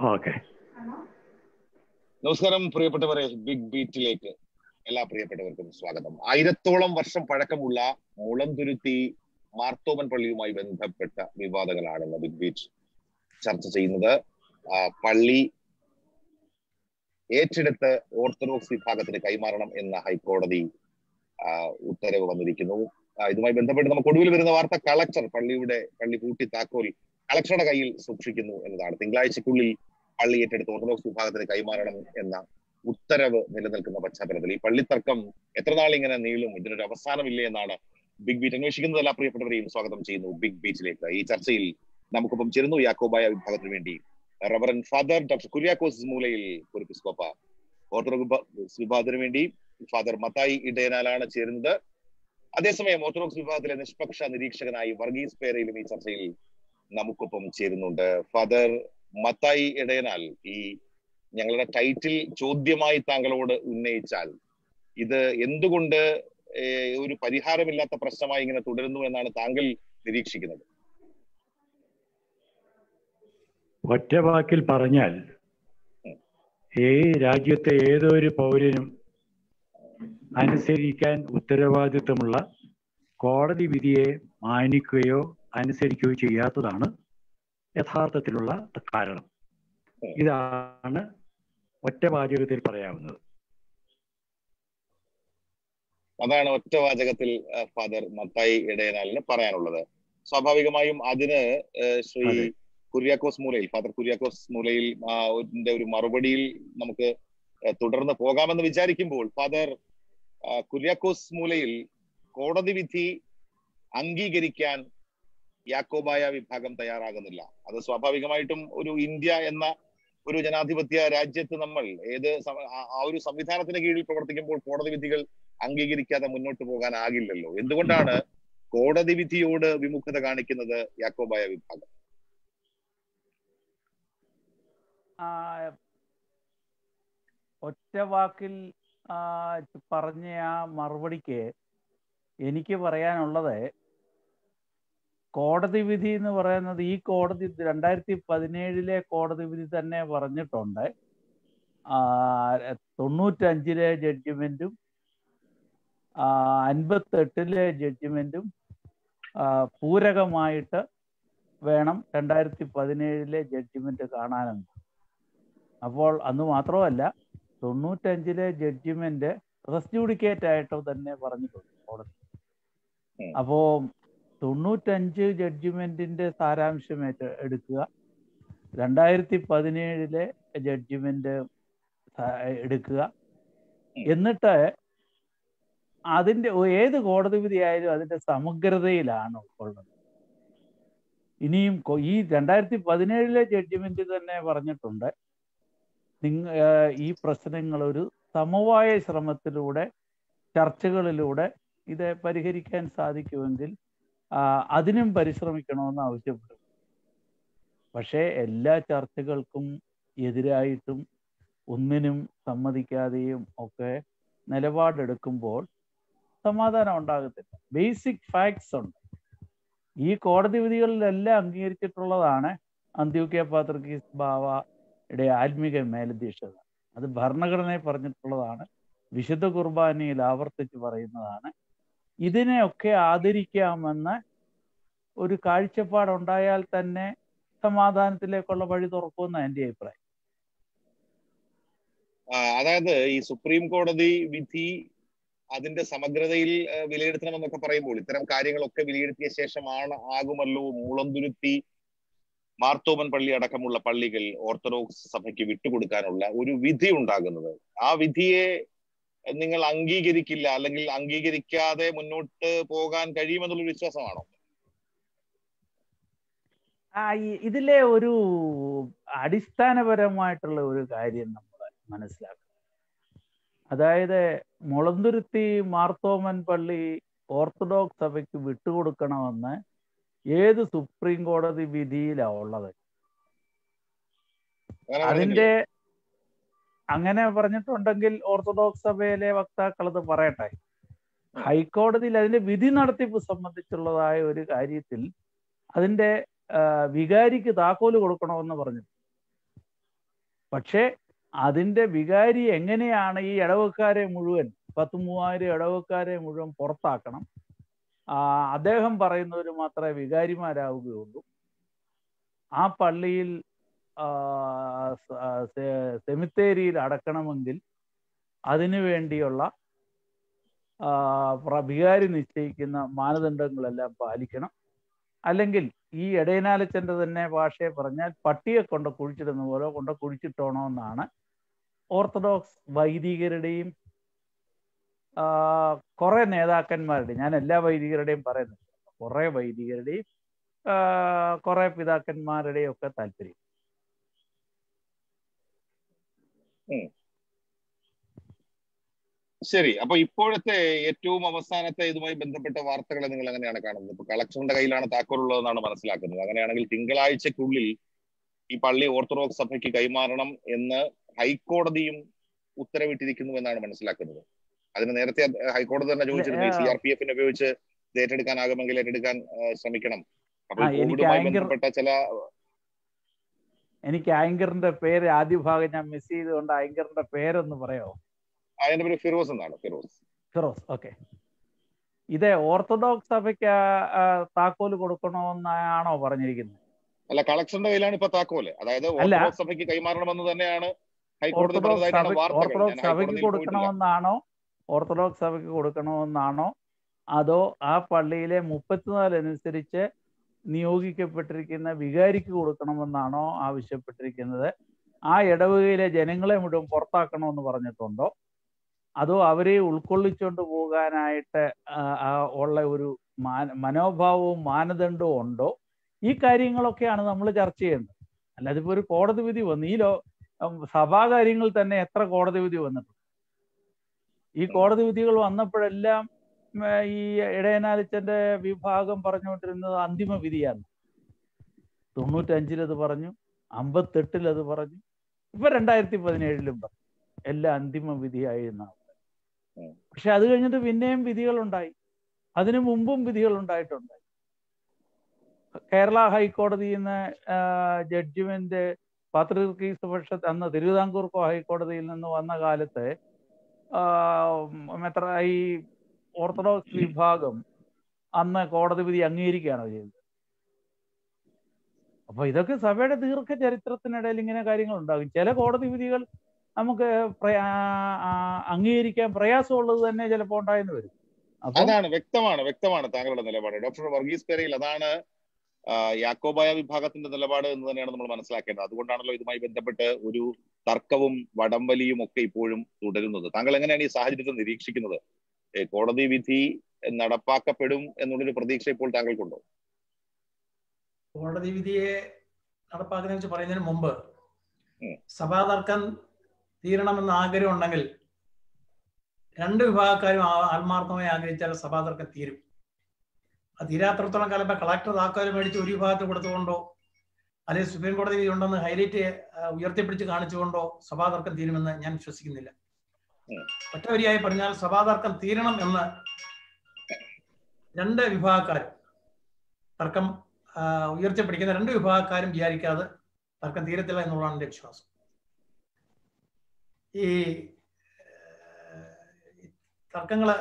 Okay നമസ്കാരം പ്രിയപ്പെട്ടവരെ big ബീറ്റിലേക്ക് എല്ലാ പ്രിയപ്പെട്ടവർക്കും സ്വാഗതം ആയിരത്തോളം വർഷം പഴക്കമുള്ള മുളന്തുരുത്തി മാർത്തോമൻ പള്ളിയുമായി ബന്ധപ്പെട്ട വിവാദങ്ങളാണ് ഇന്ന് ബിഗ് ബീച്ച് ചർച്ച ചെയ്യുന്നത് ആ, പള്ളി ഏറ്റെടുത്ത് ഓർത്തഡോക്സ് വിഭാഗത്തിന് കൈമാറണം എന്ന ഹൈക്കോടതി ആ, ഉത്തരവ് വന്നിരിക്കുന്നു ആ, ഇതുമായി ബന്ധപ്പെട്ട് നമുക്ക് ഒടുവിൽ വരുന്ന വാർത്ത കളക്ടർ പള്ളിയുടെ പള്ളി പൂട്ടി താക്കോൽ കളക്ടറുടെ കയ്യിൽ സൂക്ഷിക്കുന്നു എന്നതാണ് തിങ്കളാഴ്ചക്കുള്ളിൽ പള്ളി ഏറ്റെടുത്ത് ഓർത്തഡോക്സ് വിഭാഗത്തിന് കൈമാറണം എന്ന ഉത്തരവ് നിലനിൽക്കുന്ന പശ്ചാത്തലത്തിൽ ഈ പള്ളിത്തർക്കം എത്ര നാൾ ഇങ്ങനെ നീളും ഇതിനൊരു അവസാനമില്ലേ എന്നാണ് ബിഗ് ബീറ്റ് അന്വേഷിക്കുന്നത് എല്ലാ പ്രിയപ്പെട്ടവരെയും സ്വാഗതം ചെയ്യുന്നു ബിഗ് ബീച്ചിലേക്ക് ഈ ചർച്ചയിൽ നമുക്കൊപ്പം ചേരുന്നു യാക്കോബായ വിഭാഗത്തിന് വേണ്ടി റവറൻ ഫാദർ ഡോക്ടർ കുര്യാക്കോസ് മൂലയിൽ കുറിപ്പിസ്കോപ്പ ഓർത്തഡോക്സ് വിഭാഗത്തിന് വേണ്ടി ഫാദർ മത്തായി ഇടയനാലാണ് ചേരുന്നത് അതേസമയം ഓർത്തഡോക്സ് വിഭാഗത്തിലെ നിഷ്പക്ഷ നിരീക്ഷകനായി വർഗീസ് പേരയിലും ഈ ചർച്ചയിൽ നമുക്കൊപ്പം ചേരുന്നുണ്ട് ഫാദർ മത്തായി ഇടയനാൽ ഈ ഞങ്ങളുടെ ടൈറ്റിൽ ചോദ്യമായി താങ്കളോട് ഉന്നയിച്ചാൽ ഇത് എന്തുകൊണ്ട് ഏഹ്, ഒരു പരിഹാരമില്ലാത്ത പ്രശ്നമായി ഇങ്ങനെ തുടരുന്നു എന്നാണ് താങ്കൾ നിരീക്ഷിക്കുന്നത് ഒറ്റ വാക്കിൽ പറഞ്ഞാൽ ഈ രാജ്യത്തെ ഏതൊരു പൗരനും അനുസരിക്കാൻ ഉത്തരവാദിത്വമുള്ള കോടതി വിധിയെ മാനിക്കുകയോ അനുസരിക്കുകയോ ചെയ്യാത്തതാണ് യഥാർത്ഥത്തിലുള്ള കാരണം ഇതാണ് ഒറ്റ വാചകത്തിൽ പറയാവുന്നത് അതാണ് ഒറ്റ വാചകത്തിൽ ആ, ഫാദർ മത്തായി ഇടയനാലിന് പറയാനുള്ളത് സ്വാഭാവികമായും അതിന് ഏഹ്, ശ്രീ അതെ. കുര്യാക്കോസ് മൂലയിൽ ഫാദർ കുര്യാക്കോസ് മൂലയിൽ ആ, ന്റെ ഒരു മറുപടിയിൽ നമുക്ക് ഏഹ്, തുടർന്ന് പോകാമെന്ന് വിചാരിക്കുമ്പോൾ ഫാദർ ആ, കുര്യാക്കോസ് മൂലയിൽ കോടതി വിധി അംഗീകരിക്കാൻ യാക്കോബായ വിഭാഗം തയ്യാറാകുന്നില്ല അത് സ്വാഭാവികമായിട്ടും ഒരു ഇന്ത്യ എന്ന ഒരു ജനാധിപത്യ രാജ്യത്ത് നമ്മൾ ഏത് സമ- ആ- ആ ഒരു സംവിധാനത്തിന് കീഴിൽ പ്രവർത്തിക്കുമ്പോൾ കോടതി വിധികൾ അംഗീകരിക്കാതെ മുന്നോട്ട് പോകാനാകില്ലല്ലോ എന്തുകൊണ്ടാണ് കോടതി വിധിയോട് വിമുഖത കാണിക്കുന്നത് യാക്കോബായ വിഭാഗം ആ, ഒറ്റ വാക്കിൽ ആ, പറഞ്ഞ ആ മറുപടിക്ക് എനിക്ക് പറയാനുള്ളത് കോടതി വിധി എന്ന് പറയുന്നത് ഈ കോടതി രണ്ടായിരത്തി പതിനേഴിലെ കോടതി വിധി തന്നെ പറഞ്ഞിട്ടുണ്ട് ആ, തൊണ്ണൂറ്റഞ്ചിലെ ജഡ്ജിമെന്റും അൻപത്തെട്ടിലെ ജഡ്ജിമെന്റും ആ, പൂരകമായിട്ട് വേണം രണ്ടായിരത്തി പതിനേഴിലെ ജഡ്ജിമെന്റ് കാണാനെന്ന് അപ്പോൾ അന്ന് മാത്രമല്ല തൊണ്ണൂറ്റഞ്ചിലെ ജഡ്ജിമെന്റ് റെസ്റ്റ് ജുഡിക്കേറ്റ് ആയിട്ട് തന്നെ പറഞ്ഞിട്ടുണ്ട് കോടതി ഉം. അപ്പോ തൊണ്ണൂറ്റഞ്ച് ജഡ്ജിമെന്റിന്റെ സാരാംശം ഏറ്റ- എടുക്കുക രണ്ടായിരത്തി പതിനേഴിലെ ജഡ്ജിമെന്റ് എടുക്കുക എന്നിട്ട് അതിന്റെ ഏത് കോടതി വിധിയായാലും അതിന്റെ സമഗ്രതയിലാണ് ഉൾക്കൊള്ളുന്നത് ഇനിയും കൊ- ഈ രണ്ടായിരത്തി പതിനേഴിലെ ജഡ്ജിമെന്റ് തന്നെ പറഞ്ഞിട്ടുണ്ട് നിങ്ങ ഏർ ഈ പ്രശ്നങ്ങൾ ഒരു സമവായ ശ്രമത്തിലൂടെ ചർച്ചകളിലൂടെ ഇത് പരിഹരിക്കാൻ സാധിക്കുമെങ്കിൽ ആ, അതിനും പരിശ്രമിക്കണമെന്ന് ആവശ്യപ്പെട്ടു പക്ഷേ എല്ലാ ചർച്ചകൾക്കും എതിരായിട്ടും ഒന്നിനും സമ്മതിക്കാതെയും ഒക്കെ നിലപാടെടുക്കുമ്പോൾ സമാധാനം ഉണ്ടാകത്തില്ല ബേസിക് ഫാക്ട്സ് ഉണ്ട് ഈ കോടതി വിധികളിലെല്ലാം അംഗീകരിച്ചിട്ടുള്ളതാണ് അന്ത്യോക്യ പാത്രക്കീസ് ബാവയുടെ ആത്മീക മേലധ്യക്ഷത അത് ഭരണഘടനയിൽ പറഞ്ഞിട്ടുള്ളതാണ് വിശുദ്ധ കുർബാനയിൽ ആവർത്തിച്ച് പറയുന്നതാണ് ഇതിനെയൊക്കെ ആദരിക്കാമെന്ന് ഒരു കാഴ്ചപ്പാടുണ്ടായാൽ തന്നെ സമാധാനത്തിലേക്കുള്ള വഴി തുറക്കുമെന്ന് എൻ്റെ അഭിപ്രായം ആ, അതായത് ഈ സുപ്രീം കോടതി വിധി അതിന്റെ സമഗ്രതയിൽ ആ, വിലയിരുത്തണമെന്നൊക്കെ പറയുമ്പോൾ ഇത്തരം കാര്യങ്ങളൊക്കെ വിലയിരുത്തിയ ശേഷമാണ് ആകുമല്ലോ മുളന്തുരുത്തി മാർത്തോമൻ പള്ളി അടക്കമുള്ള പള്ളികൾ ഓർത്തഡോക്സ് സഭയ്ക്ക് വിട്ടുകൊടുക്കാനുള്ള ഒരു വിധി ഉണ്ടാകുന്നത് ആ വിധിയെ നിങ്ങൾ അംഗീകരിക്കില്ല അല്ലെങ്കിൽ അംഗീകരിക്കാതെ മുന്നോട്ട് പോകാൻ കഴിയുമെന്നുള്ള വിശ്വാസമാണോ ആ ഈ- ഇതിലെ ഒരു അടിസ്ഥാനപരമായിട്ടുള്ള ഒരു കാര്യം നമ്മൾ മനസ്സിലാക്കണം അതായത് മുളന്തുരുത്തി മാർത്തോമൻ പള്ളി ഓർത്തഡോക്സ് സഭയ്ക്ക് വിട്ടുകൊടുക്കണമെന്ന് ഏത് സുപ്രീം കോടതി വിധിയിലാണ് ഉള്ളത് അങ്ങനെ അതിന്റെ പറഞ്ഞില്ലേ? അങ്ങനെ പറഞ്ഞിട്ടുണ്ടെങ്കിൽ ഓർത്തഡോക്സ് സഭയിലെ വക്താക്കൾ അത് പറയട്ടെ ഹൈക്കോടതിയിൽ അതിന്റെ വിധി നടത്തിപ്പ് സംബന്ധിച്ചുള്ളതായ ഒരു കാര്യത്തിൽ അതിന്റെ ആ, വികാരിക്ക് താക്കോല് കൊടുക്കണമെന്ന് പറഞ്ഞു പക്ഷേ അതിന്റെ വികാരി എങ്ങനെയാണ് ഈ ഇടവക്കാരെ മുഴുവൻ പത്ത് മൂവായിരം ഇടവക്കാരെ മുഴുവൻ പുറത്താക്കണം ആ, അദ്ദേഹം പറയുന്നവർ മാത്രമേ വികാരിമാരാവുകയുള്ളൂ ആ പള്ളിയിൽ ആ, സ- ആ, സെ- സെമിത്തേരിയിൽ അടക്കണമെങ്കിൽ അതിനു വേണ്ടിയുള്ള ആ, പ്ര- വികാരി നിശ്ചയിക്കുന്ന മാനദണ്ഡങ്ങളെല്ലാം പാലിക്കണം അല്ലെങ്കിൽ ഈ ഇടയനാലച്ചന്റെ തന്നെ ഭാഷയെ പറഞ്ഞാൽ പട്ടിയെ കൊണ്ട് കുഴിച്ചിടുന്ന പോലെ കൊണ്ട് കുഴിച്ചിട്ടോണമെന്നാണ് ഓർത്തഡോക്സ് വൈദികരുടെയും ആ, കുറെ നേതാക്കന്മാരുടെയും ഞാൻ എല്ലാ വൈദികരുടെയും പറയുന്നില്ല കുറെ വൈദികരുടെയും ആ, കുറെ പിതാക്കന്മാരുടെയും ഒക്കെ താല്പര്യം ശരി അപ്പൊ ഇപ്പോഴത്തെ ഏറ്റവും അവസാനത്തെ ഇതുമായി ബന്ധപ്പെട്ട വാർത്തകളെ നിങ്ങൾ എങ്ങനെയാണ് കാണുന്നത് ഇപ്പൊ കളക്ടറിന്റെ കയ്യിലാണ് താക്കോലുള്ളതെന്നാണ് മനസ്സിലാക്കുന്നത് അങ്ങനെയാണെങ്കിൽ തിങ്കളാഴ്ചക്കുള്ളിൽ ഈ പള്ളി ഓർത്തഡോക്സ് സഭയ്ക്ക് കൈമാറണം എന്ന് ഹൈക്കോടതിയും ഉത്തരവിട്ടിരിക്കുന്നു എന്നാണ് മനസ്സിലാക്കുന്നത് അതിന് നേരത്തെ അത് ഹൈക്കോടതി തന്നെ ചോദിച്ചിരുന്നു സി ആർ പി എഫിനെ ഉപയോഗിച്ച് ഇത് ഏറ്റെടുക്കാനാകുമെങ്കിൽ ഏറ്റെടുക്കാൻ ആ, ശ്രമിക്കണം അപ്പോൾ ആ, ഈ എനിക്ക് കോവിഡുമായി ഭയങ്കര- ബന്ധപ്പെട്ട ചില എനിക്ക് ആങ്കറിന്റെ പേര് ആദ്യ ഭാഗം ഞാൻ മിസ് ചെയ്തുകൊണ്ട് ആങ്കറിന്റെ പേരൊന്ന് പറയാമോ അതിന്റെ പേര് ഫിറോസ് എന്നാണ് ഫിറോസ് ഫിറോസ് ഓക്കെ ഇത് ഓർത്തഡോക്സ് സഭയ്ക്ക് ആ, ആ, താക്കോല് കൊടുക്കണമെന്നാണോ പറഞ്ഞിരിക്കുന്നത് അല്ല കളക്ഷന്റെ കയ്യിലാണ് ഇപ്പൊ താക്കോല് അതായത് അല്ല. ഓർത്തഡോക്സ് സഭയ്ക്ക് കൈമാറണമെന്ന് തന്നെയാണ് ഹൈക്കോടതി ഓർത്തഡോക്സ് പറഞ്ഞതായിട്ടാണ് സഭ വാർത്തകൾ ഞാൻ ഓർത്തഡോക്സ് സഭയ്ക്ക് ഹൈക്കോടതിയിൽ പോയിട്ടില്ല കൊടുക്കണമെന്നാണോ ഓർത്തഡോക്സ് സഭയ്ക്ക് കൊടുക്കണമെന്നാണോ അതോ ആ പള്ളിയിലെ മുപ്പത്തിനാല് അനുസരിച്ച് നിയോഗിക്കപ്പെട്ടിരിക്കുന്ന വികാരിക്ക് കൊടുക്കണമെന്നാണോ ആവശ്യപ്പെട്ടിരിക്കുന്നത് ആ ഇടവകയിലെ ജനങ്ങളെ മുഴുവൻ പുറത്താക്കണമെന്ന് പറഞ്ഞിട്ടുണ്ടോ അതോ അവരെ ഉൾക്കൊള്ളിച്ചുകൊണ്ട് പോകാനായിട്ട് ആ, ആ, ഉള്ള ഒരു മാന- മനോഭാവവും മാനദണ്ഡവും ഉണ്ടോ ഈ കാര്യങ്ങളൊക്കെയാണ് നമ്മൾ ചർച്ച ചെയ്യേണ്ടത് അല്ലാതെ ഇപ്പൊ ഒരു കോടതി വിധി വന്നു ഈ ലോ ഉം, സഭാകാര്യങ്ങൾ തന്നെ എത്ര കോടതി വിധി വന്നിട്ടുണ്ട് ഈ കോടതി വിധികൾ വന്നപ്പോഴെല്ലാം ഉം, ഈ ഇടയനാലിച്ചന്റെ വിഭാഗം പറഞ്ഞുകൊണ്ടിരുന്നത് അന്തിമ വിധിയാണ് തൊണ്ണൂറ്റഞ്ചിൽ അത് പറഞ്ഞു അമ്പത്തെട്ടിൽ അത് പറഞ്ഞു ഇപ്പൊ രണ്ടായിരത്തി പതിനേഴിലും പറഞ്ഞു എല്ലാം അന്തിമ വിധിയായി എന്നാണ് ഉം. പക്ഷെ അത് കഴിഞ്ഞിട്ട് പിന്നെയും വിധികൾ ഉണ്ടായി അതിനു മുമ്പും വിധികൾ ഉണ്ടായിട്ടുണ്ട് കേരള ഹൈക്കോടതിയിൽ നിന്ന് ജഡ്ജിമെന്റ് പാത്രീസ് പക്ഷത്ത് അന്ന് തിരുവിതാംകൂർ ഹൈക്കോടതിയിൽ നിന്ന് വന്ന കാലത്ത് ആ, എത്ര ഈ ഓർത്തഡോക്സ് വിഭാഗം അന്ന് കോടതി വിധി അംഗീകരിക്കുകയാണോ ചെയ്തത് അപ്പൊ ഇതൊക്കെ സഭയുടെ ദീർഘ ചരിത്രത്തിനിടയിൽ ഇങ്ങനെ കാര്യങ്ങൾ ഉണ്ടാകും ചില കോടതി വിധികൾ നമുക്ക് പ്രയാ- ആ, അംഗീകരിക്കാൻ പ്രയാസമുള്ളത് തന്നെ ചിലപ്പോൾ ഉണ്ടായെന്ന് വരും അപ്പൊ അതാണ് വ്യക്തമാണ് വ്യക്തമാണ് താങ്കളുടെ നിലപാട് ഡോക്ടർ വർഗീസ് പെരയിൽ അതാണ് ആ, യാക്കോബായ വിഭാഗത്തിന്റെ നിലപാട് എന്ന് തന്നെയാണ് നമ്മൾ മനസ്സിലാക്കേണ്ടത് അതുകൊണ്ടാണല്ലോ ഇതുമായി ബന്ധപ്പെട്ട് ഒരു തർക്കവും വടംവലിയും ഒക്കെ ഇപ്പോഴും തുടരുന്നത് താങ്കൾ എങ്ങനെയാണ് ഈ സാഹചര്യത്തെ നിരീക്ഷിക്കുന്നത് ഏ, കോടതി വിധി നടപ്പാക്കപ്പെടും എന്നുള്ളൊരു പ്രതീക്ഷ ഇപ്പോൾ താങ്കൾക്കുണ്ടോ കോടതി വിധിയെ നടപ്പാക്കുന്നതിനെ കുറിച്ച് പറയുന്നതിന് മുമ്പ് ഉം. സഭാതർക്കം തീരണമെന്ന് ആഗ്രഹം ഉണ്ടെങ്കിൽ രണ്ട് വിഭാഗക്കാരും ആ- ആത്മാർത്ഥമായി ആഗ്രഹിച്ചാൽ സഭാതർക്കം തീരും അത് തീരാത്രത്തോളം കാലം ഇപ്പൊ കളക്ടർ താക്കോല് മേടിച്ച് ഒരു വിഭാഗത്തിൽ കൊടുത്തുകൊണ്ടോ അല്ലെങ്കിൽ സുപ്രീം കോടതി വിധി ഉണ്ടെന്ന് ഹൈലൈറ്റ് ആ, ഉയർത്തിപ്പിടിച്ച് കാണിച്ചുകൊണ്ടോ സഭാതർക്കം തീരുമെന്ന് ഞാൻ വിശ്വസിക്കുന്നില്ല ഉം. ഒറ്റവരിയായി പറഞ്ഞാൽ സഭാതർക്കം തീരണം എന്ന് രണ്ട് വിഭാഗക്കാരും തർക്കം ആ, ഉയർത്തിപ്പിടിക്കുന്ന രണ്ട് വിഭാഗക്കാരും വിചാരിക്കാതെ തർക്കം തീരത്തില്ല എന്നുള്ളതാണ് എൻ്റെ വിശ്വാസം ഈ തർക്കങ്ങള്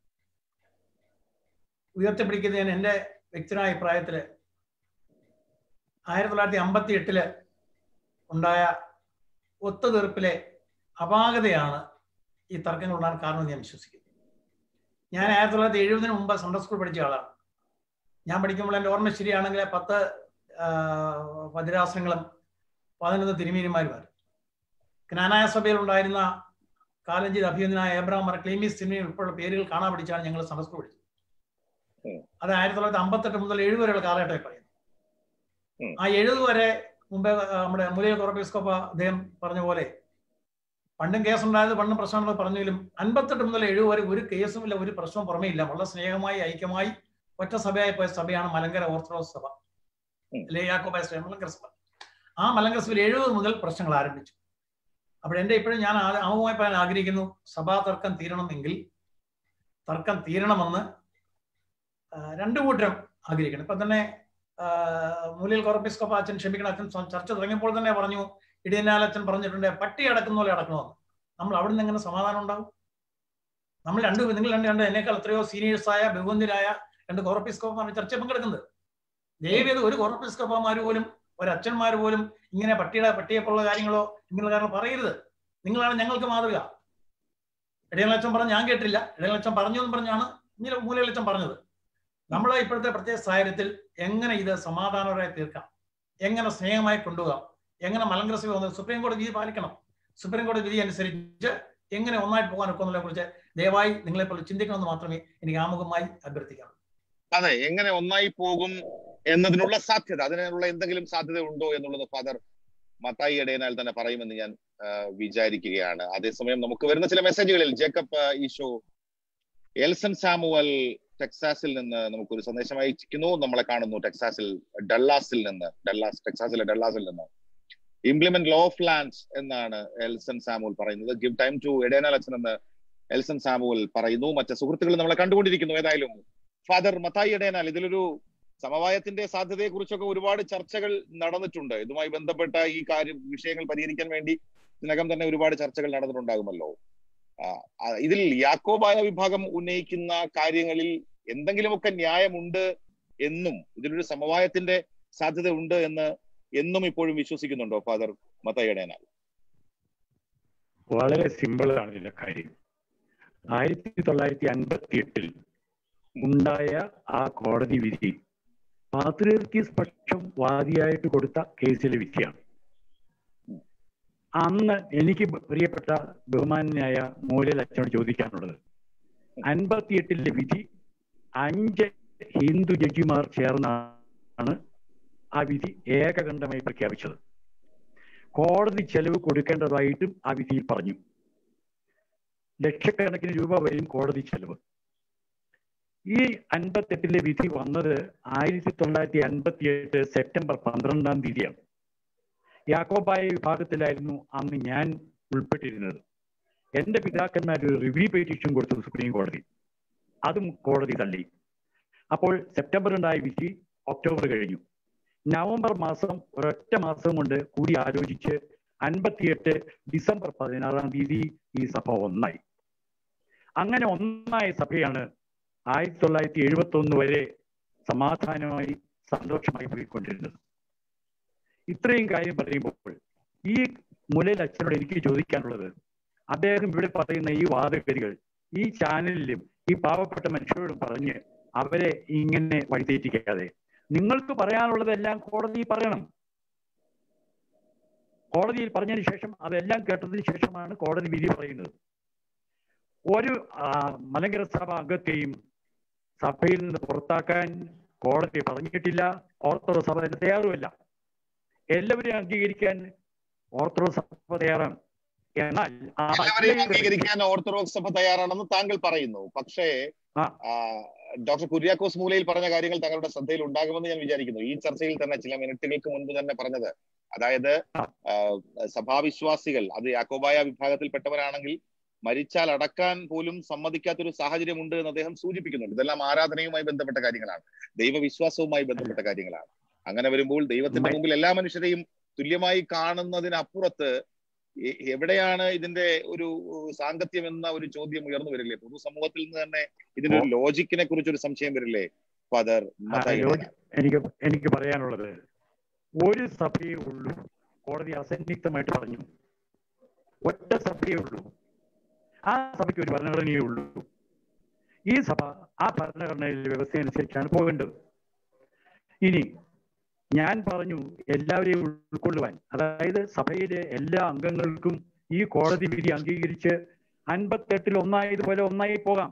ഉയർത്തിപ്പിടിക്കുന്നതിന് എൻ്റെ വ്യക്തിപരമായ അഭിപ്രായത്തില് ആയിരത്തി തൊള്ളായിരത്തി അമ്പത്തി എട്ടില് ഉണ്ടായ ഒത്തുതീർപ്പിലെ അപാകതയാണ് ഈ തർക്കങ്ങൾ ഉണ്ടാകാൻ കാരണമെന്ന് ഞാൻ വിശ്വസിക്കുന്നു ഞാൻ ആയിരത്തി തൊള്ളായിരത്തി എഴുപതിന് മുമ്പ് സൺഡർ സ്കൂൾ പഠിച്ച ആളാണ് ഞാൻ പഠിക്കുമ്പോൾ എൻ്റെ ഓർമ്മ ശരിയാണെങ്കിൽ പത്ത് ആ, വജ്രാസനങ്ങളും പതിനൊന്ന് തിരുമേനിമാരുമായിരുന്നു ജ്ഞാനായ സഭയിൽ ഉണ്ടായിരുന്ന കാലഞ്ചി അഭിനന്ദനായ ഏബ്രാം മർ ക്ലീമീസ് തിരുമേനി ഉൾപ്പെടെ പേരുകൾ കാണാൻ പഠിച്ചാണ് ഞങ്ങൾ സൺഡർ സ്കൂൾ പഠിച്ചത് ഉം. അത് ആയിരത്തി തൊള്ളായിരത്തി അമ്പത്തെട്ട് മുതൽ എഴുപത് വരെയുള്ള കാലഘട്ടമായി പറയുന്നത് ഉം. ആ എഴുപത് വരെ മുമ്പേ ആ, നമ്മുടെ മുലയ കോറബിസ്കോപ്പ അദ്ദേഹം പറഞ്ഞ പോലെ പണ്ടും കേസുണ്ടായത് പണ്ടും പ്രശ്നമുള്ളത് പറഞ്ഞെങ്കിലും അൻപത്തെട്ട് മുതൽ എഴുപത് വരെ ഒരു കേസുമില്ല ഒരു പ്രശ്നവും പുറമേ ഇല്ല വളരെ സ്നേഹമായി ഐക്യമായി ഒറ്റ സഭയായി പോയ സഭയാണ് മലങ്കര ഓർത്തഡോക്സ് സഭ ഉം. അല്ലെ യാക്കോബായ സഭ മലങ്കര സഭ ആ മലങ്കര സഭയിൽ എഴുപത് മുതൽ പ്രശ്നങ്ങൾ ആരംഭിച്ചു അപ്പോൾ എൻ്റെ ഇപ്പോഴും ഞാൻ ആ- ആമുഖമായി പറയാൻ ആഗ്രഹിക്കുന്നു സഭാ തർക്കം തീരണമെങ്കിൽ തർക്കം തീരണമെന്ന് ആ, രണ്ടു കൂട്ടരും ആഗ്രഹിക്കണം ഇപ്പൊ തന്നെ മൂലിയൽ കോർപ്പിസ്കോപ്പ അച്ഛൻ ക്ഷമിക്കണം അച്ഛൻ സ്വ- ചർച്ച തുടങ്ങിയപ്പോൾ തന്നെ പറഞ്ഞു ഇടിയനാലച്ചൻ പറഞ്ഞിട്ടുണ്ട് പട്ടി അടക്കുന്ന പോലെ അടക്കണമെന്ന് നമ്മൾ അവിടെ നിന്ന് എങ്ങനെ സമാധാനം ഉണ്ടാവും നമ്മൾ രണ്ട് നിങ്ങൾ രണ്ട് രണ്ട് എന്നേക്കാൾ എത്രയോ സീനിയേഴ്സായ ബഹുവന്തിരായ രണ്ട് കോറപ്പിസ്കോപ്പമാർ ചർച്ച പങ്കെടുക്കുന്നത് ദയവേത് ഒരു കോറപ്പിസ്കോപ്പമാർ പോലും ഒരു അച്ഛന്മാർ പോലും ഇങ്ങനെ പട്ടിയുടെ പട്ടിയെപ്പോലുള്ള കാര്യങ്ങളോ ഇങ്ങനെയുള്ള കാര്യങ്ങൾ പറയരുത് നിങ്ങളാണ് ഞങ്ങൾക്ക് മാതൃക ഇടയലക്ഷം പറഞ്ഞ് ഞാൻ കേട്ടില്ല ഇടയലക്ഷം പറഞ്ഞു എന്ന് പറഞ്ഞാണ് മൂലലക്ഷം പറഞ്ഞത് നമ്മളെ ഇപ്പോഴത്തെ പ്രത്യേക സാഹചര്യത്തിൽ എങ്ങനെ ഇത് സമാധാനപരമായി തീർക്കാം എങ്ങനെ സ്നേഹമായി കൊണ്ടുപോകാം എങ്ങനെ മലങ്കര സഭ വന്നത് സുപ്രീം കോടതി വിധി പാലിക്കണം സുപ്രീം കോടതി വിധി അനുസരിച്ച് എങ്ങനെ ഒന്നായിട്ട് പോകാൻ ഒക്കുന്നതിനെ കുറിച്ച് ദയവായി നിങ്ങളെപ്പോൾ ചിന്തിക്കണമെന്ന് മാത്രമേ എനിക്ക് ആമുഖമായി അഭ്യർത്ഥിക്കാം അതെ എങ്ങനെ ഒന്നായി പോകും എന്നതിനുള്ള സാധ്യത അതിനുള്ള എന്തെങ്കിലും സാധ്യത ഉണ്ടോ എന്നുള്ളത് ഫാദർ മത്തായി ഇടയനാൽ തന്നെ പറയുമെന്ന് ഞാൻ വിചാരിക്കുകയാണ് അതേസമയം നമുക്ക് വരുന്ന ചില മെസ്സേജുകളിൽ ജേക്കബ് ഈശോ എൽസൺ സാമുവൽ ടെക്സാസിൽ നിന്ന് നമുക്കൊരു സന്ദേശം അയച്ചിരിക്കുന്നു നമ്മളെ കാണുന്നു ടെക്സാസിൽ ഡള്ളാസിൽ നിന്ന് ഡള്ളാസ് ടെക്സാസിലെ ഡള്ളാസിൽ നിന്ന് ഇംപ്ലിമെന്റ് ലോ ഓഫ് ലാൻഡ്സ് എന്നാണ് എൽസൺ സാമുവൽ പറയുന്നത് ഗിവ് ടൈം ടു എഡേനാൽ അച്ഛൻ എന്ന് എൽസൺ സാമുവൽ പറയുന്നു മറ്റ് സുഹൃത്തുക്കൾ നമ്മളെ കണ്ടുകൊണ്ടിരിക്കുന്നു ഏതായാലും ഫാദർ മത്തായി എടേനാൽ ഇതിലൊരു സമവായത്തിന്റെ സാധ്യതയെ കുറിച്ചൊക്കെ ഒരുപാട് ചർച്ചകൾ നടന്നിട്ടുണ്ട് ഇതുമായി ബന്ധപ്പെട്ട ഈ കാര്യം വിഷയങ്ങൾ പരിഹരിക്കാൻ വേണ്ടി ഇതിനകം തന്നെ ഒരുപാട് ചർച്ചകൾ നടന്നിട്ടുണ്ടാകുമല്ലോ ഇതിൽ യാക്കോബായ വിഭാഗം ഉന്നയിക്കുന്ന കാര്യങ്ങളിൽ എന്തെങ്കിലുമൊക്കെ ന്യായമുണ്ട് എന്നും ഇതിലൊരു സമവായത്തിന്റെ സാധ്യത ഉണ്ട് എന്ന് എന്നും ഇപ്പോഴും വിശ്വസിക്കുന്നുണ്ടോ ഫാദർ മത്തയ്യടേനാൽ വളരെ സിമ്പിൾ ആണ് ഇതിന്റെ കാര്യം ആയിരത്തി തൊള്ളായിരത്തി അൻപത്തി എട്ടിൽ ഉണ്ടായ ആ കോടതി വിധി പാത്രീർക്കീസ് പക്ഷം വാദിയായിട്ട് കൊടുത്ത കേസിലെ വിധിയാണ് അന്ന് എനിക്ക് പ്രിയപ്പെട്ട ബഹുമാനായ മൂലൽ അച്ഛനോട് ചോദിക്കാനുള്ളത് അൻപത്തിയെട്ടിലെ വിധി അഞ്ച് ഹിന്ദു ജഡ്ജിമാർ ചേർന്നാണ് ആ വിധി ഏകകണ്ഠമായി പ്രഖ്യാപിച്ചത് കോടതി ചെലവ് കൊടുക്കേണ്ടതായിട്ടും ആ വിധിയിൽ പറഞ്ഞു ലക്ഷക്കണക്കിന് രൂപ വരും കോടതി ചെലവ് ഈ അൻപത്തെട്ടിലെ വിധി വന്നത് ആയിരത്തി തൊള്ളായിരത്തി അൻപത്തി എട്ട് സെപ്റ്റംബർ പന്ത്രണ്ടാം തീയതിയാണ് യാക്കോബായ വിഭാഗത്തിലായിരുന്നു അന്ന് ഞാൻ ഉൾപ്പെട്ടിരുന്നത് എന്റെ പിതാക്കന്മാർ ഒരു റിവ്യൂ പെറ്റീഷൻ കൊടുത്തു സുപ്രീം കോടതി അതും കോടതി തള്ളി അപ്പോൾ സെപ്റ്റംബർ ഉണ്ടായ വിധി ഒക്ടോബർ കഴിഞ്ഞു നവംബർ മാസം ഒരൊറ്റ മാസം കൊണ്ട് കൂടി ആലോചിച്ച് അൻപത്തിയെട്ട് ഡിസംബർ പതിനാറാം തീയതി ഈ സഭ ഒന്നായി അങ്ങനെ ഒന്നായ സഭയാണ് ആയിരത്തി തൊള്ളായിരത്തി എഴുപത്തി ഒന്ന് വരെ സമാധാനമായി സന്തോഷമായി പോയിക്കൊണ്ടിരുന്നത് ഇത്രയും കാര്യം പറയുമ്പോൾ ഈ മുലയിൽ അച്ഛനോട് എനിക്ക് ചോദിക്കാനുള്ളത് അദ്ദേഹം ഇവിടെ പറയുന്ന ഈ വാദഗതികൾ ഈ ചാനലിലും ഈ പാവപ്പെട്ട മനുഷ്യരോടും പറഞ്ഞ് അവരെ ഇങ്ങനെ വഴിതെറ്റിക്കാതെ നിങ്ങൾക്ക് പറയാനുള്ളതെല്ലാം കോടതിയിൽ പറയണം കോടതിയിൽ പറഞ്ഞതിന് ശേഷം അതെല്ലാം കേട്ടതിന് ശേഷമാണ് കോടതി വിധി പറയുന്നത് ഒരു മലങ്കര സഭ അംഗത്തെയും സഭയിൽ നിന്ന് പുറത്താക്കാൻ കോടതി പറഞ്ഞിട്ടില്ല ഓർത്തഡോക്സ് സഭ അതിന് തയ്യാറുമല്ല എല്ലാവരെയും അംഗീകരിക്കാൻ ഓർത്തഡോക്സ് സഭ തയ്യാറാണ് എന്നാൽ എല്ലാവരെയും അംഗീകരിക്കാൻ ഓർത്തഡോക്സ് സഭ തയ്യാറാണെന്ന് താങ്കൾ പറയുന്നു പക്ഷേ ഡോക്ടർ കുര്യാക്കോസ് മൂലയിൽ പറഞ്ഞ കാര്യങ്ങൾ താങ്കളുടെ ശ്രദ്ധയിൽ ഉണ്ടാകുമെന്ന് ഞാൻ വിചാരിക്കുന്നു ഈ ചർച്ചയിൽ തന്നെ ചില മിനിറ്റുകൾക്ക് മുൻപ് തന്നെ പറഞ്ഞത് അതായത് സഭാവിശ്വാസികൾ അത് യാക്കോബായ വിഭാഗത്തിൽപ്പെട്ടവരാണെങ്കിൽ മരിച്ചാൽ അടക്കാൻ പോലും സമ്മതിക്കാത്തൊരു സാഹചര്യമുണ്ട് എന്ന് അദ്ദേഹം സൂചിപ്പിക്കുന്നുണ്ട് ഇതെല്ലാം ആരാധനയുമായി ബന്ധപ്പെട്ട കാര്യങ്ങളാണ് ദൈവവിശ്വാസവുമായി ബന്ധപ്പെട്ട കാര്യങ്ങളാണ് അങ്ങനെ വരുമ്പോൾ ദൈവത്തിന്റെ മുമ്പിൽ എല്ലാ മനുഷ്യരെയും തുല്യമായി കാണുന്നതിനപ്പുറത്ത് എവിടെയാണ് ഇതിന്റെ ഒരു സാങ്കത്യം എന്ന ഒരു ചോദ്യം ഉയർന്നു വരില്ലേ പൊതുസമൂഹത്തിൽ നിന്ന് തന്നെ ഇതിന്റെ ഒരു ലോജിക്കിനെ കുറിച്ച് ഒരു സംശയം വരില്ലേ ഫാദർ എനിക്ക് എനിക്ക് പറയാനുള്ളത് ഒരു സഭയേ ഉള്ളൂ കോടതി അസന്നിഗ്ധമായിട്ട് പറഞ്ഞു ഒറ്റ സഭയേ ഉള്ളൂ ആ സഭയ്ക്ക് ഒരു ഭരണഘടനയേ ഉള്ളൂ ഈ സഭ ആ ഭരണഘടനയിലെ വ്യവസ്ഥ അനുസരിച്ചാണ് പോകേണ്ടത് ഇനി ഞാൻ പറഞ്ഞു എല്ലാവരെയും ഉൾക്കൊള്ളുവാൻ അതായത് സഭയിലെ എല്ലാ അംഗങ്ങൾക്കും ഈ കോടതി വിധി അംഗീകരിച്ച് അൻപത്തെട്ടിൽ ഒന്നായതുപോലെ ഒന്നായി പോകാം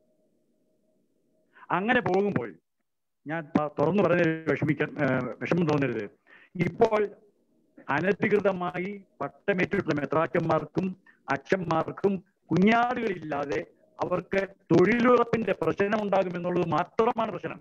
അങ്ങനെ പോകുമ്പോൾ ഞാൻ തുറന്നു പറഞ്ഞ വിഷമിക്കാൻ വിഷമം തോന്നരുത് ഇപ്പോൾ അനധികൃതമായി പട്ടമേറ്റിട്ടുള്ള മെത്രാക്കന്മാർക്കും അച്ഛന്മാർക്കും കുഞ്ഞാടുകളില്ലാതെ അവർക്ക് തൊഴിലുറപ്പിന്റെ പ്രശ്നം ഉണ്ടാകുമെന്നുള്ളത് മാത്രമാണ് പ്രശ്നം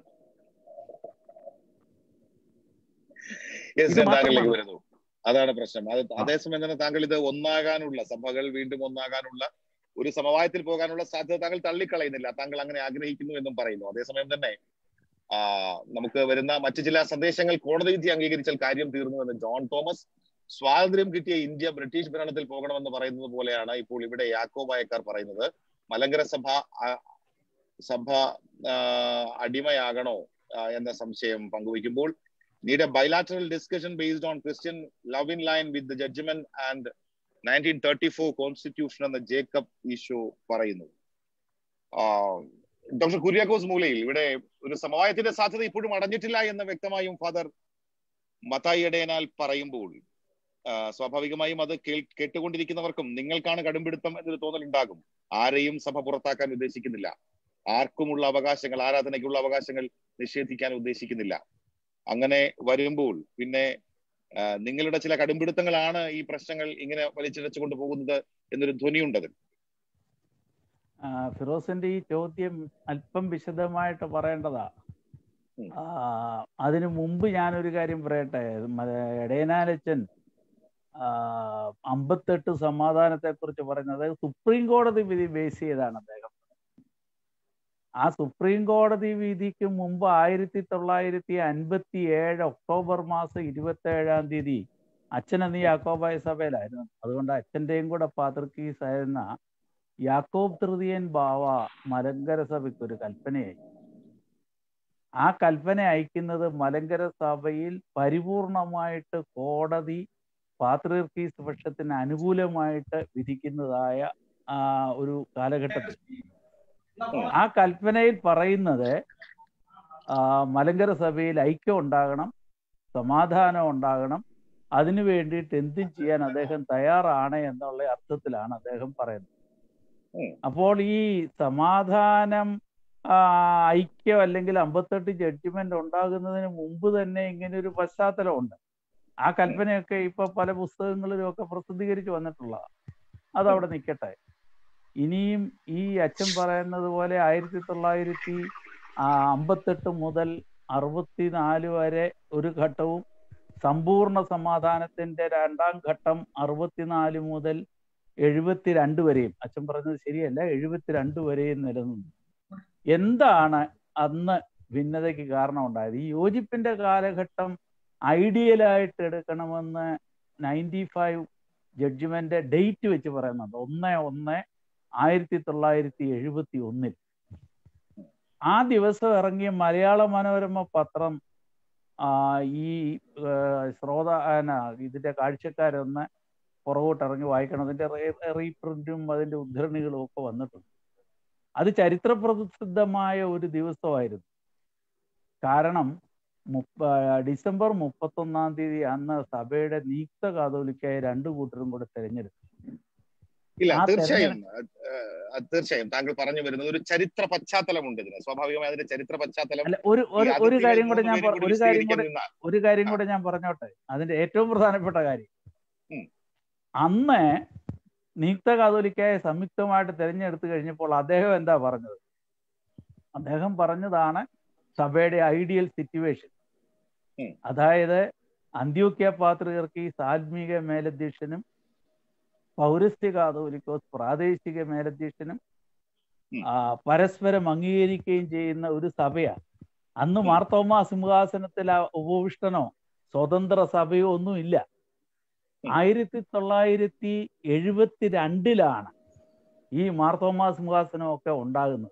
താങ്കളിലേക്ക് വരുന്നു അതാണ് പ്രശ്നം അത് അതേസമയം തന്നെ താങ്കൾ ഇത് ഒന്നാകാനുള്ള സഭകൾ വീണ്ടും ഒന്നാകാനുള്ള ഒരു സമവായത്തിൽ പോകാനുള്ള സാധ്യത താങ്കൾ തള്ളിക്കളയുന്നില്ല താങ്കൾ അങ്ങനെ ആഗ്രഹിക്കുന്നു എന്നും പറയുന്നു അതേസമയം തന്നെ ആ നമുക്ക് വരുന്ന മറ്റു ചില സന്ദേശങ്ങൾ കോടതി വിധി അംഗീകരിച്ചാൽ കാര്യം തീർന്നു എന്ന് ജോൺ തോമസ് സ്വാതന്ത്ര്യം കിട്ടിയ ഇന്ത്യ ബ്രിട്ടീഷ് ഭരണത്തിൽ പോകണമെന്ന് പറയുന്നത് പോലെയാണ് ഇപ്പോൾ ഇവിടെ യാക്കോബായക്കാർ പറയുന്നത് മലങ്കര സഭ ആ, സഭ ആ, അടിമയാകണോ ആ, എന്ന സംശയം പങ്കുവയ്ക്കുമ്പോൾ need a bilateral discussion based on Christian love in line with the judgment and nineteen thirty four constitution എന്ന ജേക്കബ് ഈശോ പറയുന്നു ഡോക്ടർ കുര്യാക്കോസ് മൂലയിൽ ഇവിടെ ഒരു സമവായത്തിന്റെ സാധ്യത ഇപ്പോഴും അടഞ്ഞിട്ടില്ല എന്ന് വ്യക്തമായും ഫാദർ മത്തായി ഇടയനാൽ പറയുമ്പോൾ ആ, സ്വാഭാവികമായും അത് കേൾ- കേട്ടുകൊണ്ടിരിക്കുന്നവർക്കും നിങ്ങൾക്കാണ് കടുംപിടുത്തം എന്നൊരു തോന്നലുണ്ടാകും ആരെയും സഭ പുറത്താക്കാൻ ഉദ്ദേശിക്കുന്നില്ല ആർക്കുമുള്ള അവകാശങ്ങൾ ആരാധനയ്ക്കുള്ള അവകാശങ്ങൾ നിഷേധിക്കാൻ ഉദ്ദേശിക്കുന്നില്ല അങ്ങനെ വരുമ്പോൾ പിന്നെ ആ, നിങ്ങളുടെ ചില കടുംപിടുത്തങ്ങളാണ് ഈ പ്രശ്നങ്ങൾ ഇങ്ങനെ വലിച്ചിഴച്ചുകൊണ്ട് പോകുന്നത് എന്നൊരു ധ്വനിയുണ്ട് അതിൽ ആ, ഫിറോസിന്റെ ഈ ചോദ്യം അല്പം വിശദമായിട്ട് പറയേണ്ടതാ ഉം. ആ, അതിനു മുമ്പ് ഞാനൊരു കാര്യം പറയട്ടെ മ- ഇടയനാലച്ചൻ ആ, അമ്പത്തെട്ട് സമാധാനത്തെ കുറിച്ച് പറയുന്നത് സുപ്രീം കോടതി വിധി ബേസ് ചെയ്താണ് അദ്ദേഹം ആ സുപ്രീം കോടതി വിധിക്ക് മുമ്പ് ആയിരത്തി തൊള്ളായിരത്തി അൻപത്തി ഏഴ് ഒക്ടോബർ മാസം ഇരുപത്തി ഏഴാം തീയതി അച്ഛൻ അന്ന് യാക്കോബായ സഭയിലായിരുന്നു അതുകൊണ്ട് അച്ഛന്റെയും കൂടെ പാതൃക്കീസ് ആയിരുന്ന യാക്കോബ് തൃതീയൻ ബാവ മലങ്കര സഭയ്ക്ക് ഒരു കൽപ്പനയായി ആ കൽപ്പന അയക്കുന്നത് മലങ്കര സഭയിൽ പരിപൂർണമായിട്ട് കോടതി പാത്രീർക്കീസ് പക്ഷത്തിന് അനുകൂലമായിട്ട് വിധിക്കുന്നതായ ആ, ഒരു കാലഘട്ടത്തിൽ ആ കൽപ്പനയിൽ പറയുന്നത് ആ, മലങ്കര സഭയിൽ ഐക്യം ഉണ്ടാകണം സമാധാനം ഉണ്ടാകണം അതിനു വേണ്ടിയിട്ട് എന്തും ചെയ്യാൻ അദ്ദേഹം തയ്യാറാണ് എന്നുള്ള അർത്ഥത്തിലാണ് അദ്ദേഹം പറയുന്നത് ഉം. അപ്പോൾ ഈ സമാധാനം ആ, ഐക്യം അല്ലെങ്കിൽ അമ്പത്തെട്ട് ജഡ്ജിമെന്റ് ഉണ്ടാകുന്നതിന് മുമ്പ് തന്നെ ഇങ്ങനെ ഒരു പശ്ചാത്തലമുണ്ട് ആ കൽപ്പനയൊക്കെ ഇപ്പൊ പല പുസ്തകങ്ങളിലും ഒക്കെ പ്രസിദ്ധീകരിച്ച് വന്നിട്ടുള്ളതാണ് അതവിടെ നിൽക്കട്ടെ ഇനിയും ഈ അച്ഛൻ പറയുന്നത് പോലെ ആയിരത്തി തൊള്ളായിരത്തി ആ, അമ്പത്തെട്ട് മുതൽ അറുപത്തിനാല് വരെ ഒരു ഘട്ടവും സമ്പൂർണ്ണ സമാധാനത്തിന്റെ രണ്ടാം ഘട്ടം അറുപത്തിനാല് മുതൽ എഴുപത്തിരണ്ട് വരെയും അച്ഛൻ പറഞ്ഞത് ശരിയല്ല എഴുപത്തിരണ്ട് വരെയും നിലനിന്നു എന്താണ് അന്ന് ഭിന്നതയ്ക്ക് കാരണമുണ്ടായത് ഈ യോജിപ്പിന്റെ കാലഘട്ടം ഐഡിയലായിട്ട് എടുക്കണമെന്ന് നയൻറ്റി ഫൈവ് ജഡ്ജ്മെന്റ് ഡേറ്റ് വെച്ച് പറയുന്നുണ്ട് ഒന്ന് ഒന്ന് ആയിരത്തി തൊള്ളായിരത്തി എഴുപത്തി ഒന്നിൽ ആ ദിവസം ഇറങ്ങിയ മലയാള മനോരമ പത്രം ആ, ഈ ശ്രോത ഇതിന്റെ കാഴ്ചക്കാരൊന്ന് പുറകോട്ട് ഇറങ്ങി വായിക്കണം അതിന്റെ റീപ്രിന്റും അതിന്റെ ഉദ്ധരണികളും ഒക്കെ വന്നിട്ടുണ്ട് അത് ചരിത്ര പ്രസിദ്ധമായ ഒരു ദിവസമായിരുന്നു കാരണം മുപ്പ ഡിസംബർ മുപ്പത്തൊന്നാം തീയതി അന്ന് സഭയുടെ നിയുക്ത കാതോലിക്കായ രണ്ടു കൂട്ടരും കൂടെ തെരഞ്ഞെടുത്തു ഇല്ല ആ തീർച്ചയായും അഹ് തീർച്ചയായും താങ്കൾ പറഞ്ഞു വരുന്നത് ഒരു ചരിത്ര പശ്ചാത്തലമുണ്ട് ഇതിന് സ്വാഭാവികമായി അതിന്റെ ചരിത്ര പശ്ചാത്തലം അല്ല ഒരു ഈ ഒരു ഒരു അതിർത്തികൾ കാര്യം കൂടെ ഞാൻ മൂന്നുപേരും പറ- കൂടി ഒരു കാര്യം വിശദീകരിക്കാൻ കൂടെ നിന്നാൽ ഒരു കാര്യം കൂടെ ഞാൻ പറഞ്ഞോട്ടെ അതിന്റെ ഏറ്റവും പ്രധാനപ്പെട്ട കാര്യം ഉം. അന്ന് നിയുക്ത കാതോലിക്കായ സംയുക്തമായിട്ട് തെരഞ്ഞെടുത്തു കഴിഞ്ഞപ്പോൾ അദ്ദേഹം എന്താ പറഞ്ഞത് അദ്ദേഹം പറഞ്ഞതാണ് സഭയുടെ ഐഡിയൽ സിറ്റുവേഷൻ ഉം. അതായത് അന്ത്യോക്യ പാത്രികർക്ക് ആത്മീക മേലധ്യക്ഷനും പൗരസ്ത്യ കാതോലിക്കോസ് പ്രാദേശിക മേലധ്യക്ഷനും ഉം. ആ, പരസ്പരം അംഗീകരിക്കുകയും ചെയ്യുന്ന ഒരു സഭയാണ് അന്ന് ഉം. മാർത്തോമാ സിംഹാസനത്തിൽ ആ ഉപവിഷ്ടനോ സ്വതന്ത്ര സഭയോ ഒന്നുമില്ല ഉം. ആയിരത്തി തൊള്ളായിരത്തി എഴുപത്തി രണ്ടിലാണ് ഈ മാർത്തോമാ സിംഹാസനമൊക്കെ ഉണ്ടാകുന്നത്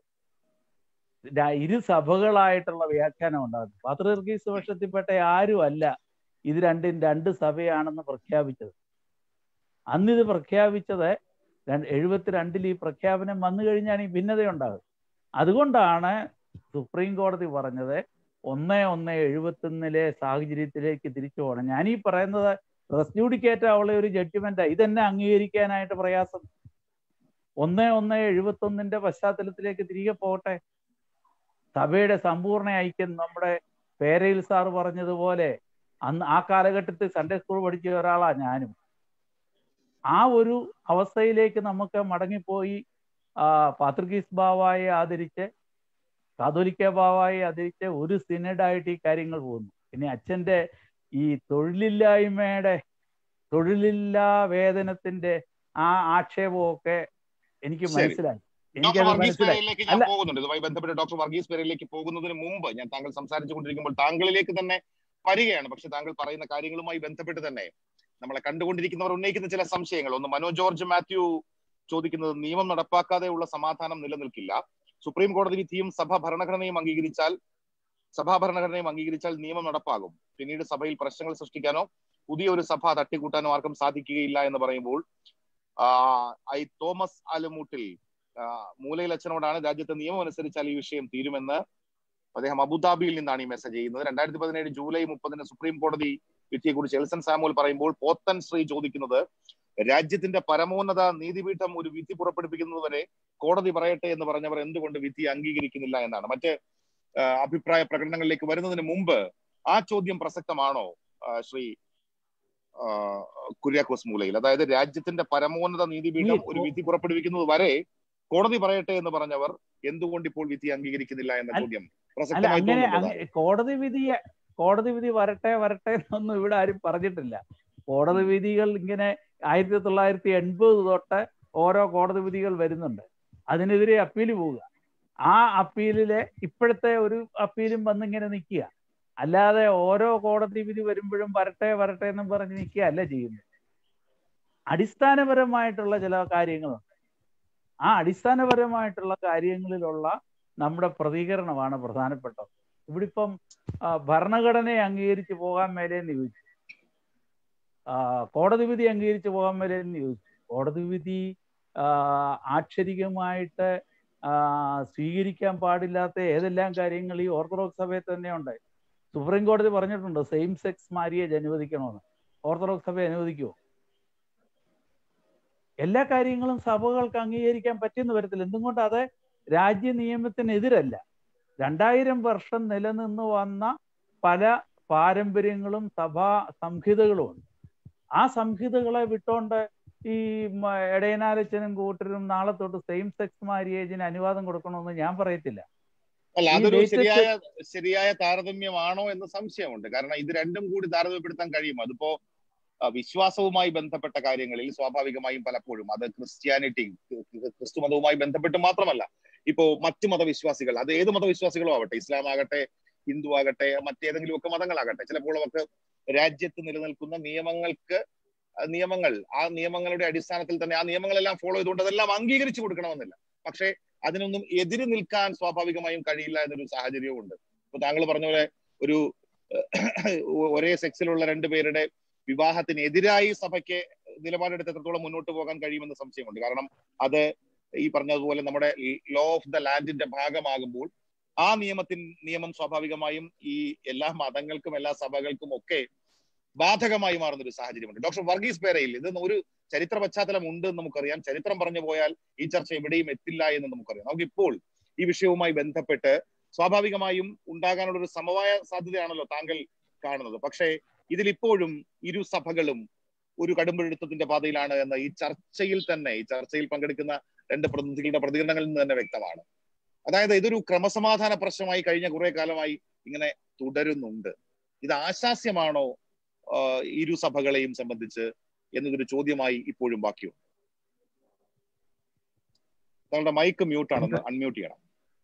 ര- ഇരു സഭകളായിട്ടുള്ള വ്യാഖ്യാനം ഉണ്ടാകുന്നു പാത്രീർക്കീസ് പക്ഷത്തിൽപ്പെട്ട ആരും അല്ല ഇത് രണ്ടും രണ്ട് സഭയാണെന്ന് പ്രഖ്യാപിച്ചത് അന്നിത് പ്രഖ്യാപിച്ചത് രണ്ട് എഴുപത്തിരണ്ടിൽ ഈ പ്രഖ്യാപനം വന്നു കഴിഞ്ഞാണ് ഈ ഭിന്നതയുണ്ടാകുന്നത് അതുകൊണ്ടാണ് സുപ്രീം കോടതി പറഞ്ഞത് ഒന്ന് ഒന്ന് എഴുപത്തൊന്നിലെ സാഹചര്യത്തിലേക്ക് തിരിച്ചു പോകണം ഞാൻ ഈ പറയുന്നത് റെസ് ജുഡിക്കേറ്റ് ഉള്ള ഒരു ജഡ്ജ്മെന്റ് ഇതെന്നെ അംഗീകരിക്കാനായിട്ട് പ്രയാസം ഒന്ന് ഒന്ന് എഴുപത്തൊന്നിന്റെ പശ്ചാത്തലത്തിലേക്ക് തിരികെ പോകട്ടെ സഭയുടെ സമ്പൂർണ്ണ ഐക്യം നമ്മുടെ പേരയിൽ സാർ പറഞ്ഞതുപോലെ അന്ന് ആ കാലഘട്ടത്തിൽ സൺഡേ സ്കൂൾ പഠിച്ച ഒരാളാ ഞാനും ആ ഒരു അവസ്ഥയിലേക്ക് നമുക്ക് മടങ്ങിപ്പോയി ആ പാത്രികീസ് ബാവായെ ആദരിച്ച് കാതോലിക്ക ബാവായെ ആദരിച്ച് ഒരു സിനഡായിട്ട് ഈ കാര്യങ്ങൾ പോകുന്നു പിന്നെ അച്ഛന്റെ ഈ തൊഴിലില്ലായ്മയുടെ തൊഴിലില്ലാ വേതനത്തിന്റെ ആ ആക്ഷേപമൊക്കെ എനിക്ക് ശരി. മനസ്സിലായി ഡോക്ടർ എനിക്കത് വർഗീസ് മനസ്സിലായി പെരയിലേക്ക് ഞാൻ അല്ല. പോകുന്നുണ്ട് ഇതുമായി ബന്ധപ്പെട്ട് ഡോക്ടർ വർഗീസ് പെരയിലേക്ക് പോകുന്നതിന് മുമ്പ് ഞാൻ താങ്കൾ സംസാരിച്ചു കൊണ്ടിരിക്കുമ്പോൾ താങ്കളിലേക്ക് തന്നെ വരികയാണ് പക്ഷെ താങ്കൾ പറയുന്ന കാര്യങ്ങളുമായി ബന്ധപ്പെട്ട് തന്നെ നമ്മളെ കണ്ടുകൊണ്ടിരിക്കുന്നവർ ഉന്നയിക്കുന്ന ചില സംശയങ്ങൾ ഒന്ന് മനോജ് ജോർജ് മാത്യു ചോദിക്കുന്നത് നിയമം നടപ്പാക്കാതെയുള്ള സമാധാനം നിലനിൽക്കില്ല സുപ്രീം കോടതി വിധിയും സഭ ഭരണഘടനയും അംഗീകരിച്ചാൽ സഭാ ഭരണഘടനയും അംഗീകരിച്ചാൽ നിയമം നടപ്പാകും പിന്നീട് സഭയിൽ പ്രശ്നങ്ങൾ സൃഷ്ടിക്കാനോ പുതിയ ഒരു സഭ തട്ടിക്കൂട്ടാനോ ആർക്കും സാധിക്കുകയില്ല എന്ന് പറയുമ്പോൾ ആ, ഐ തോമസ് ആലുമൂട്ടിൽ ആ, മൂലയിൽ അച്ഛനോടാണ് രാജ്യത്തെ നിയമം അനുസരിച്ചാൽ ഈ വിഷയം തീരുമെന്ന് അദ്ദേഹം അബുദാബിയിൽ നിന്നാണ് ഈ മെസ്സേജ് ചെയ്യുന്നത് രണ്ടായിരത്തി പതിനേഴ് ജൂലൈ മുപ്പതിന് സുപ്രീം കോടതി വിധിയെക്കുറിച്ച് എൽസൺ സാമുവൽ പറയുമ്പോൾ പോത്തൻ ശ്രീ ചോദിക്കുന്നത് രാജ്യത്തിന്റെ പരമോന്നത നീതിപീഠം ഒരു വിധി പുറപ്പെടുപ്പിക്കുന്നത് വരെ കോടതി പറയട്ടെ എന്ന് പറഞ്ഞവർ എന്തുകൊണ്ട് വിധി അംഗീകരിക്കുന്നില്ല എന്നാണ് മറ്റ് ആ, അഭിപ്രായ പ്രകടനങ്ങളിലേക്ക് വരുന്നതിന് മുമ്പ് ആ ചോദ്യം പ്രസക്തമാണോ ആ, ശ്രീ ആ, കുര്യാക്കോസ് മൂലയിൽ അതായത് രാജ്യത്തിന്റെ പരമോന്നത നീതിപീഠം ഒരു വിധി പുറപ്പെടുവിക്കുന്നത് വരെ കോടതി പറയട്ടെ എന്ന് പറഞ്ഞവർ എന്തുകൊണ്ട് ഇപ്പോൾ വിധി അംഗീകരിക്കുന്നില്ല എന്ന അല്ല- ചോദ്യം അല്ല പ്രസക്തമായി അങ്ങനെ തോന്നുന്നതാണ് അങ്ങ- കോടതി വിധി കോടതി വിധി വരട്ടെ വരട്ടെ എന്നൊന്നും ഇവിടെ ആരും പറഞ്ഞിട്ടില്ല കോടതി വിധികൾ ഇങ്ങനെ ആയിരത്തി തൊള്ളായിരത്തി എൺപത് തൊട്ട് ഓരോ കോടതി വിധികൾ വരുന്നുണ്ട് അതിനെതിരെ അപ്പീൽ പോവുക ആ അപ്പീലിലെ ഇപ്പോഴത്തെ ഒരു അപ്പീലും വന്നിങ്ങനെ നിൽക്കുക അല്ലാതെ ഓരോ കോടതി വിധി വരുമ്പോഴും വരട്ടെ വരട്ടെ എന്നും പറഞ്ഞ് നിൽക്കുക അല്ല ചെയ്യുന്നത് അടിസ്ഥാനപരമായിട്ടുള്ള ചില കാര്യങ്ങളുണ്ട് ആ അടിസ്ഥാനപരമായിട്ടുള്ള കാര്യങ്ങളിലുള്ള നമ്മുടെ പ്രതികരണമാണ് പ്രധാനപ്പെട്ടത് ഇവിടെ ഇപ്പം ആ, ഭരണഘടനയെ അംഗീകരിച്ച് പോകാൻ മേലെന്ന് ചോദിച്ചു ആ, കോടതി വിധി അംഗീകരിച്ച് പോകാൻ മേലെന്ന് ചോദിച്ചു കോടതി വിധി ആ, ആക്ഷരികമായിട്ട് ആ, സ്വീകരിക്കാൻ പാടില്ലാത്ത ഏതെല്ലാം കാര്യങ്ങൾ ഈ ഓർത്തഡോക്സ് സഭയിൽ തന്നെയുണ്ട് സുപ്രീം കോടതി പറഞ്ഞിട്ടുണ്ട് സെയിം സെക്സ് മാരിയേജ് അനുവദിക്കണമെന്ന് ഓർത്തഡോക്സ് സഭ അനുവദിക്കുമോ എല്ലാ കാര്യങ്ങളും സഭകൾക്ക് അംഗീകരിക്കാൻ പറ്റുന്ന വരത്തില്ല എന്തുകൊണ്ട് അത് രാജ്യ നിയമത്തിനെതിരല്ല രണ്ടായിരം വർഷം നിലനിന്ന് വന്ന പല പാരമ്പര്യങ്ങളും സഭാ സംഹിതകളും ഉണ്ട് ആ സംഹിതകളെ വിട്ടോണ്ട് ഈ മ- എടയനാലച്ചനും കൂട്ടരും നാളെ തൊട്ട് സെയിം സെക്സ് മാരിയേജിന് അനുവാദം കൊടുക്കണമെന്ന് ഞാൻ പറയത്തില്ല അല്ല ഈ അതൊരു latest- ശരിയായ ശരിയായ താരതമ്യമാണോ എന്ന് സംശയമുണ്ട് കാരണം ഇത് രണ്ടും കൂടി താരതമ്യപ്പെടുത്താൻ കഴിയും അതിപ്പോ ആ, വിശ്വാസവുമായി ബന്ധപ്പെട്ട കാര്യങ്ങളിൽ സ്വാഭാവികമായും പലപ്പോഴും അത് ക്രിസ്ത്യാനിറ്റി ക്രിസ്തു മതവുമായി ബന്ധപ്പെട്ട് മാത്രമല്ല ഇപ്പോ മറ്റു മതവിശ്വാസികൾ അത് ഏത് മതവിശ്വാസികളും ആവട്ടെ ഇസ്ലാം ആകട്ടെ ഹിന്ദു ആകട്ടെ മറ്റേതെങ്കിലും ഒക്കെ മതങ്ങളാകട്ടെ ചിലപ്പോൾ അവർക്ക് രാജ്യത്ത് നിലനിൽക്കുന്ന നിയമങ്ങൾക്ക് ആ നിയമങ്ങൾ ആ നിയമങ്ങളുടെ അടിസ്ഥാനത്തിൽ തന്നെ ആ നിയമങ്ങളെല്ലാം ഫോളോ ചെയ്തുകൊണ്ട് അതെല്ലാം അംഗീകരിച്ചു കൊടുക്കണമെന്നില്ല പക്ഷേ അതിനൊന്നും എതിര് നിൽക്കാൻ സ്വാഭാവികമായും കഴിയില്ല എന്നൊരു സാഹചര്യവും ഉണ്ട് ഇപ്പൊ താങ്കൾ പറഞ്ഞ പോലെ ഒരു ഏഹ്, ഒരേ സെക്സിലുള്ള രണ്ടുപേരുടെ വിവാഹത്തിനെതിരായി സഭയ്ക്ക് നിലപാടെടുത്ത് എത്രത്തോളം മുന്നോട്ട് പോകാൻ കഴിയുമെന്ന് സംശയമുണ്ട് കാരണം അത് ഈ പറഞ്ഞതുപോലെ നമ്മുടെ ലോ ഓഫ് ദ ലാൻഡിന്റെ ഭാഗമാകുമ്പോൾ ആ നിയമത്തിൻ നിയമം സ്വാഭാവികമായും ഈ എല്ലാ മതങ്ങൾക്കും എല്ലാ സഭകൾക്കും ഒക്കെ ബാധകമായി മാറുന്ന ഒരു സാഹചര്യമുണ്ട് ഡോക്ടർ വർഗീസ് പേരയിൽ ഇത് ഒരു ചരിത്ര പശ്ചാത്തലം ഉണ്ട് എന്ന് നമുക്കറിയാം ചരിത്രം പറഞ്ഞു പോയാൽ ഈ ചർച്ച എവിടെയും എത്തില്ല എന്ന് നമുക്കറിയാം നമുക്കിപ്പോൾ ഈ വിഷയവുമായി ബന്ധപ്പെട്ട് സ്വാഭാവികമായും ഉണ്ടാകാനുള്ള ഒരു സമവായ സാധ്യതയാണല്ലോ താങ്കൾ കാണുന്നത് പക്ഷേ ഇതിലിപ്പോഴും ഇരു സഭകളും ഒരു കടുംപിടുത്തത്തിന്റെ പാതയിലാണ് എന്ന് ഈ ചർച്ചയിൽ തന്നെ ഈ ചർച്ചയിൽ പങ്കെടുക്കുന്ന രണ്ട് പ്രതിനിധികളുടെ പ്രതികരണങ്ങളിൽ നിന്ന് തന്നെ വ്യക്തമാണ് അതായത് ഇതൊരു ക്രമസമാധാന പ്രശ്നമായി കഴിഞ്ഞ കുറെ കാലമായി ഇങ്ങനെ തുടരുന്നുണ്ട് ഇത് ആശാസ്യമാണോ ആഹ് ഇരു സഭകളെയും സംബന്ധിച്ച് എന്നതൊരു ചോദ്യമായി ഇപ്പോഴും ബാക്കിയുണ്ട് താങ്കളുടെ മൈക്ക് മ്യൂട്ട് ആണെന്ന് അൺമ്യൂട്ട് ചെയ്യണം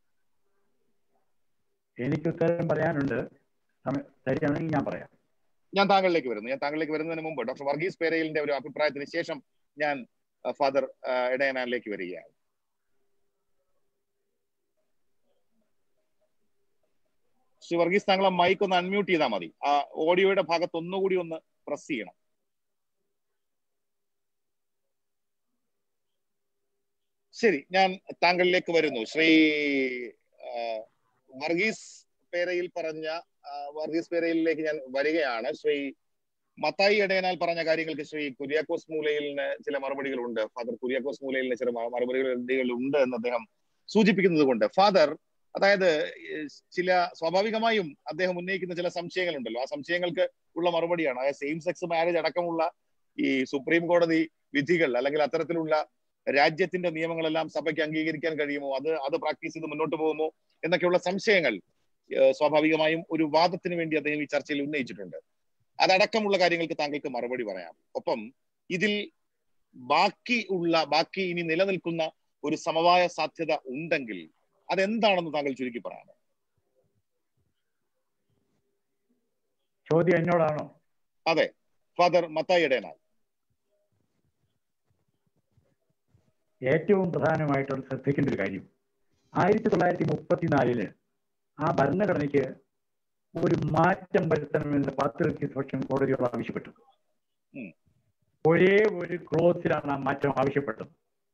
എനിക്ക് ഉത്തരം പറയാനുണ്ട് സമയം തരികയാണെങ്കിൽ ഞാൻ പറയാം ഞാൻ താങ്കളിലേക്ക് വരുന്നു ഞാൻ താങ്കളിലേക്ക് വരുന്നതിന് മുമ്പ് ഡോക്ടർ വർഗീസ് പേരയിലിന്റെ ഒരു അഭിപ്രായത്തിന് ശേഷം ഞാൻ ഫാദർ എടയനാനിലേക്ക് വരികയാണ് ശ്രീ വർഗീസ് താങ്കൾ ആ മൈക്ക് ഒന്ന് അൺമ്യൂട്ട് ചെയ്താൽ മതി ആ ഓഡിയോയുടെ ഭാഗത്ത് ഒന്നുകൂടി ഒന്ന് പ്രസ് ചെയ്യണം ശരി ഞാൻ താങ്കളിലേക്ക് വരുന്നു ശ്രീ ആ, വർഗീസ് പേരയിൽ പറഞ്ഞ ആ, വർഗീസ് പേരയിലേക്ക് ഞാൻ വരികയാണ് ശ്രീ മത്തായി എടയനാൽ പറഞ്ഞ കാര്യങ്ങൾക്ക് ശ്രീ കുര്യാക്കോസ് മൂലയിലിന് ചില മറുപടികളുണ്ട് ഫാദർ കുര്യാക്കോസ് മൂലയിലിന് ചില മ- മറുപടികൾ ഉണ്ട് എന്ന് അദ്ദേഹം സൂചിപ്പിക്കുന്നത് കൊണ്ട് ഫാദർ അതായത് ഏഹ്, ചില സ്വാഭാവികമായും അദ്ദേഹം ഉന്നയിക്കുന്ന ചില സംശയങ്ങളുണ്ടല്ലോ ആ സംശയങ്ങൾക്ക് ഉള്ള മറുപടിയാണ് അതായത് സെയിം സെക്സ് മാരേജ് അടക്കമുള്ള ഈ സുപ്രീം കോടതി വിധികൾ അല്ലെങ്കിൽ അത്തരത്തിലുള്ള രാജ്യത്തിന്റെ നിയമങ്ങളെല്ലാം സഭയ്ക്ക് അംഗീകരിക്കാൻ കഴിയുമോ അത് അത് പ്രാക്ടീസ് ചെയ്ത് മുന്നോട്ട് പോകുമോ എന്നൊക്കെയുള്ള സംശയങ്ങൾ ഏഹ്, സ്വാഭാവികമായും ഒരു വാദത്തിന് വേണ്ടി അദ്ദേഹം ഈ ചർച്ചയിൽ ഉന്നയിച്ചിട്ടുണ്ട് അതടക്കമുള്ള കാര്യങ്ങൾക്ക് താങ്കൾക്ക് മറുപടി പറയാം ഒപ്പം ഇതിൽ ബാക്കി ഉള്ള ബാക്കി ഇനി നിലനിൽക്കുന്ന ഒരു സമവായ സാധ്യത ഉണ്ടെങ്കിൽ അതെന്താണെന്ന് താങ്കൾ ചുരുക്കി പറയാമോ ചോദ്യം എന്നോടാണോ അതെ ഫാദർ മത്തായി ഇടയനാൽ ഏറ്റവും പ്രധാനമായിട്ടുള്ള ശ്രദ്ധിക്കേണ്ട ഒരു കാര്യം ആയിരത്തി തൊള്ളായിരത്തി മുപ്പത്തിനാലില് ആ ഭരണഘടനയ്ക്ക് ഒരു മാറ്റം വരുത്തണമെന്ന് പാത്രപക്ഷം കോടതിയോട് ആവശ്യപ്പെട്ടു ഉം. ഒരേ ഒരു ക്ലോസിലാണ് ആ മാറ്റം ആവശ്യപ്പെട്ടത്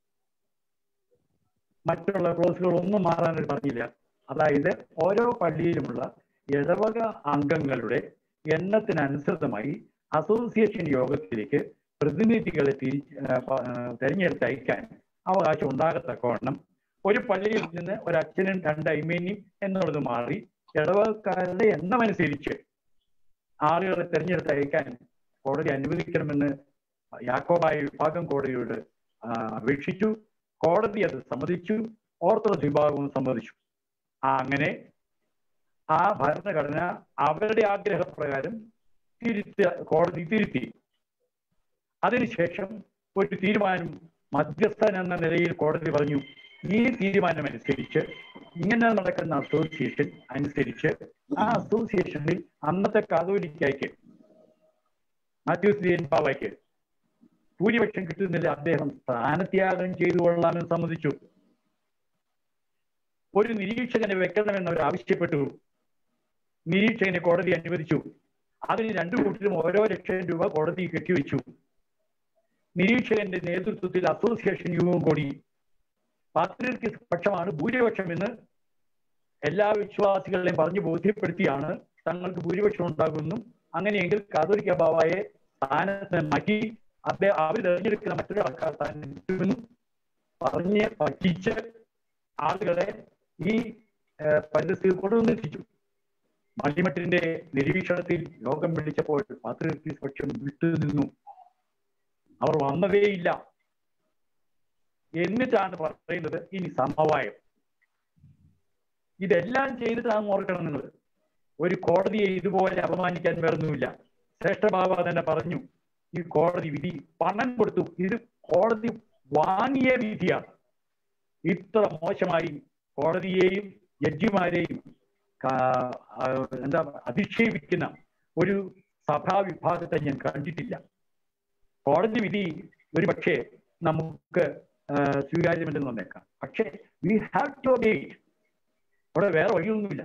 മറ്റുള്ള ക്ലോസുകൾ ഒന്നും മാറാൻ പറഞ്ഞില്ല അതായത് ഓരോ പള്ളിയിലുമുള്ള ഇടവക അംഗങ്ങളുടെ എണ്ണത്തിനനുസൃതമായി അസോസിയേഷൻ യോഗത്തിലേക്ക് പ്രതിനിധികളെ തിരി ആ, പ- ആ, തെരഞ്ഞെടുത്ത് അയക്കാൻ അവകാശം ഉണ്ടാകത്തക്കവണ്ണം ഒരു പള്ളിയിൽ നിന്ന് ഒരു അച്ഛനും രണ്ട് അയ്മേനിയും എന്നുള്ളത് മാറി ഇടവകക്കാരുടെ എണ്ണം അനുസരിച്ച് ആളുകളെ തെരഞ്ഞെടുത്ത് അയക്കാൻ കോടതി അനുവദിക്കണമെന്ന് യാക്കോബായ വിഭാഗം കോടതിയോട് ആ, അപേക്ഷിച്ചു കോടതി അത് സമ്മതിച്ചു ഓർത്തഡോക്സ് വിഭാഗവും സമ്മതിച്ചു ആ അങ്ങനെ ആ ഭരണഘടന അവരുടെ ആഗ്രഹപ്രകാരം തിരുത്തി കോടതി തിരുത്തി അതിനുശേഷം ഒരു തീരുമാനം മധ്യസ്ഥൻ എന്ന നിലയിൽ കോടതി പറഞ്ഞു ഈ തീരുമാനം അനുസരിച്ച് ഇങ്ങനെ നടക്കുന്ന അസോസിയേഷൻ അനുസരിച്ച് ആ അസോസിയേഷനിൽ അന്നത്തെ കാതോലിക്കായ്ക്ക് മാത്യൂസ് ജെയിൻ ബാബയ്ക്ക് ഭൂരിപക്ഷം കിട്ടുന്നില്ല അദ്ദേഹം സ്ഥാനത്യാഗം ചെയ്തു കൊള്ളാമെന്ന് സമ്മതിച്ചു ഒരു നിരീക്ഷകനെ വെക്കണമെന്ന് അവർ ആവശ്യപ്പെട്ടു നിരീക്ഷകനെ കോടതി അനുവദിച്ചു അതിന് രണ്ടു കൂട്ടരും ഓരോ ലക്ഷം രൂപ കോടതി കെട്ടിവെച്ചു നിരീക്ഷകന്റെ നേതൃത്വത്തിൽ അസോസിയേഷൻ യോഗം കൂടി പാത്രികർക്ക് പക്ഷമാണ് ഭൂരിപക്ഷം എന്ന് എല്ലാ വിശ്വാസികളെയും പറഞ്ഞു ബോധ്യപ്പെടുത്തിയാണ് തങ്ങൾക്ക് ഭൂരിപക്ഷം ഉണ്ടാകുന്നു അങ്ങനെയെങ്കിൽ കാതോലിക്ക ബാബായെ സ്ഥാനത്ത് മാറ്റി അദ്ദേഹം അവർ തെരഞ്ഞെടുക്കുന്ന മറ്റൊരു ആൾക്കാർ സ്ഥാനം കിട്ടുമെന്നും പറഞ്ഞ് പറ്റിച്ച് ആളുകളെ ഈ ഏഹ്, പരിസ്ഥിതി കൊണ്ടുവന്നെത്തിച്ചു മള്ളിമട്ടിന്റെ നിരീക്ഷണത്തിൽ യോഗം വിളിച്ചപ്പോൾ പാത്രികർക്ക് പക്ഷം വിട്ടുനിന്നു അവർ വന്നതേയില്ല എന്നിട്ടാണ് പറയുന്നത് ഇനി സമവായം ഇതെല്ലാം ചെയ്തിട്ടാണ് ഓർക്കണം നിങ്ങൾ ഒരു കോടതിയെ ഇതുപോലെ അപമാനിക്കാൻ വരുന്നുമില്ല ശ്രേഷ്ഠബാബ തന്നെ പറഞ്ഞു ഈ കോടതി വിധി പണം കൊടുത്തു ഇത് കോടതി വാങ്ങിയ വിധിയാണ് ഇത്ര മോശമായി കോടതിയെയും ജഡ്ജിമാരെയും കാ- ആ, എന്താ അധിക്ഷേപിക്കുന്ന ഒരു സഭാ വിഭാഗത്തെ ഞാൻ കണ്ടിട്ടില്ല കോടതി വിധി ഒരു പക്ഷേ നമുക്ക് ആ, സ്വീകാര്യമല്ലെന്ന് വന്നേക്കാം പക്ഷേ വി ഹാവ് ടു ഒബേ ഇവിടെ വേറെ വഴിയൊന്നുമില്ല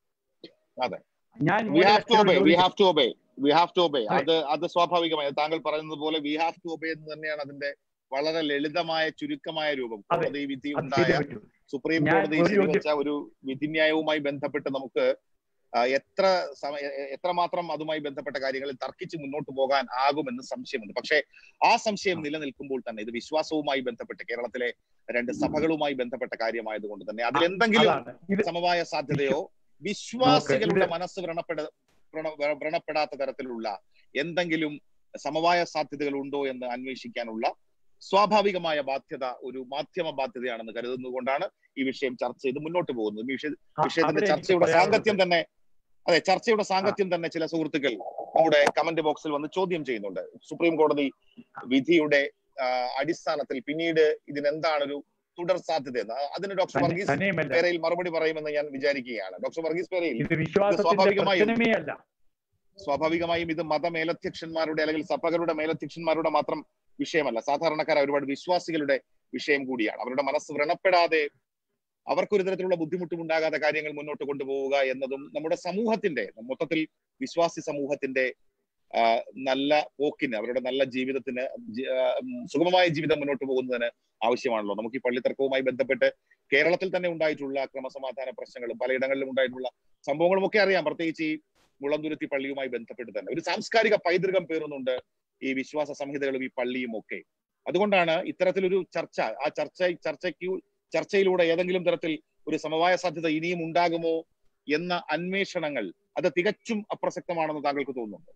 അതെ. ഞാൻ വി ഒരു have to lakh obey we ചോദിച്ചു. Have to obey we have to obey അതെ. അത് അത് സ്വാഭാവികമായി താങ്കൾ പറയുന്നത് പോലെ വി ഹാവ് ടു ഒബേ എന്ന് തന്നെയാണ് അതിന്റെ വളരെ ലളിതമായ ചുരുക്കമായ രൂപം അതെ. കോടതി വിധി അത് ഉണ്ടായ ചെയ്തേ പറ്റൂ. സുപ്രീം ഞാൻ കോടതി ഒരു ചോദ്യം- ശരിവെച്ച ഒരു വിധിന്യായവുമായി ബന്ധപ്പെട്ട് നമുക്ക് ആ, എത്ര സമയ എ- എത്രമാത്രം അതുമായി ബന്ധപ്പെട്ട കാര്യങ്ങളിൽ തർക്കിച്ച് മുന്നോട്ട് പോകാൻ ആകുമെന്ന് സംശയമുണ്ട് പക്ഷേ ആ സംശയം നിലനിൽക്കുമ്പോൾ തന്നെ ഇത് വിശ്വാസവുമായി ബന്ധപ്പെട്ട് കേരളത്തിലെ രണ്ട് സഭകളുമായി ബന്ധപ്പെട്ട കാര്യമായതുകൊണ്ട് തന്നെ അതിലെന്തെങ്കിലും അതാണ് ഇത് സമവായ സാധ്യതയോ വിശ്വാസികളുടെ ഇത് മനസ്സ് വ്രണപ്പെട വ്രണ- വ്ര- വ്രണപ്പെടാത്ത തരത്തിലുള്ള എന്തെങ്കിലും സമവായ സാധ്യതകൾ ഉണ്ടോ എന്ന് അന്വേഷിക്കാനുള്ള സ്വാഭാവികമായ ബാധ്യത ഒരു മാധ്യമ ബാധ്യതയാണെന്ന് കരുതുന്നതുകൊണ്ടാണ് ഈ വിഷയം ചർച്ച ചെയ്ത് മുന്നോട്ട് പോകുന്നത് ഈ വിഷയ വിഷയത്തിന്റെ അവരെ എനിക്ക് ചർച്ചയുടെ പറയാനുള്ളത് സാങ്കത്യം തന്നെ അതെ ചർച്ചയുടെ സാങ്കത്യം തന്നെ ചില സുഹൃത്തുക്കൾ നമ്മുടെ കമന്റ് ബോക്സിൽ വന്ന് ചോദ്യം ചെയ്യുന്നുണ്ട് സുപ്രീം കോടതി വിധിയുടെ ആ, അടിസ്ഥാനത്തിൽ പിന്നീട് ഇതിനെന്താണ് ഒരു തുടർ സാധ്യത എന്ന് അതിന് ഡോക്ടർ തന്നെ- വർഗീസ് തന്നെയുമല്ല പേരയിൽ മറുപടി പറയുമെന്ന് ഞാൻ വിചാരിക്കുകയാണ് ഡോക്ടർ വർഗീസ് പേരയിൽ ഇത് വിശ്വാസത്തിന്റെ സ്വാഭാവികമായും- പ്രശ്നമേ അല്ല സ്വാഭാവികമായും ഇത് മതമേലധ്യക്ഷന്മാരുടെ അല്ലെങ്കിൽ സഭകളുടെ മേലധ്യക്ഷന്മാരുടെ മാത്രം വിഷയമല്ല സാധാരണക്കാർ ഒരുപാട് വിശ്വാസികളുടെ വിഷയം കൂടിയാണ് അവരുടെ മനസ്സ് വ്രണപ്പെടാതെ അവർക്കൊരു തരത്തിലുള്ള ബുദ്ധിമുട്ടും ഉണ്ടാകാത്ത കാര്യങ്ങൾ മുന്നോട്ട് കൊണ്ടുപോവുക എന്നതും നമ്മുടെ സമൂഹത്തിന്റെ മൊത്തത്തിൽ വിശ്വാസി സമൂഹത്തിന്റെ ആ, നല്ല പോക്കിന് അവരുടെ നല്ല ജീവിതത്തിന് ജി- ആ, ഉം, സുഗമമായ ജീവിതം മുന്നോട്ട് പോകുന്നതിന് ആവശ്യമാണല്ലോ നമുക്ക് ഈ പള്ളിത്തർക്കവുമായി ബന്ധപ്പെട്ട് കേരളത്തിൽ തന്നെ ഉണ്ടായിട്ടുള്ള ക്രമസമാധാന പ്രശ്നങ്ങളും പലയിടങ്ങളിലും ഉണ്ടായിട്ടുള്ള സംഭവങ്ങളും ഒക്കെ അറിയാം പ്രത്യേകിച്ച് ഈ മുളന്തുരുത്തി പള്ളിയുമായി ബന്ധപ്പെട്ട് തന്നെ ഒരു സാംസ്കാരിക പൈതൃകം പേറുന്നുണ്ട് ഈ വിശ്വാസ സംഹിതകളും ഈ പള്ളിയും ഒക്കെ അതുകൊണ്ടാണ് ഇത്തരത്തിലൊരു ചർച്ച ആ ചർച്ച ചർച്ചയ്ക്ക് ചർച്ചയിലൂടെ ഏതെങ്കിലും തരത്തിൽ ഒരു സമവായ സാധ്യത ഇനിയും ഉണ്ടാകുമോ എന്ന അന്വേഷണങ്ങൾ അത് തികച്ചും അപ്രസക്തമാണെന്ന് താങ്കൾക്ക് തോന്നുന്നുണ്ട്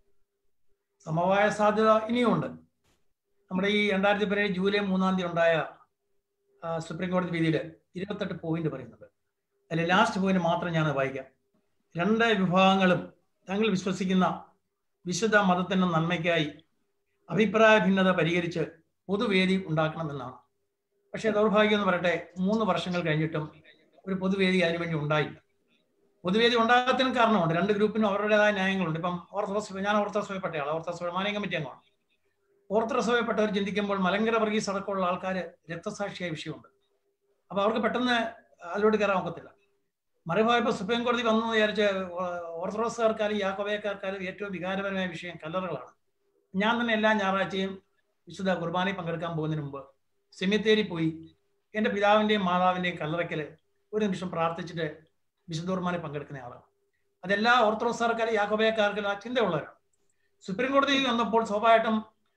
സമവായ സാധ്യത ഇനിയുമുണ്ട് നമ്മുടെ ഈ രണ്ടായിരത്തി പതിനേഴ് ജൂലൈ മൂന്നാം തീയതി ഉണ്ടായ ആ, സുപ്രീം കോടതി വിധിയിൽ ഇരുപത്തെട്ട് പോയിന്റ് പറയുന്നുണ്ട് അതിൽ ലാസ്റ്റ് പോയിന്റ് മാത്രം ഞാൻ വായിക്കാം രണ്ട് വിഭാഗങ്ങളും തങ്ങൾ വിശ്വസിക്കുന്ന വിശുദ്ധ മതത്തിന്റെ നന്മയ്ക്കായി അഭിപ്രായ ഭിന്നത പരിഹരിച്ച് പൊതുവേദി ഉണ്ടാക്കണമെന്നാണ് പക്ഷേ ദൗർഭാഗ്യം എന്ന് പറയട്ടെ മൂന്ന് വർഷങ്ങൾ കഴിഞ്ഞിട്ടും ഒരു പൊതുവേദി അതിനുവേണ്ടി ഉണ്ടായില്ല പൊതുവേദി ഉണ്ടാകത്തിന് കാരണമുണ്ട് രണ്ട് ഗ്രൂപ്പിനും അവരുടേതായ ന്യായങ്ങളുണ്ട് ഇപ്പം ഓർത്തഡോക്സ് ഞാൻ ഓർത്തഡോക്സ് സഭയിൽപ്പെട്ട ആളാണ് ഓർത്തഡോക്സ് മാനിയം കമ്മിറ്റി അംഗമാണ് ഓർത്തഡോക്സ് സഭയിൽപ്പെട്ടവർ ചിന്തിക്കുമ്പോൾ മലങ്കര വർഗീസ് അടക്കമുള്ള ആൾക്കാർ രക്തസാക്ഷിയായ വിഷയമുണ്ട് അപ്പോൾ അവർക്ക് പെട്ടെന്ന് അതിലോട്ട് കയറാൻ ഒക്കത്തില്ല മറിഭായപ്പോൾ സുപ്രീം കോടതി വന്നു വിചാരിച്ച് ഓർത്തഡോക്സുകാർക്കാരും യാക്കോബയക്കാർക്കാരും ഏറ്റവും വികാരപരമായ വിഷയം കല്ലറകളാണ് ഞാൻ തന്നെ എല്ലാ ഞായറാഴ്ചയും വിശുദ്ധ കുർബാനയിൽ പങ്കെടുക്കാൻ പോകുന്നതിന് മുമ്പ് സെമിത്തേരി പോയി എൻ്റെ പിതാവിൻ്റെയും മാതാവിൻ്റെയും കല്ലറയ്ക്കൽ ഒരു നിമിഷം പ്രാർത്ഥിച്ചിട്ട് വിശുദ്ധ കുർബാനയിൽ പങ്കെടുക്കുന്ന ആളാണ് അതെല്ലാ ഓർത്തഡോക്സുകാർക്കാരും യാക്കോബയക്കാർക്കും ആ ചിന്തയുള്ളവരാണ് സുപ്രീം കോടതി വന്നപ്പോൾ സ്വാഭാവികമായിട്ടും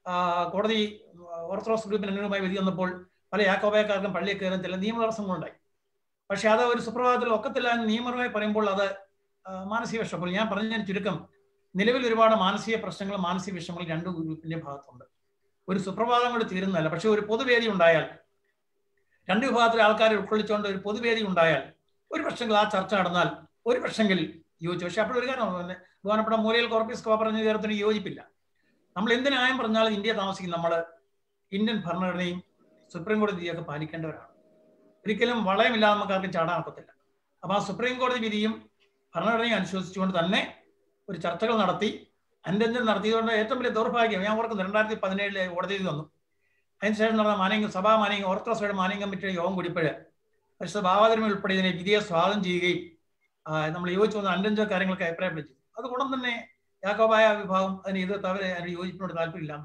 കോടതി ഓർത്തഡോക്സ് ഗ്രൂപ്പിന് അനുകൂലമായി വിധി വന്നപ്പോൾ പല യാക്കോബയക്കാർക്കും പള്ളിയിൽ കയറാൻ ചില നിയമ തടസ്സങ്ങളുണ്ടായി പക്ഷെ അത് ഒരു സുപ്രഭാതത്തിൽ ഒക്കത്തില്ല എന്ന് നിയമപരമായി പറയുമ്പോൾ അത് മാനസിക വിഷമപ്പോൾ ഞാൻ പറഞ്ഞതിന് ചുരുക്കം നിലവിൽ ഒരുപാട് മാനസിക പ്രശ്നങ്ങൾ മാനസിക വിഷമങ്ങൾ രണ്ടു ഗ്രൂപ്പിന്റെ ഭാഗത്തുണ്ട് ഒരു സുപ്രഭാതം കൊണ്ട് തീരുന്നതല്ല പക്ഷെ ഒരു പൊതുവേദി ഉണ്ടായാൽ രണ്ട് വിഭാഗത്തിലെ ആൾക്കാരെ ഉൾക്കൊള്ളിച്ചുകൊണ്ട് ഒരു പൊതുവേദി ഉണ്ടായാൽ ഒരു പക്ഷെങ്കിൽ ആ ചർച്ച നടന്നാൽ ഒരു പക്ഷെങ്കിൽ യോജിച്ചു പക്ഷെ അപ്പോൾ ഒരു കാര്യം ബഹുമാനപ്പെട്ട മൂലയിൽ കോർപ്പീസ് പറഞ്ഞ കാര്യത്തിന് യോജിപ്പില്ല നമ്മൾ എന്ത് ന്യായം പറഞ്ഞാലും ഇന്ത്യ താമസിക്കുന്ന നമ്മൾ ഇന്ത്യൻ ഭരണഘടനയും സുപ്രീം കോടതി വിധിയൊക്കെ പാലിക്കേണ്ടവരാണ് ഒരിക്കലും വളയമില്ലാതെ നമുക്ക് ആർക്കും ചാടാൻ ഒക്കത്തില്ല അപ്പോൾ ആ സുപ്രീം കോടതി വിധിയും ഭരണഘടനയും അനുശോസിച്ചുകൊണ്ട് തന്നെ ഒരു ചർച്ചകൾ നടത്തി അന്റഞ്ചൽ നടത്തിയതുകൊണ്ട് ഏറ്റവും വലിയ ദൗർഭാഗ്യം ഞാൻ ഓർക്കുന്നു രണ്ടായിരത്തി പതിനേഴിലെ കോടതി വന്നു അതിനുശേഷം നടന്ന മാനിയം സഭാ മാനിയം ഓർത്തഡോക്സയുടെ മാനിയം കമ്മിറ്റിയുടെ യോഗം കൂടിയപ്പോൾ പരിശുദ്ധ ഭാവാതിരമ ഉൾപ്പെടെ ഇതിനെ വിധിയെ സ്വാഗതം ചെയ്യുകയും നമ്മൾ യോജിച്ചു വന്ന അന്റഞ്ചൽ കാര്യങ്ങൾക്ക് അഭിപ്രായപ്പെട്ടു അത് ഗുണം തന്നെ യാക്കോബായ വിഭാഗം അതിന് എതിർത്ത് അവർ അതിന് യോജിപ്പിനോട് താല്പര്യമില്ല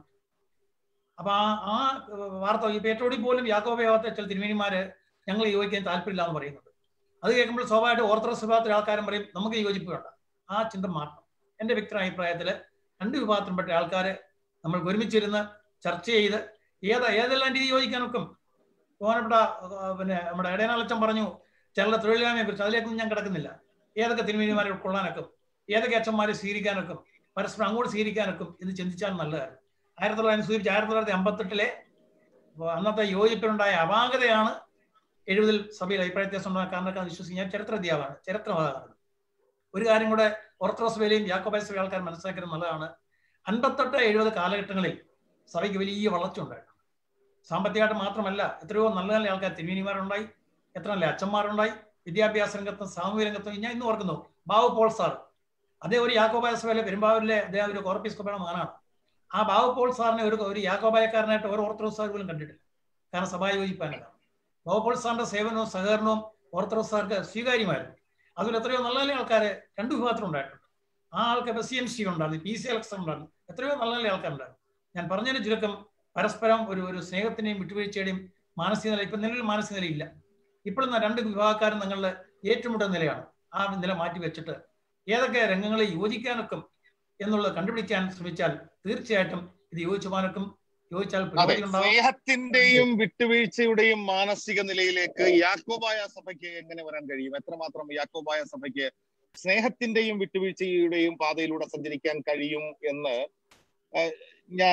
അപ്പൊ ആ ആ വാർത്ത ഈ പേട്ടോടി പോലും യാക്കോബായ ഭാഗത്തെ ചില തിരുമേനിമാര് ഞങ്ങൾ യോജിക്കാൻ താല്പര്യമില്ല എന്ന് പറയുന്നുണ്ട് അത് കേൾക്കുമ്പോൾ സ്വാഭാവികമായിട്ട് ഓർത്തഡോക്സ് വിഭാഗത്തിലെ ആൾക്കാരും പറയും നമുക്ക് യോജിപ്പ് വേണ്ട ആ ചിന്ത മാറ്റണം എൻ്റെ വ്യക്തി അഭിപ്രായത്തിൽ രണ്ട് വിഭാഗത്തിൽപ്പെട്ട ആൾക്കാരെ നമ്മൾ ഒരുമിച്ചിരുന്ന് ചർച്ച ചെയ്ത് ഏത് ഏതെല്ലാം രീതി യോജിക്കാൻ ഒക്കും ബഹുമാനപ്പെട്ട പിന്നെ നമ്മുടെ ഇടയനാളച്ചൻ പറഞ്ഞു ചിലരുടെ തൊഴിലില്ലായ്മയെ കുറിച്ച് അതിലേക്കൊന്നും ഞാൻ കിടക്കുന്നില്ല ഏതൊക്കെ തിരുമേനിമാരെ ഉൾക്കൊള്ളാനൊക്കും ഏതൊക്കെ അച്ഛന്മാരെ സ്വീകരിക്കാനൊക്കും പരസ്പരം അങ്ങോട്ട് സ്വീകരിക്കാനൊക്കും എന്ന് ചിന്തിച്ചാൽ നല്ലതാണ് ആയിരത്തി തൊള്ളായിരത്തി സൂചിപ്പിച്ച ആയിരത്തി തൊള്ളായിരത്തി അമ്പത്തെട്ടിലെ അന്നത്തെ യോജിപ്പിനുണ്ടായ അപാകതയാണ് എഴുപതിൽ സഭയിൽ അഭിപ്രായ വ്യത്യാസം ഉണ്ടാകാൻ കാരണക്കാർ വിശ്വസിക്കും ഞാൻ ചരിത്ര അധ്യാപകമാണ് ചരിത്രവാദമാണ് ഒരു കാര്യം കൂടെ ഓർത്തഡോക്സ് സഭയിലെയും യാക്കോബായ സഭ ആൾക്കാർ മനസ്സിലാക്കുന്നത് നല്ലതാണ് അൻപത്തെട്ട് എഴുപത് കാലഘട്ടങ്ങളിൽ സഭയ്ക്ക് വലിയ വളർച്ച ഉണ്ടായിട്ടുണ്ട് സാമ്പത്തികമായിട്ട് മാത്രമല്ല എത്രയോ നല്ല നല്ല ആൾക്കാർ തിരുമേനിമാരുണ്ടായി എത്ര നല്ല അച്ഛന്മാരുണ്ടായി വിദ്യാഭ്യാസ രംഗത്തും സാമൂഹ്യ രംഗത്തും ഞാൻ ഇന്ന് ഓർക്കുന്നു ബാബു പോൾ സാർ അദ്ദേഹം ഒരു യാക്കോബായ സഭയിലെ പെരുമ്പാവൂരിലെ അദ്ദേഹം ഒരു കോർപ്പീസ് കൊപ്പയുടെ മകനാണ് ആ ബാബു പോൾ സാറിനെ ഒരു ഒരു യാക്കോബായക്കാരനായിട്ട് ഒരു ഓർത്തഡോക്സ് പോലും കണ്ടിട്ടില്ല കാരണം സഭാ യോജിപ്പാനല്ല ബാബു പോൾ സാറിന്റെ സേവനവും സഹകരണവും ഓർത്തഡോക്സുകാർക്ക് സ്വീകാര്യമായിരുന്നു അതിൽ എത്രയോ നല്ല നല്ല ആൾക്കാരെ രണ്ട് വിഭാഗത്തിലുണ്ടായിട്ടുണ്ട് ആ ആൾക്ക് ഇപ്പൊ സി എം സി ഉണ്ടായിരുന്നു പി സി എലക്ഷൻ ഉണ്ടായിരുന്നു എത്രയോ നല്ല നല്ല ആൾക്കാരുണ്ടായിരുന്നു ഞാൻ പറഞ്ഞതിന് ചുരുക്കം പരസ്പരം ഒരു ഒരു സ്നേഹത്തിന്റെയും വിട്ടുവീഴ്ചയുടെയും മാനസിക നില ഇപ്പൊ നിലവിൽ മാനസിക നിലയില്ല ഇപ്പോഴും രണ്ട് വിഭാഗക്കാരും നിങ്ങളുടെ ഏറ്റുമുട്ടുന്ന നിലയാണ് ആ നില മാറ്റി വെച്ചിട്ട് ഏതൊക്കെ രംഗങ്ങളെ യോജിക്കാനൊക്കും എന്നുള്ളത് കണ്ടുപിടിക്കാൻ ശ്രമിച്ചാൽ തീർച്ചയായിട്ടും ഇത് യോജിച്ചുമാനൊക്കും യോജിച്ചാൽ അതെ സ്നേഹത്തിന്റെയും വിട്ടുവീഴ്ചയുടെയും മാനസിക നിലയിലേക്ക് യാക്കോബായ സഭയ്ക്ക് എങ്ങനെ വരാൻ കഴിയും എത്രമാത്രം യാക്കോബായ സഭയ്ക്ക് സ്നേഹത്തിന്റെയും വിട്ടുവീഴ്ചയുടെയും പാതയിലൂടെ സഞ്ചരിക്കാൻ കഴിയും എന്ന് ഞാൻ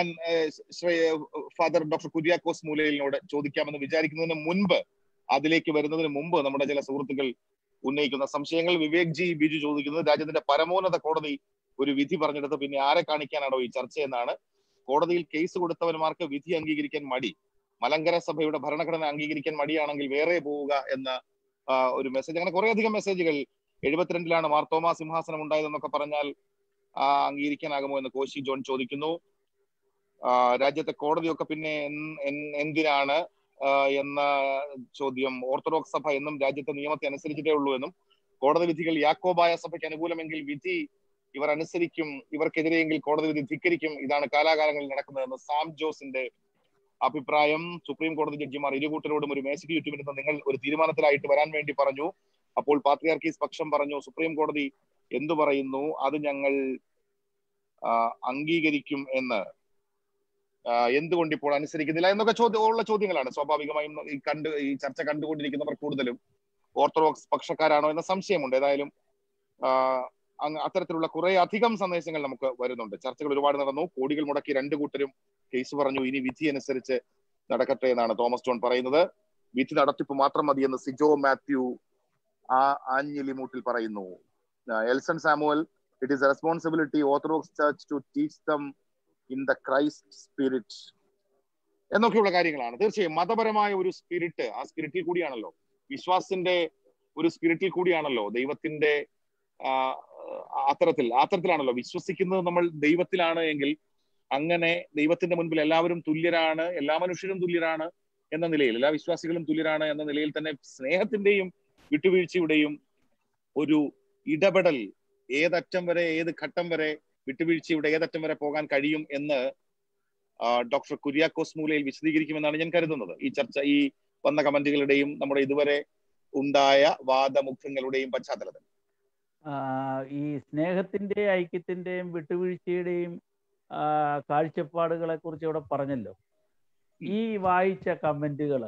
ഫാദർ ഡോക്ടർ കുര്യാക്കോസ് മൂലയിലിനോട് ചോദിക്കാമെന്ന് വിചാരിക്കുന്നതിന് മുൻപ് അതിലേക്ക് വരുന്നതിന് മുമ്പ് നമ്മുടെ ചില സുഹൃത്തുക്കൾ ഉന്നയിക്കുന്ന സംശയങ്ങൾ വിവേക് ജി ബിജു ചോദിക്കുന്നത് രാജ്യത്തിന്റെ പരമോന്നത കോടതി ഒരു വിധി പറഞ്ഞെടുത്ത് പിന്നെ ആരെ കാണിക്കാനാണോ ഈ ചർച്ച എന്നാണ് കോടതിയിൽ കേസ് കൊടുത്തവന്മാർക്ക് വിധി അംഗീകരിക്കാൻ മടി മലങ്കര സഭയുടെ ഭരണഘടന അംഗീകരിക്കാൻ മടിയാണെങ്കിൽ വേറെ പോവുക എന്ന ഒരു മെസ്സേജ് അങ്ങനെ കുറെ അധികം മെസ്സേജുകൾ എഴുപത്തിരണ്ടിലാണ് മാർത്തോമാ സിംഹാസനം ഉണ്ടായതെന്നൊക്കെ പറഞ്ഞാൽ അംഗീകരിക്കാനാകുമോ എന്ന് കോശി ജോൺ ചോദിക്കുന്നു രാജ്യത്തെ കോടതിയൊക്കെ പിന്നെ എന്തിനാണ് എന്ന ചോദ്യം ഓർത്തഡോക്സ് സഭ എന്നും രാജ്യത്തെ നിയമത്തെ അനുസരിച്ചിട്ടേ ഉള്ളൂ എന്നും കോടതി വിധികൾ യാക്കോബായ സഭയ്ക്ക് അനുകൂലമെങ്കിൽ വിധി ഇവർ അനുസരിക്കും ഇവർക്കെതിരെയെങ്കിൽ കോടതി വിധി ധിക്കരിക്കും ഇതാണ് കാലാകാലങ്ങളിൽ നടക്കുന്നതെന്ന് സാം ജോസിന്റെ അഭിപ്രായം സുപ്രീം കോടതി ജഡ്ജിമാർ ഇരുകൂട്ടരോടും ഒരു മേശയ്ക്ക് ചുറ്റുമിരുന്ന് നിങ്ങൾ ഒരു തീരുമാനത്തിലായിട്ട് വരാൻ വേണ്ടി പറഞ്ഞു അപ്പോൾ പാത്രിയാർക്കീസ് പക്ഷം പറഞ്ഞു സുപ്രീം കോടതി എന്തു പറയുന്നു അത് ഞങ്ങൾ അംഗീകരിക്കും എന്ന് എന്തുകൊണ്ട് ഇപ്പോൾ അനുസരിക്കുന്നില്ല എന്നൊക്കെ ചോദ്യം ഉള്ള ചോദ്യങ്ങളാണ് സ്വാഭാവികമായും ഈ കണ്ട് ഈ ചർച്ച കണ്ടുകൊണ്ടിരിക്കുന്നവർ കൂടുതലും ഓർത്തഡോക്സ് പക്ഷക്കാരാണോ എന്ന സംശയമുണ്ട് ഏതായാലും അത്തരത്തിലുള്ള കുറെ അധികം സന്ദേശങ്ങൾ നമുക്ക് വരുന്നുണ്ട് ചർച്ചകൾ ഒരുപാട് നടന്നു കോടികൾ മുടക്കി രണ്ടു കൂട്ടരും കേസ് പറഞ്ഞു ഇനി വിധി അനുസരിച്ച് നടക്കട്ടെ എന്നാണ് തോമസ് ജോൺ പറയുന്നത് വിധി നടത്തിപ്പ് മാത്രം മതിയെന്ന് സിജോ മാത്യു ആ ആഞ്ഞിലിമൂട്ടിൽ പറയുന്നു Elson Samuel it is a responsibility orthodox church to teach them in the Christ spirit എന്നൊക്കെയുള്ള കാര്യങ്ങളാണ് തീർച്ചയായും മതപരമായ ഒരു സ്പിരിറ്റ് ആ സ്പിരിറ്റിൽ കൂടിയാണല്ലോ വിശ്വാസത്തിന്റെ ഒരു സ്പിരിറ്റിൽ കൂടിയാണല്ലോ ദൈവത്തിന്റെ ആ, അത്തരത്തിൽ അത്തരത്തിലാണല്ലോ വിശ്വസിക്കുന്നത് നമ്മൾ ദൈവത്തിലാണ് എങ്കിൽ അങ്ങനെ ദൈവത്തിന്റെ മുൻപിൽ എല്ലാവരും തുല്യരാണ് എല്ലാ മനുഷ്യരും തുല്യരാണ് എന്ന നിലയിൽ എല്ലാ വിശ്വാസികളും തുല്യരാണ് എന്ന നിലയിൽ തന്നെ സ്നേഹത്തിന്റെയും വിട്ടുവീഴ്ചയുടെയും ഒരു ഇടപെടൽ ഏതറ്റം വരെ ഏത് ഘട്ടം വരെ വിട്ടുവീഴ്ചയുടെ ഏതറ്റം വരെ പോകാൻ കഴിയും എന്ന് ആ, ഡോക്ടർ കുര്യാക്കോസ് മൂലയിൽ വിശദീകരിക്കുമെന്നാണ് ഞാൻ കരുതുന്നത് ഈ ചർച്ച ഈ വന്ന കമന്റുകളുടെയും നമ്മുടെ ഇതുവരെ ഉണ്ടായ വാദമുഖങ്ങളുടെയും പശ്ചാത്തലത്തിൽ ആ, ഈ സ്നേഹത്തിന്റെ ഐക്യത്തിന്റെയും വിട്ടുവീഴ്ചയുടെയും ആ, കാഴ്ചപ്പാടുകളെ കുറിച്ച് ഇവിടെ പറഞ്ഞല്ലോ ഈ വായിച്ച കമന്റുകൾ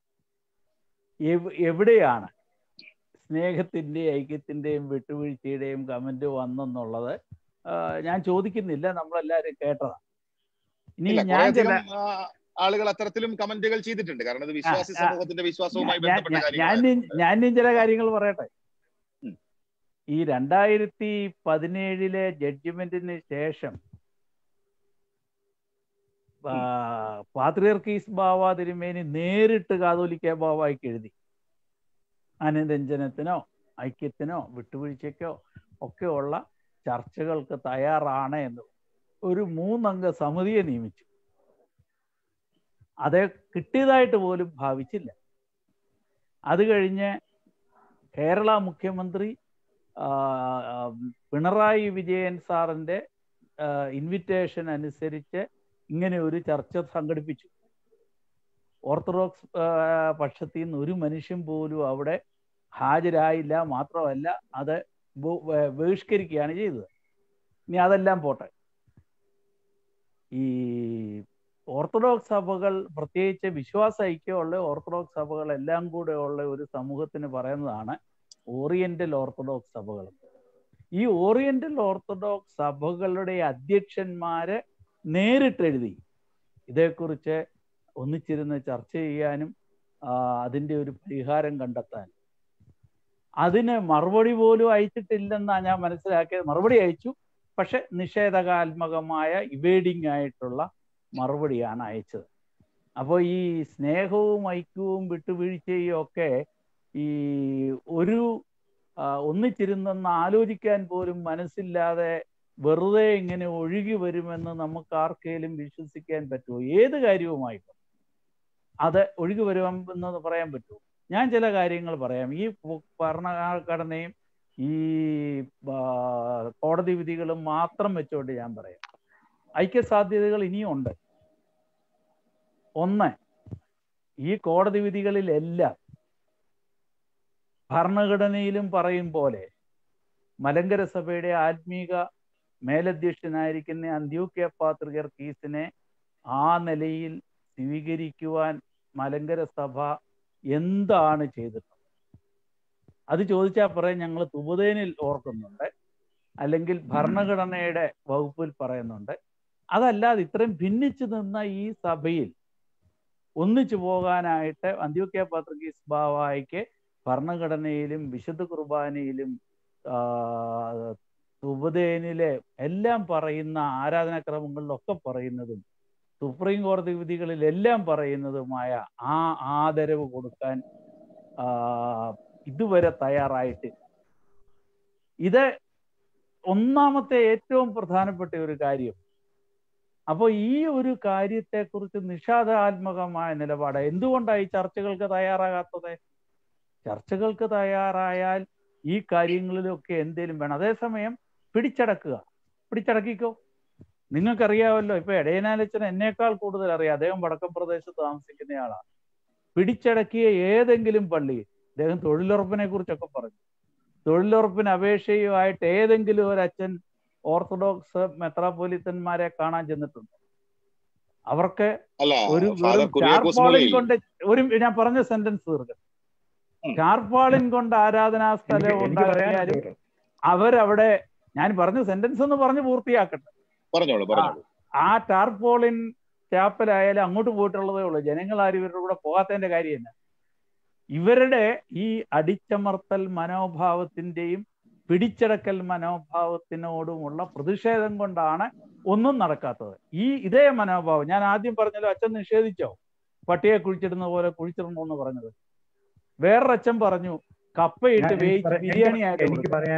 എവിടെയാണ് സ്നേഹത്തിന്റെ ഐക്യത്തിന്റെയും വിട്ടുവീഴ്ചയുടെയും കമന്റ് വന്നെന്നുള്ളത് ആ, ഞാൻ ചോദിക്കുന്നില്ല നമ്മളെല്ലാരും കേട്ടതാണ് ഇനി ഇല്ല ഞാൻ ചില കുറേയധികം ആ, ആളുകൾ അത്തരത്തിലും കമന്റുകൾ ചെയ്തിട്ടുണ്ട് കാരണം ഇത് വിശ്വാസി ആ, ആ. സമൂഹത്തിന്റെ വിശ്വാസവുമായി ഞാൻ- ബന്ധപ്പെട്ട ഞാൻ- കാര്യങ്ങളാണ് ഞാൻ ഞാൻ ഇനി ചില കാര്യങ്ങൾ പറയട്ടെ ഉം. ഈ രണ്ടായിരത്തി പതിനേഴിലെ ജഡ്ജ്മെന്റിന് ശേഷം പാത്രിയർക്കീസ് ബാവ തിരുമേനി നേരിട്ട് കാതോലിക്ക ബാവായിക്ക് എഴുതി അനുരഞ്ജനത്തിനോ ഐക്യത്തിനോ വിട്ടുവീഴ്ചയ്ക്കോ ഒക്കെ ഉള്ള ചർച്ചകൾക്ക് തയ്യാറാണ് എന്ന് ഒരു മൂന്നംഗ സമിതിയെ നിയമിച്ചു അത് കിട്ടിയതായിട്ട് പോലും ഭാവിച്ചില്ല അത് കഴിഞ്ഞ് കേരള മുഖ്യമന്ത്രി ആ, ആ, പിണറായി വിജയൻ സാറിന്റെ ഇൻവിറ്റേഷൻ അനുസരിച്ച് ഇങ്ങനെ ഒരു ചർച്ച സംഘടിപ്പിച്ചു ഓർത്തഡോക്സ് ആ, പക്ഷത്തിൽ നിന്ന് ഒരു മനുഷ്യൻ പോലും അവിടെ ഹാജരായില്ല മാത്രമല്ല അത് ബഹു- ബ- ബഹിഷ്കരിക്കുകയാണ് ചെയ്തത് ഇനി അതെല്ലാം പോട്ടെ ഈ ഓർത്തഡോക്സ് സഭകൾ പ്രത്യേകിച്ച് വിശ്വാസ ഐക്യമുള്ള ഓർത്തഡോക്സ് സഭകൾ എല്ലാം കൂടെ ഉള്ള ഒരു സമൂഹത്തിന് പറയുന്നതാണ് ഓറിയന്റൽ ഓർത്തഡോക്സ് സഭകൾ ഈ ഓറിയന്റൽ ഓർത്തഡോക്സ് സഭകളുടെ അധ്യക്ഷന്മാര് നേരിട്ട് എഴുതി ഇതേക്കുറിച്ച് ഒന്നിച്ചിരുന്ന് ചർച്ച ചെയ്യാനും ആ, അതിന്റെ ഒരു പരിഹാരം കണ്ടെത്താൻ അതിന് മറുപടി പോലും അയച്ചിട്ടില്ലെന്നാണ് ഞാൻ മനസ്സിലാക്കിയത് മറുപടി അയച്ചു പക്ഷെ നിഷേധകാത്മകമായ ഇവേഡിങ് ആയിട്ടുള്ള മറുപടിയാണ് അയച്ചത് അപ്പോൾ ഈ സ്നേഹവും ഐക്യവും വിട്ടുവീഴ്ചയും ഒക്കെ ഈ ഒരു ആ, ഒന്നിച്ചിരുന്നെന്ന് ആലോചിക്കാൻ പോലും മനസ്സില്ലാതെ വെറുതെ ഇങ്ങനെ ഒഴുകി വരുമെന്ന് നമുക്ക് ആർക്കെങ്കിലും വിശ്വസിക്കാൻ പറ്റുമോ ഏത് കാര്യവുമായിട്ട് അത് ഒഴുകി വരുമെന്ന് പറയാൻ പറ്റുമോ ഞാൻ ചില കാര്യങ്ങൾ പറയാം ഈ ഭ- ഭരണഘടനയും ഈ ആ, കോടതി വിധികളും മാത്രം വെച്ചുകൊണ്ട് ഞാൻ പറയാം ഐക്യസാധ്യതകൾ ഇനിയും ഉണ്ട് ഒന്ന് ഈ കോടതി വിധികളിലെല്ലാം ഭരണഘടനയിലും പറയും പോലെ മലങ്കര സഭയുടെ ആത്മീക മേലധ്യക്ഷനായിരിക്കുന്ന അന്ത്യോക്യ പാത്രികർ കീസിനെ ആ നിലയിൽ സ്വീകരിക്കുവാൻ മലങ്കര സഭ എന്താണ് ചെയ്തിട്ടുള്ളത് അത് ചോദിച്ചാൽ പറയാം ഞങ്ങൾ തുബുദേനിൽ ഓർക്കുന്നുണ്ട് അല്ലെങ്കിൽ ഭരണഘടനയുടെ വകുപ്പിൽ പറയുന്നുണ്ട് അതല്ലാതെ ഇത്രയും ഭിന്നിച്ചു നിന്ന ഈ സഭയിൽ ഒന്നിച്ചു പോകാനായിട്ട് അന്ത്യോക്യ പാത്രികീസ് ബാവായിക്ക് ഭരണഘടനയിലും വിശുദ്ധ കുർബാനയിലും ആ, തുബദേനിലെ എല്ലാം പറയുന്ന ആരാധനാക്രമങ്ങളിലൊക്കെ പറയുന്നതും സുപ്രീം കോടതി വിധികളിലെല്ലാം പറയുന്നതുമായ ആ ആദരവ് കൊടുക്കാൻ ആ, ഇതുവരെ തയ്യാറായിട്ട് ഇത് ഒന്നാമത്തെ ഏറ്റവും പ്രധാനപ്പെട്ട ഒരു കാര്യം അപ്പോൾ ഈ ഒരു കാര്യത്തെക്കുറിച്ച് നിഷേധാത്മകമായ നിലപാട് എന്തുകൊണ്ടാണ് ഈ ചർച്ചകൾക്ക് തയ്യാറാകാത്തത് ചർച്ചകൾക്ക് തയ്യാറായാൽ ഈ കാര്യങ്ങളിലൊക്കെ എന്തേലും വേണം അതേസമയം പിടിച്ചടക്കുക പിടിച്ചടക്കിക്കോ നിങ്ങൾക്കറിയാമല്ലോ ഇപ്പൊ ഇടയനാലച്ചൻ എന്നേക്കാൾ കൂടുതൽ അറിയാം അദ്ദേഹം വടക്കൻ പ്രദേശത്ത് താമസിക്കുന്നയാളാണ് പിടിച്ചടക്കിയ ഏതെങ്കിലും പള്ളി അദ്ദേഹം തൊഴിലുറപ്പിനെ കുറിച്ചൊക്കെ പറഞ്ഞു തൊഴിലുറപ്പിന് അപേക്ഷയുമായിട്ട് ഏതെങ്കിലും ഒരു അച്ഛൻ ഓർത്തഡോക്സ് മെത്രാപോലിത്തന്മാരെ കാണാൻ ചെന്നിട്ടുണ്ട് അവർക്ക് അല്ല ഒരു ഫാദർ വെറും കുര്യാക്കോസ് ടാർപാളിൻ മൂലയിൽ കൊണ്ട് ഒരു ഞാൻ പറഞ്ഞ സെന്റൻസ് തീർക്കാം ഉം. ടാർപാളിൻ കൊണ്ട് ആരാധനാ എനിക്ക് സ്ഥലം എനിക്ക് ഉണ്ടാക്കിയാലും പറയാനുണ്ട് അവരവിടെ ഞാൻ പറഞ്ഞ സെന്റൻസ് ഒന്ന് പറഞ്ഞ് പൂർത്തിയാക്കട്ടെ പറഞ്ഞോളൂ പറഞ്ഞോളൂ ആ ടാർപോളിൻ ചാപ്പലായാലും അങ്ങോട്ട് പോയിട്ടുള്ളതേ ഉള്ളൂ ജനങ്ങൾ ആരും ഇവരുടെ കൂടെ പോകാത്തതിന്റെ കാര്യം തന്നെ ഇവരുടെ ഈ അടിച്ചമർത്തൽ മനോഭാവത്തിന്റെയും പിടിച്ചടക്കൽ മനോഭാവത്തിനോടുമുള്ള പ്രതിഷേധം കൊണ്ടാണ് ഒന്നും നടക്കാത്തത് ഈ ഇതേ മനോഭാവം ഞാൻ ആദ്യം പറഞ്ഞല്ലോ അച്ഛൻ നിഷേധിച്ചോ പട്ടിയെ കുഴിച്ചിടുന്ന പോലെ കുഴിച്ചിടണോ എന്ന് പറഞ്ഞത് വേറൊരച്ഛൻ പറഞ്ഞു കപ്പയിട്ട് ഞാൻ- എനിക്ക് വേവിച്ച് പറയാൻ- ബിരിയാണി ആയിട്ട് എനിക്ക് കൊടുക്കണം. പറയാൻ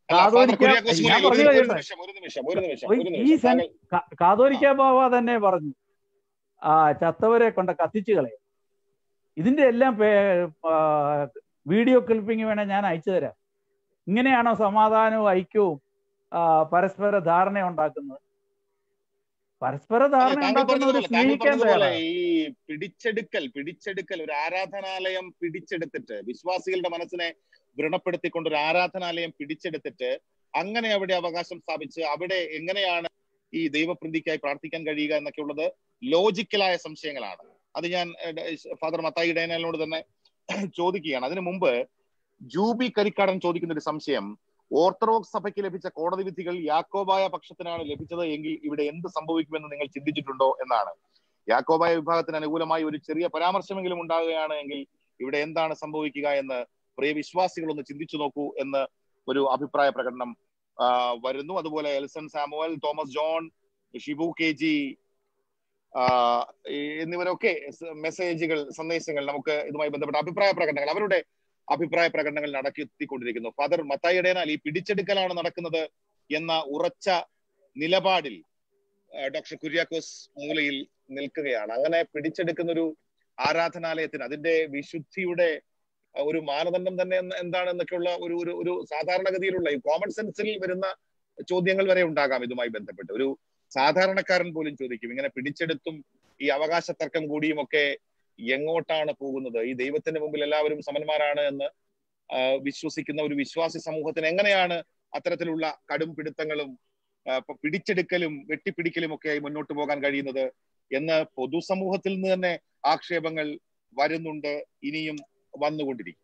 അല്ല, ഫാദർ കാതോലിക്ക കുര്യാക്കോസ് ഞാൻ മുലയിൽ ഒരു പറഞ്ഞു ഒരു കഴിയട്ടെ നിമിഷം ഒരു നിമിഷം ഒരു നിമിഷം ഈ- ഒരു ഈ നിമിഷം സെൻ താങ്കൾ കാ- കാതോലിക്ക ബാബ തന്നെ പറഞ്ഞു ആ ചത്തവരെ കൊണ്ട് കത്തിച്ചു കളയും ഇതിന്റെ എല്ലാം പേ- ആ, വീഡിയോ ക്ലിപ്പിംഗ് വേണേ ഞാൻ അയച്ചു തരാം ഇങ്ങനെയാണോ സമാധാനവും ഐക്യവും ആ, പരസ്പര ധാരണ ഉണ്ടാക്കുന്നത് പരസ്പര അതെ, ധാരണ താങ്കൾ ഉണ്ടാക്കുന്നവർ പറഞ്ഞതുപോലെ താങ്കൾ സ്നേഹിക്കാൻ പറഞ്ഞതുപോലെ തയ്യാറാണ് ഈ പിടിച്ചെടുക്കൽ പിടിച്ചെടുക്കൽ ഒരു ആരാധനാലയം പിടിച്ചെടുത്തിട്ട് വിശ്വാസികളുടെ മനസ്സിനെ വ്രണപ്പെടുത്തിക്കൊണ്ട് ഒരു ആരാധനാലയം പിടിച്ചെടുത്തിട്ട് അങ്ങനെ അവിടെ അവകാശം സ്ഥാപിച്ച് അവിടെ എങ്ങനെയാണ് ഈ ദൈവപ്രീതിക്കായി പ്രാർത്ഥിക്കാൻ കഴിയുക എന്നൊക്കെ ഉള്ളത് ലോജിക്കലായ സംശയങ്ങളാണ് അത് ഞാൻ ഏഹ്, ഫാദർ മത്തായി ഡയനലിനോട് തന്നെ ചോദിക്കുകയാണ് അതിനു മുമ്പ് ജൂബി കരിക്കാടൻ ചോദിക്കുന്ന ഒരു സംശയം ഓർത്തഡോക്സ് സഭയ്ക്ക് ലഭിച്ച കോടതി വിധികൾ യാക്കോബായ പക്ഷത്തിനാണ് ലഭിച്ചത് എങ്കിൽ ഇവിടെ എന്ത് സംഭവിക്കുമെന്ന് നിങ്ങൾ ചിന്തിച്ചിട്ടുണ്ടോ എന്നാണ് യാക്കോബായ വിഭാഗത്തിന് അനുകൂലമായി ഒരു ചെറിയ പരാമർശമെങ്കിലും ഉണ്ടാകുകയാണ് എങ്കിൽ ഇവിടെ എന്താണ് സംഭവിക്കുക എന്ന് പ്രിയ വിശ്വാസികൾ ഒന്ന് ചിന്തിച്ചു നോക്കൂ എന്ന് ഒരു അഭിപ്രായ പ്രകടനം ആ, വരുന്നു അതുപോലെ എൽസൺ സാമുവൽ തോമസ് ജോൺ ഷിബു കെ ജി ആ, ഈ- എന്നിവരൊക്കെ സ- മെസ്സേജുകൾ സന്ദേശങ്ങൾ നമുക്ക് ഇതുമായി ബന്ധപ്പെട്ട അഭിപ്രായ പ്രകടനങ്ങൾ അവരുടെ അഭിപ്രായ പ്രകടനങ്ങൾ നടത്തിക്കൊണ്ടിരിക്കുന്നു ഫാദർ മത്തായിടേനാൽ ഈ പിടിച്ചെടുക്കലാണ് നടക്കുന്നത് എന്ന ഉറച്ച നിലപാടിൽ ആ, ഡോക്ടർ കുര്യാക്കോസ് മൂലയിൽ നിൽക്കുകയാണ് അങ്ങനെ പിടിച്ചെടുക്കുന്ന ഒരു ആരാധനാലയത്തിന് അതിന്റെ വിശുദ്ധിയുടെ ആ, ഒരു മാനദണ്ഡം തന്നെ എന്ന് എന്താണ് എന്നൊക്കെയുള്ള ഒരു ഒരു ഒരു സാധാരണഗതിയിലുള്ള ഈ കോമൺ സെൻസിൽ വരുന്ന ചോദ്യങ്ങൾ വരെ ഉണ്ടാകാം ഇതുമായി ബന്ധപ്പെട്ട് ഒരു സാധാരണക്കാരൻ പോലും ചോദിക്കും ഇങ്ങനെ പിടിച്ചെടുത്തും ഈ അവകാശ തർക്കം കൂടിയും ഒക്കെ എങ്ങോട്ടാണ് പോകുന്നത് ഈ ദൈവത്തിന്റെ മുമ്പിൽ എല്ലാവരും സമന്മാരാണ് എന്ന് ആ, വിശ്വസിക്കുന്ന ഒരു വിശ്വാസി സമൂഹത്തിന് എങ്ങനെയാണ് അത്തരത്തിലുള്ള കടും പിടുത്തങ്ങളും ആ, പ- പിടിച്ചെടുക്കലും വെട്ടിപ്പിടിക്കലും ഒക്കെ ആയി മുന്നോട്ട് പോകാൻ കഴിയുന്നത് എന്ന് പൊതുസമൂഹത്തിൽ നിന്ന് തന്നെ ആക്ഷേപങ്ങൾ വരുന്നുണ്ട് ഇനിയും വന്നുകൊണ്ടിരിക്കും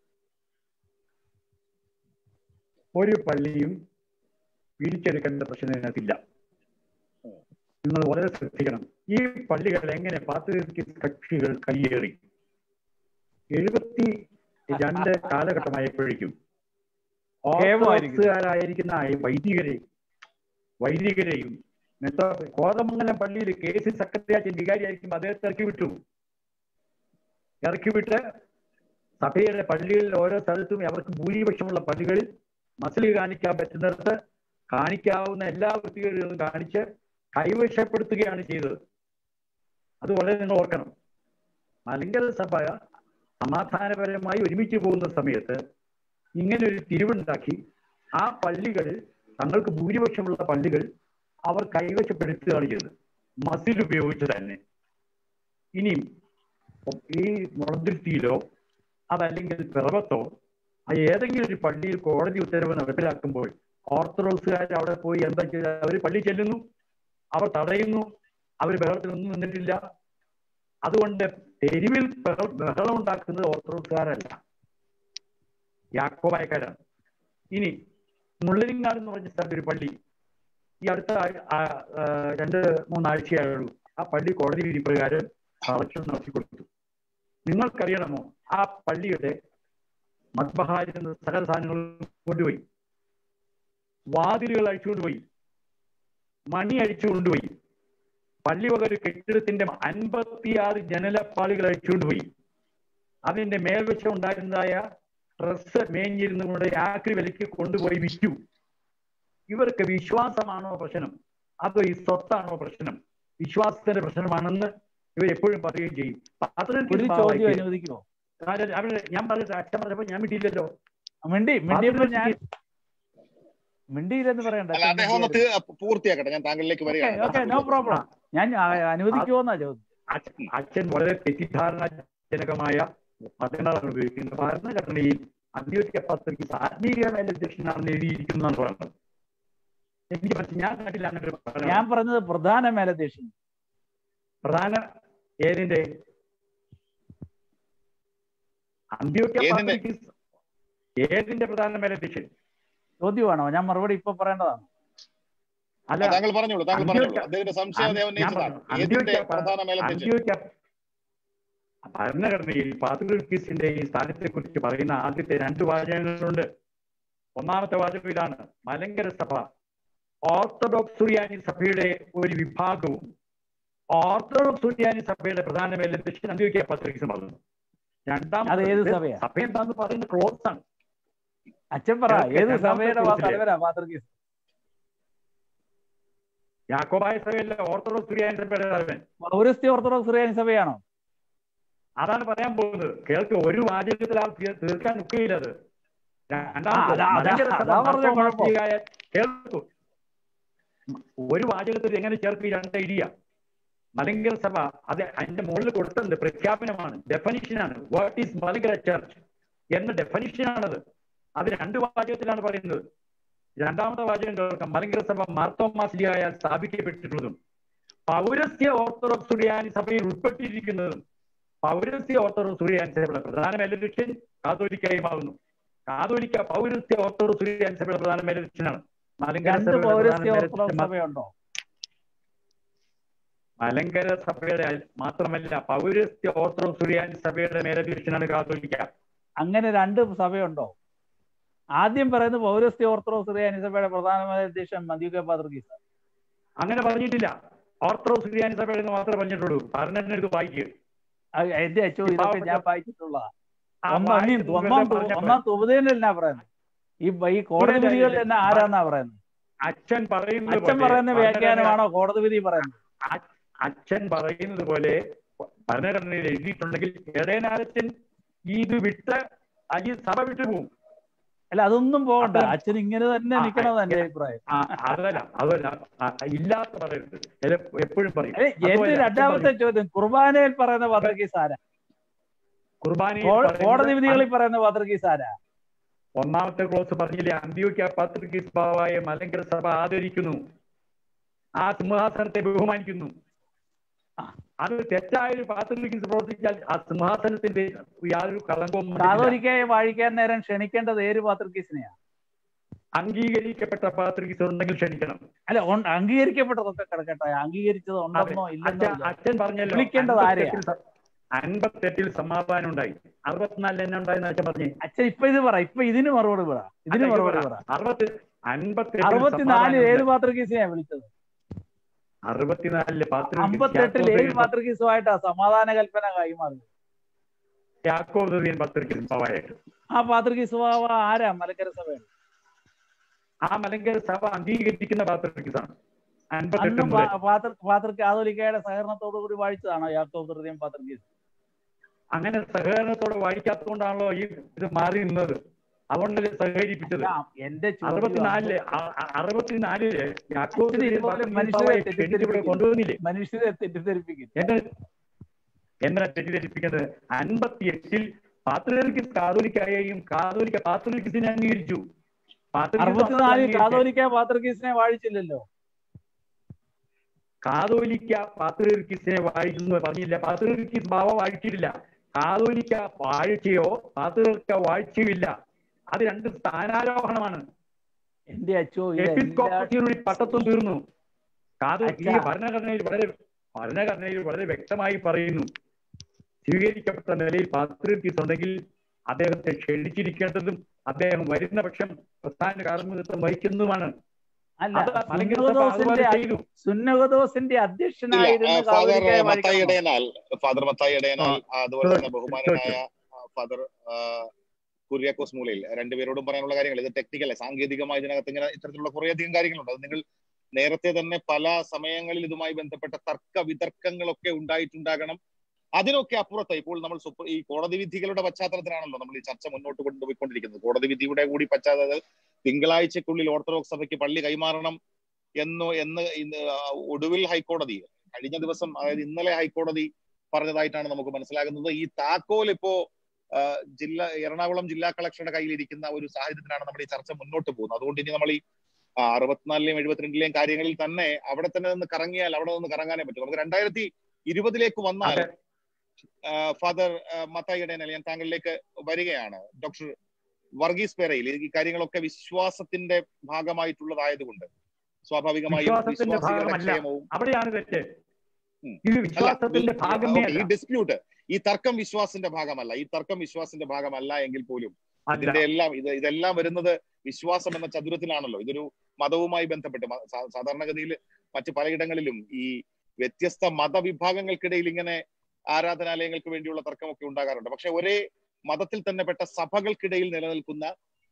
ഒരു പള്ളിയും പിടിച്ചെടുക്കേണ്ട പ്രശ്നം ഇതിനകത്തില്ല നിങ്ങൾ വളരെ ശ്രദ്ധിക്കണം ഈ പള്ളികൾ എങ്ങനെ പാത്രീസ് കക്ഷികൾ കയ്യേറി എഴുപത്തി രണ്ട് കാലഘട്ടമായപ്പോഴേക്കും കേവലമായിരിക്കുന്നു. ഓർത്തഡോക്സുകാരായിരിക്കുന്ന ഈ വൈദികരെ വൈദികരെയും മെത്തോ കോതമംഗലം പള്ളിയിൽ കെ സി സെക്രട്ടറിയാറ്റ് വികാരിയായിരിക്കും അദ്ദേഹത്തെ ഇറക്കി വിട്ടു ഇറക്കി വിട്ട് സഭയുടെ പള്ളികളിൽ ഓരോ സ്ഥലത്തും അവർക്ക് ഭൂരിപക്ഷമുള്ള പള്ളികളിൽ മസിൽ കാണിക്കാൻ പറ്റുന്നിടത്ത് കാണിക്കാവുന്ന എല്ലാ വൃത്തികേടുകളും കാണിച്ച് കൈവശപ്പെടുത്തുകയാണ് ചെയ്തത് അത് വളരെ നിങ്ങൾ ഓർക്കണം മലങ്കര സഭ സമാധാനപരമായി ഒരുമിച്ച് പോകുന്ന സമയത്ത് ഇങ്ങനെ ഒരു തിരിവുണ്ടാക്കി ആ പള്ളികൾ തങ്ങൾക്ക് ഭൂരിപക്ഷമുള്ള പള്ളികൾ അവർ കൈവശപ്പെടുത്തുകയാണ് ചെയ്തത് മസിൽ ഉപയോഗിച്ച് തന്നെ ഇനിയും ഈ മുളന്തുരുത്തിയിലോ അതല്ലെങ്കിൽ പിറവത്തോ ആ ഏതെങ്കിലും ഒരു പള്ളിയിൽ കോടതി ഉത്തരവ് നടപ്പിലാക്കുമ്പോൾ ഓർത്തഡോക്സുകാർ അവിടെ പോയി എന്താ ചെയ്തത് അവർ പള്ളി ചെല്ലുന്നു അവർ തടയുന്നു അവർ ബഹളത്തിനൊന്നും നിന്നിട്ടില്ല അതുകൊണ്ട് തെരുവിൽ ബഹ- ബഹളം ഉണ്ടാക്കുന്നത് ഓർത്തഡോക്സുകാരല്ല യാക്കോബായക്കാരാണ് ഇനി മുള്ളരിങ്ങാട് എന്ന് പറഞ്ഞ സ്ഥലത്ത് ഒരു പള്ളി ഈ അടുത്ത ആഴ്- ആ, ആ, രണ്ട് മൂന്നാഴ്ചയായുള്ളൂ ആ പള്ളി കോടതി വിധി പ്രകാരം കളക്ഷൻ നടത്തി കൊടുത്തു നിങ്ങൾക്കറിയണമോ ആ പള്ളിയുടെ മദ്ബഹായിരുന്ന സകല സാധനങ്ങളും കൊണ്ടുപോയി വാതിലുകൾ അഴിച്ചുകൊണ്ടുപോയി മണി അഴിച്ചു കൊണ്ടുപോയി പള്ളി വക ഒരു കെട്ടിടത്തിന്റെ അൻപത്തിയാറ് ജനലപ്പാളികൾ അഴിച്ചുകൊണ്ടുപോയി അതിന്റെ മേൽവശം ഉണ്ടായിരുന്നതായ ഡ്രസ്സ് മേഞ്ഞിരുന്നുകൊണ്ട് ആക്രി വിലയ്ക്ക് കൊണ്ടുപോയി വിറ്റു ഇവർക്ക് വിശ്വാസമാണോ പ്രശ്നം അതോ ഈ സ്വത്താണോ പ്രശ്നം വിശ്വാസത്തിന്റെ പ്രശ്നമാണെന്ന് ഇവർ എപ്പോഴും പറയുകയും ചെയ്യും പത്രത്തിൽ ഒരു ചോദ്യം അനുവദിക്കുമോ കാര്യം അവര് ഞാൻ പറഞ്ഞ അച്ഛൻ പറഞ്ഞപ്പോ ഞാൻ വിട്ടില്ലല്ലോ മിണ്ടി മിണ്ടിയപ്പോ ഞാൻ മിണ്ടിയില്ലെന്ന് പറയണ്ട അല്ല അദ്ദേഹം ഒന്ന് തീ- പൂർത്തിയാക്കട്ടെ ഞാൻ താങ്കളിലേക്ക് ഓക്കെ വരികയാണ് നോ പ്രോബ്ലം ഞാൻ ആ- അനുവദിക്കുമോന്നാ ചോദ്യം അച്ഛൻ- അച്ഛൻ വളരെ തെറ്റിദ്ധാരണാജനകമായ പദങ്ങളാണ് ഉപയോഗിക്കുന്നത് ഭരണഘടനയിൽ അന്ത്യോക്യ പത്രിക ആത്മീയ മേലധ്യക്ഷനാണെന്ന് എഴുതിയിരിക്കുന്നതാണ് പറയുന്നത് എനിക്ക് പക്ഷെ ഞാൻ കണ്ടില്ല അങ്ങനെ ഒരു പഠനം. ഞാൻ പറഞ്ഞത് പ്രധാന മേലധ്യക്ഷൻ പ്രധാന ഏതിന്റെ അന്ത്യോക്യ ഏതിന്റെ? പത്രിക ഏതിന്റെ പ്രധാന മേലധ്യക്ഷൻ ചോദ്യമാണോ ഞാൻ മറുപടി ഇപ്പൊ പറയേണ്ടതാണ് അല്ല താങ്കൾ പറഞ്ഞോളൂ താങ്കൾ അന്ത്യോക്യ- പറഞ്ഞോളൂ അദ്ദേഹത്തിന്റെ സംശയം അദ്ദേഹം ഞാൻ ഉന്നയിച്ചതാണ് പറഞ്ഞു. ഏതിന്റെ അന്ത്യോക്യ പ- പ്രധാന മേലധ്യക്ഷൻ അന്ത്യോക്യ ഭരണഘടനയിൽ പാത്രികീസിന്റെ ഈ സ്ഥാനത്തെ കുറിച്ച് പറയുന്ന ആദ്യത്തെ രണ്ട് വാചകങ്ങളുണ്ട് ഒന്നാമത്തെ വാചകം ഇതാണ് മലങ്കര സഭ ഓർത്തഡോക്സ് സുറിയാനി സഭയുടെ ഒരു വിഭാഗവും ഓർത്തഡോക്സ് സുറിയാനി സഭയുടെ പ്രധാന മേലധ്യക്ഷൻ അന്ത്യോക്യ പത്രികീസ് പറഞ്ഞു അത് ഏത് രണ്ടാമത് സഭയാ? സഭ എന്താന്ന് പറയുന്ന ക്ലോസ് ആണ് അച്ഛൻ പറ കേൾക്കെ, ഏത് രണ്ടാമത്തെ സഭയുടെ ക്ലോസിലെ തലവനാ പാത്രികീസ് യാക്കോബായ സഭയിലെ ഓർത്തഡോക്സ് സുറിയാനി സഭയുടെ തലവൻ പൗരസ്ത്യ ഓർത്തഡോക്സ് സുറിയാനി സഭയാണോ അതാണ് പറയാൻ പോകുന്നത് കേൾക്ക് ഒരു വാചകത്തിൽ ആ തീ- തീർക്കാൻ ഒക്കെയില്ല അത് രണ്ടാമത്തെ ആ, അതാ- മലങ്കര അതാ- സഭ അതാ പറഞ്ഞ കുഴപ്പം. മാർത്തോമാസികയായ കേൾക്കൂ ഒരു വാചകത്തിൽ എങ്ങനെ ചേർത്ത് ഈ രണ്ട് ഐഡിയ മലങ്കര സഭ അത് അതിന്റെ മുകളിൽ കൊടുത്തത് പ്രഖ്യാപനമാണ് ഡെഫനിഷനാണ് വാട്ട് ഈസ് മലങ്കര ചർച്ച് എന്ന ഡെഫനിഷനാണത് അത് രണ്ട് വാചകത്തിലാണ് പറയുന്നത് രണ്ടാമത്തെ വാചകം കേൾക്കാം മലങ്കര സഭ മാർത്തോമാസിലിയായാൽ സ്ഥാപിക്കപ്പെട്ടിട്ടുള്ളതും പൗരസ്ത്യ ഓർത്തഡോക്സ് സുറിയാനി സഭയിൽ ഉൾപ്പെട്ടിരിക്കുന്നതും പൗരസ്ത്യ ഓർത്തഡോക്സ് സുറിയാനി സഭയുടെ പ്രധാന മേലധ്യക്ഷൻ കാതോലിക്കായുമാകുന്നു കാതോലിക്ക പൗരസ്ത്യ ഓർത്തഡോക്സ് സുറിയാനി സഭയുടെ പ്രധാന മേലധ്യക്ഷനാണ് മലങ്കര രണ്ട് സഭയുടെ പ്രധാന പൗരസ്ത്യ മേലധ്യക്ഷൻ ഓർത്തഡോക്സ് സഭയുണ്ടോ മലങ്കര സഭയുടെ അൽ- മാത്രമല്ല പൗരസ്ത്യ ഓർത്തഡോക്സ് സുറിയാനി സഭയുടെ മേലധ്യക്ഷനാണ് കാതോലിക്ക അങ്ങനെ രണ്ട് സഭയുണ്ടോ ആദ്യം പറയുന്നത് പൗരസ്ത്യ ഓർത്തഡോക്സ് സുറിയാനി സഭയുടെ പ്രധാനമായ അധ്യക്ഷൻ മദ്യുക പാത്രികീസ് അങ്ങനെ പറഞ്ഞിട്ടില്ല ഓർത്തഡോക്സ് സുറിയാനി സഭയുടെ എന്ന് മാത്രമേ പറഞ്ഞിട്ടുള്ളൂ പറഞ്ഞെടുത്ത് വായിക്കുക എന്റെ അച്ഛോ ഇതൊക്കെ ഞാൻ വായിച്ചിട്ടുള്ളതാ ആ ഒന്നാം നീ വായിക്കുന്നത് ഒന്നാം വെറുതെ പറഞ്ഞാ ഒന്നാം തുപതയിൽ എന്നാ പറയുന്നത് ഈ ഈ കോടതി ഇവിടെ വിധികളിൽ എന്നാ ആരാന്നാ പറയുന്നത് അച്ഛൻ പറയുന്നത് അച്ഛൻ പോലെ പറയുന്ന ഭരണഘടന- വ്യാഖ്യാനമാണോ കോടതി വിധി പറയുന്നത് അച്ഛൻ പറയുന്നത് പോലെ ഭരണഘടനയിൽ എഴുതിയിട്ടുണ്ടെങ്കിൽ ഇടയനാരച്ചൻ ഇത് വിട്ട് ഈ സഭ വിട്ടുപോകും അല്ല അതൊന്നും പോകണ്ട അത് അച്ഛൻ ഇങ്ങനെ തന്നെ ആ, നിൽക്കണമെന്ന് എന്റെ ആ, അഭിപ്രായം ആ, അതല്ല അതല്ല ആ, ഇല്ലാത്ത പറയരുത് ചില എപ്പോഴും പറയും അല്ലെ എന്റെ അതുപോലെ അച്ഛൻ രണ്ടാമത്തെ പറയും, ചോദ്യം കുർബാനയിൽ പറയുന്ന പാത്രികീസ് ആരാ കുർബാനയിൽ കോ- പറയുന്നത് കോടതി വിധികളിൽ പറയുന്ന പാത്രികീസ് ആരാ ഒന്നാമത്തെ ക്ലോസ് പറഞ്ഞില്ലേ അന്ത്യോക്യ പാത്രികീസ് ബാവായെ മലങ്കര സഭ ആദരിക്കുന്നു ആ സിംഹാസനത്തെ ബഹുമാനിക്കുന്നു ആ. അത് തെറ്റായ ഒരു പാത്രികീസ് പ്രവർത്തിച്ചാൽ ആ സിംഹാസനത്തിന്റെ യാതൊരു കളങ്കവും അതിലില്ല. കാതോലിക്കായെ വാഴിക്കാൻ നേരം ക്ഷണിക്കേണ്ടത് ഏത് പാത്രികീസിനെയാ അംഗീകരിക്കപ്പെട്ട പാത്രികീസ് ഉണ്ടെങ്കിൽ ക്ഷണിക്കണം അല്ല ഉൺ- അംഗീകരിക്കപ്പെട്ടതൊക്കെ കിടക്കട്ടെ അംഗീകരിച്ചത് ഉണ്ടെന്നോ ഇല്ലെന്നോ അച്ഛൻ ഇല്ല. അച്ഛൻ പറഞ്ഞല്ലോ വിളിക്കേണ്ടത് ആരെയാ? അൻപത്തെട്ടിൽ സ- അൻപത്തെട്ടിൽ സമാധാനം ഉണ്ടായി അറുപത്തിനാലിൽ എന്നാ ഉണ്ടായെന്ന് അച്ഛൻ പറഞ്ഞേ അച്ഛൻ ഇപ്പൊ ഇത് പറ ഇപ്പൊ ഇതിന് മറുപടി പറ ഇതിന് അല്ല, ഇത് മറുപടി പറ. പറ അറുപത്തി അൻപത്തെട്ടിൽ അറുപത്തിനാലിൽ സമാധാനം ഏത് ഉണ്ടായി. പാത്രികീസിനെയാ വിളിച്ചത് അറുപത്തിനാലില് പാത്രികീസ് അമ്പത്തെട്ടിൽ ഏത് യാക്കോബ് പാത്രികീസുമായിട്ടാ സമാധാന കൽപ്പന കൈമാറുന്നത് യാക്കോബ് ദുരിയൻ പാത്രികീസ് ബാവായിട്ട് ആ പാത്രികീസ് ബാവ ആരാ മലക്കര സഭയാണ് ആ മലങ്കര സഭ അംഗീകരിക്കുന്ന പാത്രികീസാണ് അൻപത്തെട്ട് അന്നും മുതൽ പാത്ര പാത്ര കാതോലിക്കയുടെ സഹകരണത്തോടു കൂടി വാഴിച്ചതാണോ യാക്കോബ് ഹൃദയം പാത്രികീസ് അങ്ങനെ സഹകരണത്തോടെ വായിക്കാത്തതുകൊണ്ടാണല്ലോ ഈ ഇത് മാറി നിന്നത് അതുകൊണ്ടല്ലേ സഹകരിപ്പിച്ചത് അല്ല, എന്റെ ചോദ്യം അറുപത്തിനാലില് ആ- ആ- അറുപത്തിനാലില് യാക്കോബ് അച്ഛന് ദുരിയൻ ഇതുപോലെ പാത്രികീസ് മനുഷ്യരെ ബാവായെ ക്ഷണിച്ച് ഇവിടെ തെറ്റിദ്ധരിപ്പിക്കുന്നു. കൊണ്ടുവന്നില്ലേ മനുഷ്യരെ തെറ്റിദ്ധരിപ്പിക്കുന്നു എന്നെ എന്നെ തെറ്റിദ്ധരിപ്പിക്കുന്നത് അൻപത്തി എട്ടിൽ പാത്രികർക്കിസ് കാതോലിക്കായെയും കാതോലിക്ക പാത്രികസിനെ അംഗീകരിച്ചു പാത്രികീസ് അറുപത്തിനാലിൽ അംഗീകരിച്ചു. കാതോലിക്ക പാത്രികീസിനെ വാഴിച്ചില്ലല്ലോ കാതോലിക്ക പാത്രികർക്കിസിനെ വായിക്കുന്നു പറഞ്ഞില്ല പാത്രികർക്കിസ് ഭാവ വായിച്ചിട്ടില്ല കാതോലിക്ക വാഴ്ചയോ പാത്രികർക്ക വാഴ്ചയോ അത് രണ്ട് സ്ഥാനാരോഹണമാണ് എന്റെ അച്ചോ ഇത് എല്ലാ എപ്പിസ്കോപ്പസിയുടെ പട്ടത്വം തീർന്നു കാതോ ഈ അച്ഛാ. ഭരണഘടനയിൽ വളരെ ഭരണഘടനയിൽ വളരെ വ്യക്തമായി പറയുന്നു സ്വീകരിക്കപ്പെട്ട നിലയിൽ പാത്രികീസ് ഉണ്ടെങ്കിൽ അദ്ദേഹത്തെ ക്ഷണിച്ചിരിക്കേണ്ടതും അദ്ദേഹം വരുന്ന പക്ഷം പ്രസ്ഥാന കാർമ്മികത്വം വഹിക്കുന്നതുമാണ് അല്ല അത് മലങ്കര സഭ സുന്നഹദോസിന്റെ അതുപോലെ ചെയ്തു സുന്നഹദോസിന്റെ ഇല്ല അധ്യക്ഷനായിരുന്ന ഫാദർ കാതോലിക്കയെ മത്തായി വാഴിക്കണം ഇടയനാൽ ഫാദർ മത്തായി ഇടയനാൽ അതുപോലെ തന്നെ ചോദിച്ചു, ബഹുമാനനായ ഫാദർ കുര്യാക്കോസ് മൂലയിൽ രണ്ടുപേരോടും പറയാനുള്ള കാര്യങ്ങൾ ഇത് ടെക്നിക്കൽ സാങ്കേതികമായി ഇതിനകത്ത് ഇങ്ങനെ ഇത്തരത്തിലുള്ള കുറേയധികം കാര്യങ്ങളുണ്ട് അത് നിങ്ങൾ നേരത്തെ തന്നെ പല സമയങ്ങളിൽ ഇതുമായി ബന്ധപ്പെട്ട തർക്ക വിതർക്കങ്ങളൊക്കെ ഉണ്ടായിട്ടുണ്ടാകണം അതിനൊക്കെ അപ്പുറത്ത് ഇപ്പോൾ നമ്മൾ സുപ്രീം ഈ കോടതി വിധികളുടെ പശ്ചാത്തലത്തിലാണല്ലോ നമ്മൾ ഈ ചർച്ച മുന്നോട്ട് കൊണ്ടുപോയിക്കൊണ്ടിരിക്കുന്നത് കോടതി വിധിയുടെ കൂടി പശ്ചാത്തലത്തിൽ തിങ്കളാഴ്ചക്കുള്ളിൽ ഓർത്തഡോക്സ് സഭയ്ക്ക് പള്ളി കൈമാറണം എന്ന് എന്ന് ഇന്ന് ഒടുവിൽ ഹൈക്കോടതി കഴിഞ്ഞ ദിവസം അതായത് ഇന്നലെ ഹൈക്കോടതി പറഞ്ഞതായിട്ടാണ് നമുക്ക് മനസ്സിലാകുന്നത് ഈ താക്കോൽ ഇപ്പോ ആ, ജില്ല എറണാകുളം ജില്ലാ കളക്ടറുടെ കയ്യിലിരിക്കുന്ന ഒരു സാഹചര്യത്തിലാണ് നമ്മൾ ഈ ചർച്ച മുന്നോട്ട് പോകുന്നത് അതുകൊണ്ട് ഇനി നമ്മൾ ഈ ആ, അറുപത്തിനാലിലെയും എഴുപത്തിരണ്ടിലെയും കാര്യങ്ങളിൽ തന്നെ അവിടെ തന്നെ നിന്ന് കറങ്ങിയാൽ അവിടെ നിന്ന് കറങ്ങാനേ പറ്റും നമുക്ക് രണ്ടായിരത്തി ഇരുപതിലേക്ക് വന്നാൽ അതെ. ആ, ഫാദർ ആ, മത്തായി ഇടയനാൽ ഞാൻ താങ്കളിലേക്ക് വരികയാണ് ഡോക്ടർ വർഗീസ് പേരയിൽ ഈ കാര്യങ്ങളൊക്കെ വിശ്വാസത്തിന്റെ ഭാഗമായിട്ടുള്ളതായതുകൊണ്ട് സ്വാഭാവികമായും വിശ്വാസത്തിന്റെ വിശ്വാസികളുടെ ഭാഗമല്ല. ക്ഷേമവും അവിടെയാണ് തെറ്റ് ഉം. ഇത് അല്ല, വിശ്വാസത്തിന്റെ ഈ- ഭാഗമേ ഓക്കേ, ഈ അല്ല ഡിസ്പ്യൂട്ട് ഈ തർക്കം വിശ്വാസത്തിന്റെ ഭാഗമല്ല ഈ തർക്കം വിശ്വാസത്തിന്റെ ഭാഗമല്ല എങ്കിൽ പോലും അല്ല ഇതിന്റെ എല്ലാം ഇത് ഇതെല്ലാം വരുന്നത് വിശ്വാസം എന്ന ചതുരത്തിലാണല്ലോ ഇതൊരു മതവുമായി ബന്ധപ്പെട്ട് മ- സാ- സാധാരണഗതിയിൽ മറ്റ് പലയിടങ്ങളിലും ഈ വ്യത്യസ്ത മതവിഭാഗങ്ങൾക്കിടയിൽ ഇങ്ങനെ ആരാധനാലയങ്ങൾക്ക് വേണ്ടിയുള്ള തർക്കമൊക്കെ ഉണ്ടാകാറുണ്ട് പക്ഷെ ഒരേ മതത്തിൽ തന്നെ പെട്ട സഭകൾക്കിടയിൽ നിലനിൽക്കുന്ന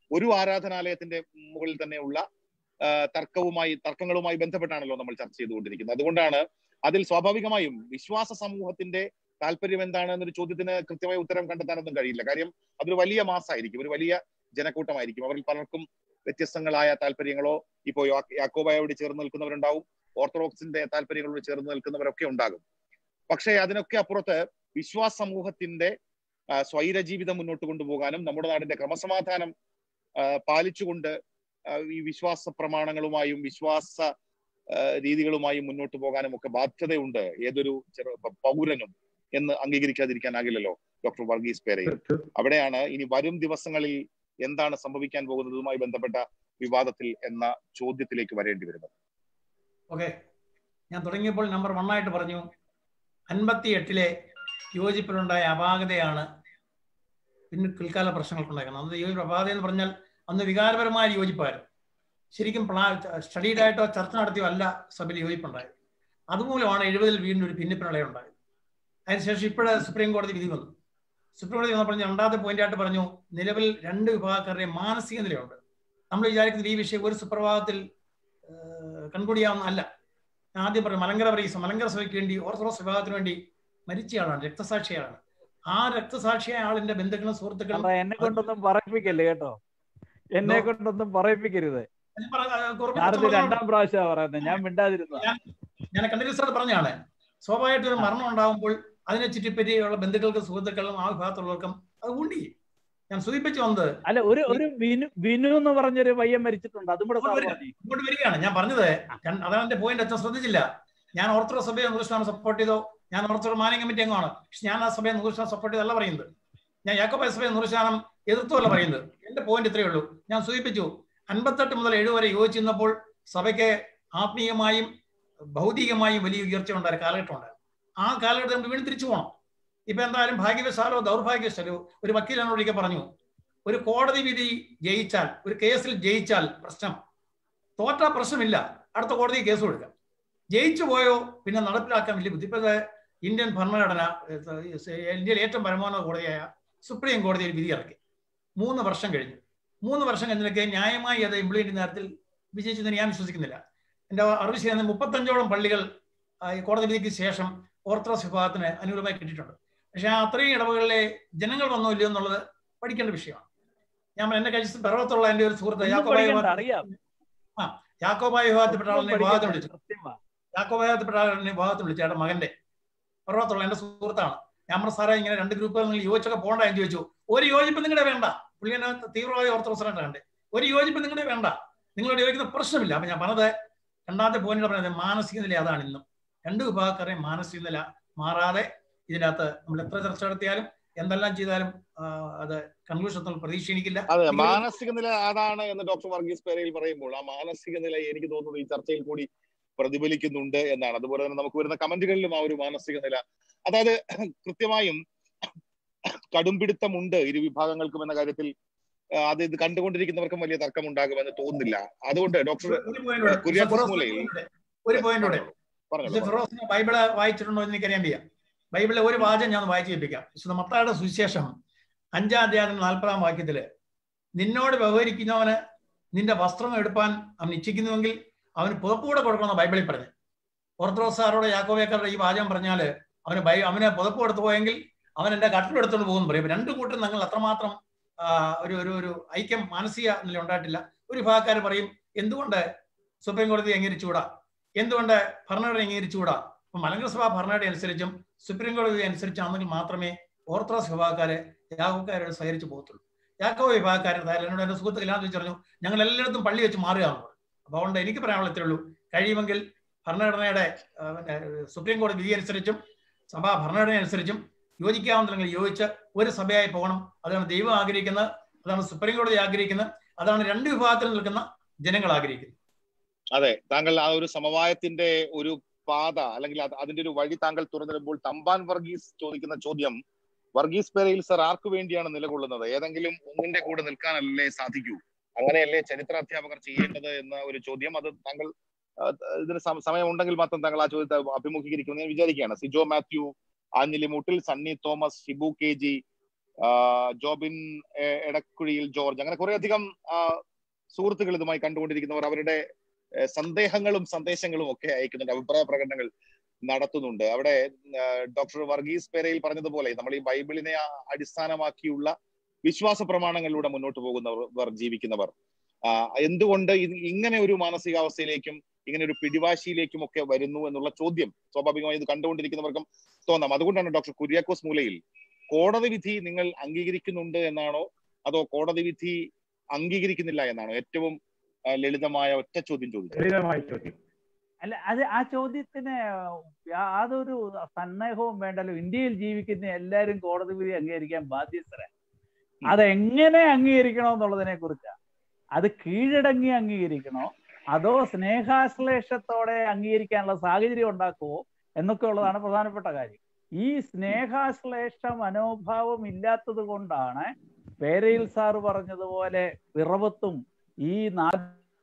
ഒരു ആരാധനാലയത്തിന്റെ മുകളിൽ തന്നെയുള്ള ആ, തർക്കവുമായി തർക്കങ്ങളുമായി ബന്ധപ്പെട്ടാണല്ലോ നമ്മൾ ചർച്ച ചെയ്തുകൊണ്ടിരിക്കുന്നത് അതുകൊണ്ടാണ് അതിൽ സ്വാഭാവികമായും വിശ്വാസ സമൂഹത്തിന്റെ താല്പര്യം എന്താണ് എന്നൊരു ചോദ്യത്തിന് കൃത്യമായ ഉത്തരം കണ്ടെത്താനൊന്നും കഴിയില്ല കാര്യം അതൊരു വലിയ മാസമായിരിക്കും ഒരു വലിയ ജനക്കൂട്ടമായിരിക്കും അവരിൽ പലർക്കും വ്യത്യസ്തങ്ങളായ താല്പര്യങ്ങളോ ഇപ്പോ യാ- യാക്കോബായോട് ചേർന്ന് നിൽക്കുന്നവരുണ്ടാവും ഓർത്തഡോക്സിന്റെ താല്പര്യങ്ങളോട് ചേർന്ന് നിൽക്കുന്നവരൊക്കെ ഉണ്ടാകും പക്ഷേ അതിനൊക്കെ അപ്പുറത്ത് വിശ്വാസ സമൂഹത്തിന്റെ ആ, സ്വൈര ജീവിതം മുന്നോട്ട് കൊണ്ടുപോകാനും നമ്മുടെ നാടിന്റെ ക്രമസമാധാനം ആ, പാലിച്ചുകൊണ്ട് ആ, ഈ വിശ്വാസ പ്രമാണങ്ങളുമായും വിശ്വാസ ആ, രീതികളുമായും മുന്നോട്ട് പോകാനും ഒക്കെ ബാധ്യതയുണ്ട് ഏതൊരു ചെറു പ- പൗരനും എന്ന് അംഗീകരിക്കാതിരിക്കാനാകില്ലല്ലോ ഡോക്ടർ വർഗീസ് പേരയിൽ അവിടെയാണ് ഇനി വരും ദിവസങ്ങളിൽ എന്താണ് സംഭവിക്കാൻ പോകുന്നതുമായി ബന്ധപ്പെട്ട വിവാദത്തിൽ എന്ന ചോദ്യത്തിലേക്ക് വരേണ്ടി വരുന്നത് ഓക്കെ ഞാൻ തുടങ്ങിയപ്പോൾ നമ്പർ വൺ ആയിട്ട് പറഞ്ഞു അൻപത്തി എട്ടിലെ യോജിപ്പിലുണ്ടായ അപാകതയാണ് പിന്നെ പിൽക്കാല പ്രശ്നങ്ങൾക്കുണ്ടാക്കുന്നത് അന്ന് യോജിപ്പ് അപാകത എന്ന് പറഞ്ഞാൽ അന്ന് വികാരപരമായ യോജിപ്പായിരുന്നു ശരിക്കും പ്ലാ സ്റ്റഡീഡ് ആയിട്ടോ ചർച്ച നടത്തിയോ അല്ല സഭയിൽ യോജിപ്പുണ്ടായത് അതുമൂലമാണ് എഴുപതിൽ വീണ്ടും ഒരു ഭിന്നിപ്പിനുളയ ഉണ്ടായത് അതിനുശേഷം ഇപ്പോഴേ സുപ്രീം കോടതി വിധി വന്നു സുപ്രീം കോടതി വന്നപ്പോൾ ഞാൻ രണ്ടാമത്തെ പോയിന്റ് ആയിട്ട് പറഞ്ഞു നിലവിൽ രണ്ട് വിഭാഗക്കാരുടെ മാനസിക നിലയുണ്ട് നമ്മൾ വിചാരിക്കുന്നത് ഈ വിഷയം ഒരു സുപ്രഭാതത്തിൽ കൺകൂടിയാവുന്ന അല്ല ഞാൻ ആദ്യം പറഞ്ഞു മലങ്കര പറയും മലങ്കര സഭയ്ക്ക് വേണ്ടി ഓർത്തഡോക്സ് വിഭാഗത്തിന് വേണ്ടി മരിച്ചയാളാണ് രക്തസാക്ഷിയാണ് ആ രക്തസാക്ഷിയായ ആളിന്റെ ബന്ധുക്കളും സുഹൃത്തുക്കളും അതാ എന്നെ കൊണ്ടൊന്നും പറയിപ്പിക്കല്ലേ കേട്ടോ എന്നെ കൊണ്ടൊന്നും പറയിപ്പിക്കരുത് ഞാൻ പറ- ആ, കുറുപ്പ് ഞാനത് പറഞ്ഞോളൂ. രണ്ടാം പ്രാവശ്യമാണ് പറയുന്നത് ഞാൻ മിണ്ടാതിരുന്ന ഞാൻ കണ്ടിന്യൂസ് ആയിട്ട് പറഞ്ഞാണ് സ്വാഭാവികമായിട്ടും ഒരു മരണം ഉണ്ടാകുമ്പോൾ അതിനെ ചുറ്റിപ്പറ്റിയുള്ള ബന്ധുക്കൾക്കും സുഹൃത്തുക്കളും ആ വിഭാഗത്തുള്ളവർക്കും അത് ഉണ്ടി ഞാൻ സൂചിപ്പിച്ചു വന്നത് അല്ല ഒരു ഒരു വിനു വിനു എന്ന് പറഞ്ഞൊരു പയ്യൻ മരിച്ചിട്ടുണ്ട് അതും കൂടെ സാർ ഒരു- പറഞ്ഞു ഇങ്ങോട്ട് വരികയാണ് ഞാൻ പറഞ്ഞത് ഞാൻ- അതാണ് എന്റെ പോയിന്റ് അച്ഛൻ ശ്രദ്ധിച്ചില്ല ഞാൻ ഓർത്തഡോക്സ് സഭയെ നൂറ് സപ്പോർട്ട് ചെയ്തോ ഞാൻ ഓർത്തഡോക്സ് മാനിങ് കമ്മിറ്റി അംഗമാണ് പക്ഷെ ഞാൻ ആ സഭയെ നൂറ് ശതമാനം സപ്പോർട്ട് ചെയ്തല്ല പറയുന്നത് ഞാൻ യാക്കോബായ സഭയെ നൂറ് ശതമാനം എതിർത്തുമല്ല പറയുന്നത് എന്റെ പോയിന്റ് ഇത്രയേ ഉള്ളൂ ഞാൻ സൂചിപ്പിച്ചു അൻപത്തെട്ട് മുതൽ ഏഴ് വരെ യോജിച്ചിരുന്നപ്പോൾ സഭയ്ക്ക് ആത്മീയമായും ഭൗതികമായും വലിയ ഉയർച്ച ഉണ്ടായ കാലഘട്ടം ഉണ്ടായിരുന്നു ആ കാലഘട്ടം നമുക്ക് വീണ്ടും തിരിച്ചു പോകണം ഇപ്പൊ എന്തായാലും ഭാഗ്യവശാലോ ദൗർഭാഗ്യവശാലോ ഒരു വക്കീൽ എന്നോട് ഒരിക്കൽ പറഞ്ഞു ഒരു കോടതി വിധി ജയിച്ചാൽ ഒരു കേസിൽ ജയിച്ചാൽ പ്രശ്നം തോറ്റ പ്രശ്നമില്ല അടുത്ത കോടതി കേസ് കൊടുക്കാം ജയിച്ചു പോയോ പിന്നെ നടപ്പിലാക്കാൻ വലിയ ബുദ്ധി ഇപ്പൊ ഇത് ഇന്ത്യൻ ഭരണഘടന ഏഹ്, ഇന്ത്യയിലെ ഏറ്റവും പരമോന്നത കോടതിയായ സുപ്രീം കോടതി ഒരു വിധി ഇറക്കി മൂന്ന് വർഷം കഴിഞ്ഞു മൂന്ന് വർഷം കഴിഞ്ഞിട്ട് ന്യായമായി അത് ഇംപ്ലിമെന്റ് ചെയ്യുന്ന തരത്തിൽ വിജയിച്ചെന്ന് ഞാൻ വിശ്വസിക്കുന്നില്ല എന്റെ അറിവ് ശരിയാണ് മുപ്പത്തഞ്ചോളം പള്ളികൾ ആ, ഈ കോടതി വിധിക്ക് ശേഷം ഓർത്തഡോക്സ് വിഭാഗത്തിന് അനുകൂലമായി കിട്ടിയിട്ടുണ്ട് പക്ഷെ ആ അത്രയും ഇടവകളിലെ ജനങ്ങൾ വന്നോ ഇല്ലയോ എന്നുള്ളത് പഠിക്കേണ്ട വിഷയമാണ് ഞാൻ എന്നെ കഴിച്ച പിറവത്തുള്ള എന്റെ ഒരു സുഹൃത്ത് ഒന്നും യാക്കോബായ പഠിക്കണ്ട, വിഭാഗം- അറിയാം യാക്കോബായ വിഭാഗത്തിൽപ്പെട്ട ഒന്നും ആളിനെ വിഭാഗത്തിൽ പഠിക്കണ്ട, വിളിച്ചു സത്യമാ. യാക്കോബായത്തിൽപ്പെട്ട ആളിനെ വിഭാഗത്തിൽ വിളിച്ചു ചേട്ടൻ മകന്റെ പർവ്വത്തുള്ള എന്റെ സുഹൃത്താണ് ഞാൻ പറഞ്ഞ സാറേ ഇങ്ങനെ രണ്ട് ഗ്രൂപ്പുകൾ നിങ്ങൾ യോജിച്ചൊക്കെ പോകണ്ട എന്ന് ചോദിച്ചു ഒരു യോജിപ്പ് നിങ്ങളുടെ വേണ്ട പുള്ളി എന്നെ തീവ്രമായ ഓർത്തഡോക്സ് കണ്ടേ ഒരു യോജിപ്പ് നിങ്ങളുടെ വേണ്ട നിങ്ങളോട് യോജിക്കുന്ന പ്രശ്നമില്ല അപ്പൊ ഞാൻ പറഞ്ഞത് രണ്ടാമത്തെ പോയിന്റ് പറഞ്ഞത് മാനസിക നില അതാണ് ഇന്നും രണ്ട് വിഭാഗക്കാരെയും മാനസിക നില മാറാതെ ഇതിനകത്ത് നമ്മൾ എത്ര ചർച്ച നടത്തിയാലും എന്തെല്ലാം ചെയ്താലും ആ, അത് കൺക്ലൂഷൻ പ്രതീക്ഷ എനിക്കില്ല അതെ എനിക്ക് മാനസിക നില അതാണ് എന്ന് ഡോക്ടർ വർഗീസ് പേരയിൽ പറയുമ്പോൾ ആ മാനസിക നില എനിക്ക് തോന്നുന്നത് ഈ ചർച്ചയിൽ കൂടി പ്രതിഫലിക്കുന്നുണ്ട് എന്നാണ് അതുപോലെ തന്നെ നമുക്ക് വരുന്ന കമന്റുകളിലും ആ ഒരു മാനസിക നില അതായത് കൃത്യമായും കടുംപിടുത്തമുണ്ട് ഇരു വിഭാഗങ്ങൾക്കും എന്ന കാര്യത്തിൽ ആ, അത് ഇത് കണ്ടുകൊണ്ടിരിക്കുന്നവർക്കും വലിയ തർക്കമുണ്ടാകുമെന്ന് തോന്നുന്നില്ല അതുകൊണ്ട് ഡോക്ടർ ഒരു point കൂടെ. കുര്യാക്കോസ് മൂലയിൽ ഒരു പോയിന്റ് കൂടെ പറഞ്ഞു വിശുദ്ധ ഫിറോസിന് ബൈബിള് വായിച്ചിട്ടുണ്ടോ എന്ന് എനിക്കറിയാൻ വയ്യ ബൈബിളിലെ ഒരു വാചകം ഞാൻ വായിച്ചു കേൾപ്പിക്കാം വിശുദ്ധ മത്തായുടെ സുവിശേഷം അഞ്ചാം അധ്യായം നാൽപ്പതാം വാക്യത്തില് നിന്നോട് വ്യവഹരിക്കുന്നവന് നിന്റെ വസ്ത്രം എടുപ്പാൻ അവൻ ഇച്ഛിക്കുന്നുവെങ്കിൽ അവന് പുതപ്പുകൂടെ കൊടുക്കണമെന്ന് ബൈബിളിൽ പറഞ്ഞു ഓർത്തഡോക്സാരോട് യാക്കോബേക്കാരുടെ ഈ വാചകം പറഞ്ഞാല് അവന് ബൈ അവന് പുതപ്പ് കൊടുത്തു പോയെങ്കിൽ അവൻ എന്റെ കട്ടിലെടുത്തോണ്ട് പോകുന്നു പറയും അപ്പൊ രണ്ടു കൂട്ടരും നിങ്ങൾ അത്രമാത്രം ആ, ഒരു ഒരു ഒരു ഐക്യം മാനസിക നില ഉണ്ടായിട്ടില്ല ഒരു വിഭാഗക്കാർ പറയും എന്തുകൊണ്ട് സുപ്രീം കോടതി അംഗീകരിച്ചുകൂടാ എന്തുകൊണ്ട് ഭരണഘടന അംഗീകരിച്ചുകൂടാ അപ്പൊ മലങ്കര സഭ ഭരണഘടന അനുസരിച്ചും സുപ്രീം കോടതി അനുസരിച്ചാണെങ്കിൽ മാത്രമേ ഓർത്തഡോക്സ് വിഭാഗക്കാരെ യാക്കോക്കാരോട് സഹകരിച്ച് പോകത്തുള്ളൂ യാക്കോ വിഭാഗക്കാരൻ അതായത് എന്നോട് എന്റെ സുഹൃത്ത് കല്യാണം ചോദിച്ചു പറഞ്ഞു ഞങ്ങൾ എല്ലായിടത്തും പള്ളി വെച്ച് മാറുകയാണ് അപ്പൊ അതുകൊണ്ട് എനിക്ക് പറയാനുള്ള ഇത്രേ ഉള്ളൂ കഴിയുമെങ്കിൽ ഭരണഘടനയുടെ ആ, പിന്നെ, സുപ്രീം കോടതി വിധി അനുസരിച്ചും സഭാ ഭരണഘടന അനുസരിച്ചും യോജിക്കാവുന്നതെങ്കിൽ യോജിച്ച് ഒരു സഭയായി പോകണം അതാണ് ദൈവം ആഗ്രഹിക്കുന്നത് അതാണ് സുപ്രീം കോടതി ആഗ്രഹിക്കുന്നത് അതാണ് രണ്ട് വിഭാഗത്തിൽ നിൽക്കുന്ന ജനങ്ങൾ ആഗ്രഹിക്കുന്നത് അതെ താങ്കൾ ആ ഒരു സമവായത്തിന്റെ ഒരു പാത അല്ലെങ്കിൽ അത് അതിന്റെ ഒരു വഴി താങ്കൾ തുറന്നിടുമ്പോൾ തമ്പാൻ വർഗീസ് ചോദിക്കുന്ന ചോദ്യം വർഗീസ് പെരയിൽ സർ ആർക്കു വേണ്ടിയാണ് നിലകൊള്ളുന്നത് ഏതെങ്കിലും ഒന്നിന്റെ കൂടെ നിൽക്കാനല്ലേ സാധിക്കൂ അങ്ങനെയല്ലേ ചരിത്ര അധ്യാപകർ ചെയ്യേണ്ടത് എന്ന ഒരു ചോദ്യം അത് താങ്കൾ ആ, ഇതിന് സം- സമയമുണ്ടെങ്കിൽ മാത്രം താങ്കൾ ആ ചോദ്യത്തെ അഭിമുഖീകരിക്കുമെന്ന് ഞാൻ വിചാരിക്കുകയാണ് സിജോ മാത്യു ആഞ്ഞിലിമുട്ടിൽ സണ്ണി തോമസ് ഷിബു കെ ജി ആ, ജോബിൻ എ- എടക്കുഴിയിൽ ജോർജ് അങ്ങനെ കുറെ അധികം ആ, സുഹൃത്തുക്കൾ ഇതുമായി കണ്ടുകൊണ്ടിരിക്കുന്നവർ അവരുടെ ഏ, സന്ദേഹങ്ങളും സന്ദേശങ്ങളും ഒക്കെ അയക്കുന്നുണ്ട് അഭിപ്രായ പ്രകടനങ്ങൾ നടത്തുന്നുണ്ട് അവിടെ ആ, ഡോക്ടർ വർഗീസ് പേരയിൽ പറഞ്ഞതുപോലെ നമ്മൾ ഈ ബൈബിളിനെ ആ- അടിസ്ഥാനമാക്കിയുള്ള വിശ്വാസ പ്രമാണങ്ങളിലൂടെ മുന്നോട്ട് പോകുന്നവർ ജീവിക്കുന്നവർ ആ, എന്തുകൊണ്ട് ഇത് ഇങ്ങനെ ഒരു മാനസികാവസ്ഥയിലേക്കും ഇങ്ങനെ ഒരു പിടിവാശിയിലേക്കും ഒക്കെ വരുന്നു എന്നുള്ള ചോദ്യം സ്വാഭാവികമായി ഇത് കണ്ടുകൊണ്ടിരിക്കുന്നവർക്കും തോന്നാം അതുകൊണ്ടാണ് ഡോക്ടർ കുര്യാക്കോസ് മൂലയിൽ കോടതി വിധി നിങ്ങൾ അംഗീകരിക്കുന്നുണ്ട് എന്നാണോ അതോ കോടതി വിധി അംഗീകരിക്കുന്നില്ല എന്നാണോ ഏറ്റവും ആ, ലളിതമായ ഒറ്റ ചോദ്യം ചോദിച്ചത് ലളിതമായ ചോദ്യം അല്ല അത് ആ ചോദ്യത്തിന് യാതൊരു സന്ദേഹവും വേണ്ടല്ലോ ഇന്ത്യയിൽ ജീവിക്കുന്ന എല്ലാവരും കോടതി വിധി അംഗീകരിക്കാൻ ബാധ്യസ്ഥരാണ് അതെങ്ങനെ അംഗീകരിക്കണോ എന്നുള്ളതിനെ കുറിച്ചാണ് അത് കീഴടങ്ങി അംഗീകരിക്കണോ അതോ സ്നേഹാശ്ലേഷത്തോടെ അംഗീകരിക്കാനുള്ള സാഹചര്യം ഉണ്ടാക്കുമോ എന്നൊക്കെ ഉള്ളതാണ് പ്രധാനപ്പെട്ട കാര്യം ഈ സ്നേഹാശ്ലേഷ മനോഭാവം ഇല്ലാത്തത് കൊണ്ടാണ് പേരയിൽ സാറ് പറഞ്ഞതുപോലെ പിറവത്തും ഈ നാല്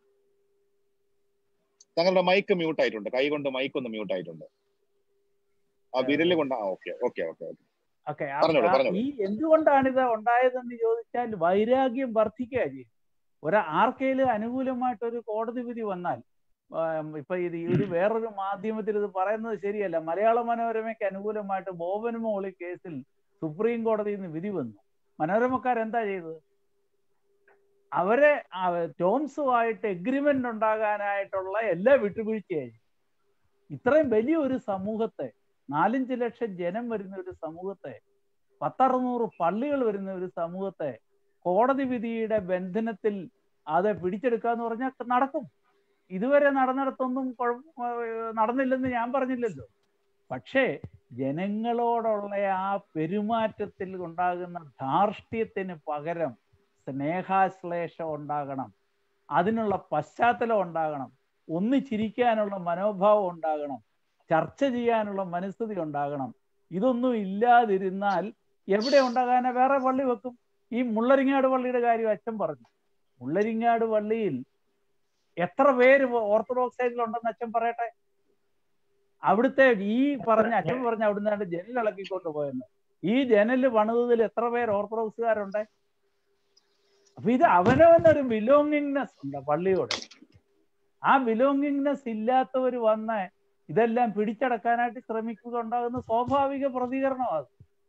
താങ്കളുടെ മൈക്ക് മ്യൂട്ട് ആയിട്ടുണ്ട് കൈ കൊണ്ട് മൈക്ക് ഒന്ന് മ്യൂട്ട് ആയിട്ടുണ്ട് ആ വിരല് കൊണ്ട് ആ ഓക്കെ ഓക്കെ ഓക്കെ ഓക്കെ പറഞ്ഞോളൂ, പറഞ്ഞോളൂ. ഈ എന്തുകൊണ്ടാണ് ഇത് ഉണ്ടായതെന്ന് ചോദിച്ചാൽ വൈരാഗ്യം വർദ്ധിക്കുക ചെയ്യും ഒരു ആർക്കെങ്കിലും അനുകൂലമായിട്ട് ഒരു കോടതി വിധി വന്നാൽ ആം, ഇപ്പൊ ഇത് ഈ ഒരു വേറൊരു മാധ്യമത്തിൽ ഇത് പറയുന്നത് ശരിയല്ല മലയാള മനോരമയ്ക്ക് അനുകൂലമായിട്ട് ബോബൻ മോളി കേസിൽ സുപ്രീം കോടതിയിൽ നിന്ന് വിധി വന്നു മനോരമക്കാർ എന്താ ചെയ്തത് അവരെ ആ, ടോംസുമായിട്ട് എഗ്രിമെന്റ് ഉണ്ടാകാനായിട്ടുള്ള എല്ലാ വിട്ടുവീഴ്ചയായി ഇത്രയും വലിയ ഒരു സമൂഹത്തെ നാലഞ്ച് ലക്ഷം ജനം വരുന്ന ഒരു സമൂഹത്തെ പത്തറുന്നൂറ് പള്ളികൾ വരുന്ന ഒരു സമൂഹത്തെ കോടതി വിധിയുടെ ബന്ധനത്തിൽ അത് പിടിച്ചെടുക്കാന്ന് പറഞ്ഞാൽ നടക്കും ഇതുവരെ നടന്നിടത്തൊന്നും കുഴപ്പ നടന്നില്ലെന്ന് ഞാൻ പറഞ്ഞില്ലല്ലോ പക്ഷേ ജനങ്ങളോടുള്ള ആ പെരുമാറ്റത്തിൽ ഉണ്ടാകുന്ന ധാർഷ്ട്യത്തിന് പകരം സ്നേഹാശ്ലേഷം ഉണ്ടാകണം അതിനുള്ള പശ്ചാത്തലം ഉണ്ടാകണം ഒന്ന് ചിരിക്കാനുള്ള മനോഭാവം ഉണ്ടാകണം ചർച്ച ചെയ്യാനുള്ള മനസ്ഥിതി ഉണ്ടാകണം ഇതൊന്നും ഇല്ലാതിരുന്നാൽ എവിടെ ഉണ്ടാകാനാ വേറെ പള്ളി വെക്കും ഈ മുള്ളരിങ്ങാട് പള്ളിയുടെ കാര്യം അച്ഛൻ പറഞ്ഞു മുള്ളരിങ്ങാട് പള്ളിയിൽ എത്ര പേര് ഓർത്തഡോക്സ് സൈഡിലുണ്ടെന്ന് അച്ഛൻ പറയട്ടെ അവിടുത്തെ ഈ പറഞ്ഞ അച്ഛൻ പറഞ്ഞ അവിടുന്ന് ജനൽ ഇളക്കിക്കൊണ്ട് പോയെന്ന് ഈ ജനല് പണിതതിൽ എത്ര പേര് ഓർത്തഡോക്സുകാരുണ്ട് അപ്പൊ ഇത് അവനവനൊരു ബിലോങ്ങിങ്നെസ് ഉണ്ട് പള്ളിയോട് ആ ബിലോങ്ങിങ്നെസ് ഇല്ലാത്തവർ വന്ന് ഇതെല്ലാം പിടിച്ചടക്കാനായിട്ട് ശ്രമിക്കുക ഉണ്ടാകുന്ന സ്വാഭാവിക പ്രതികരണമാണ്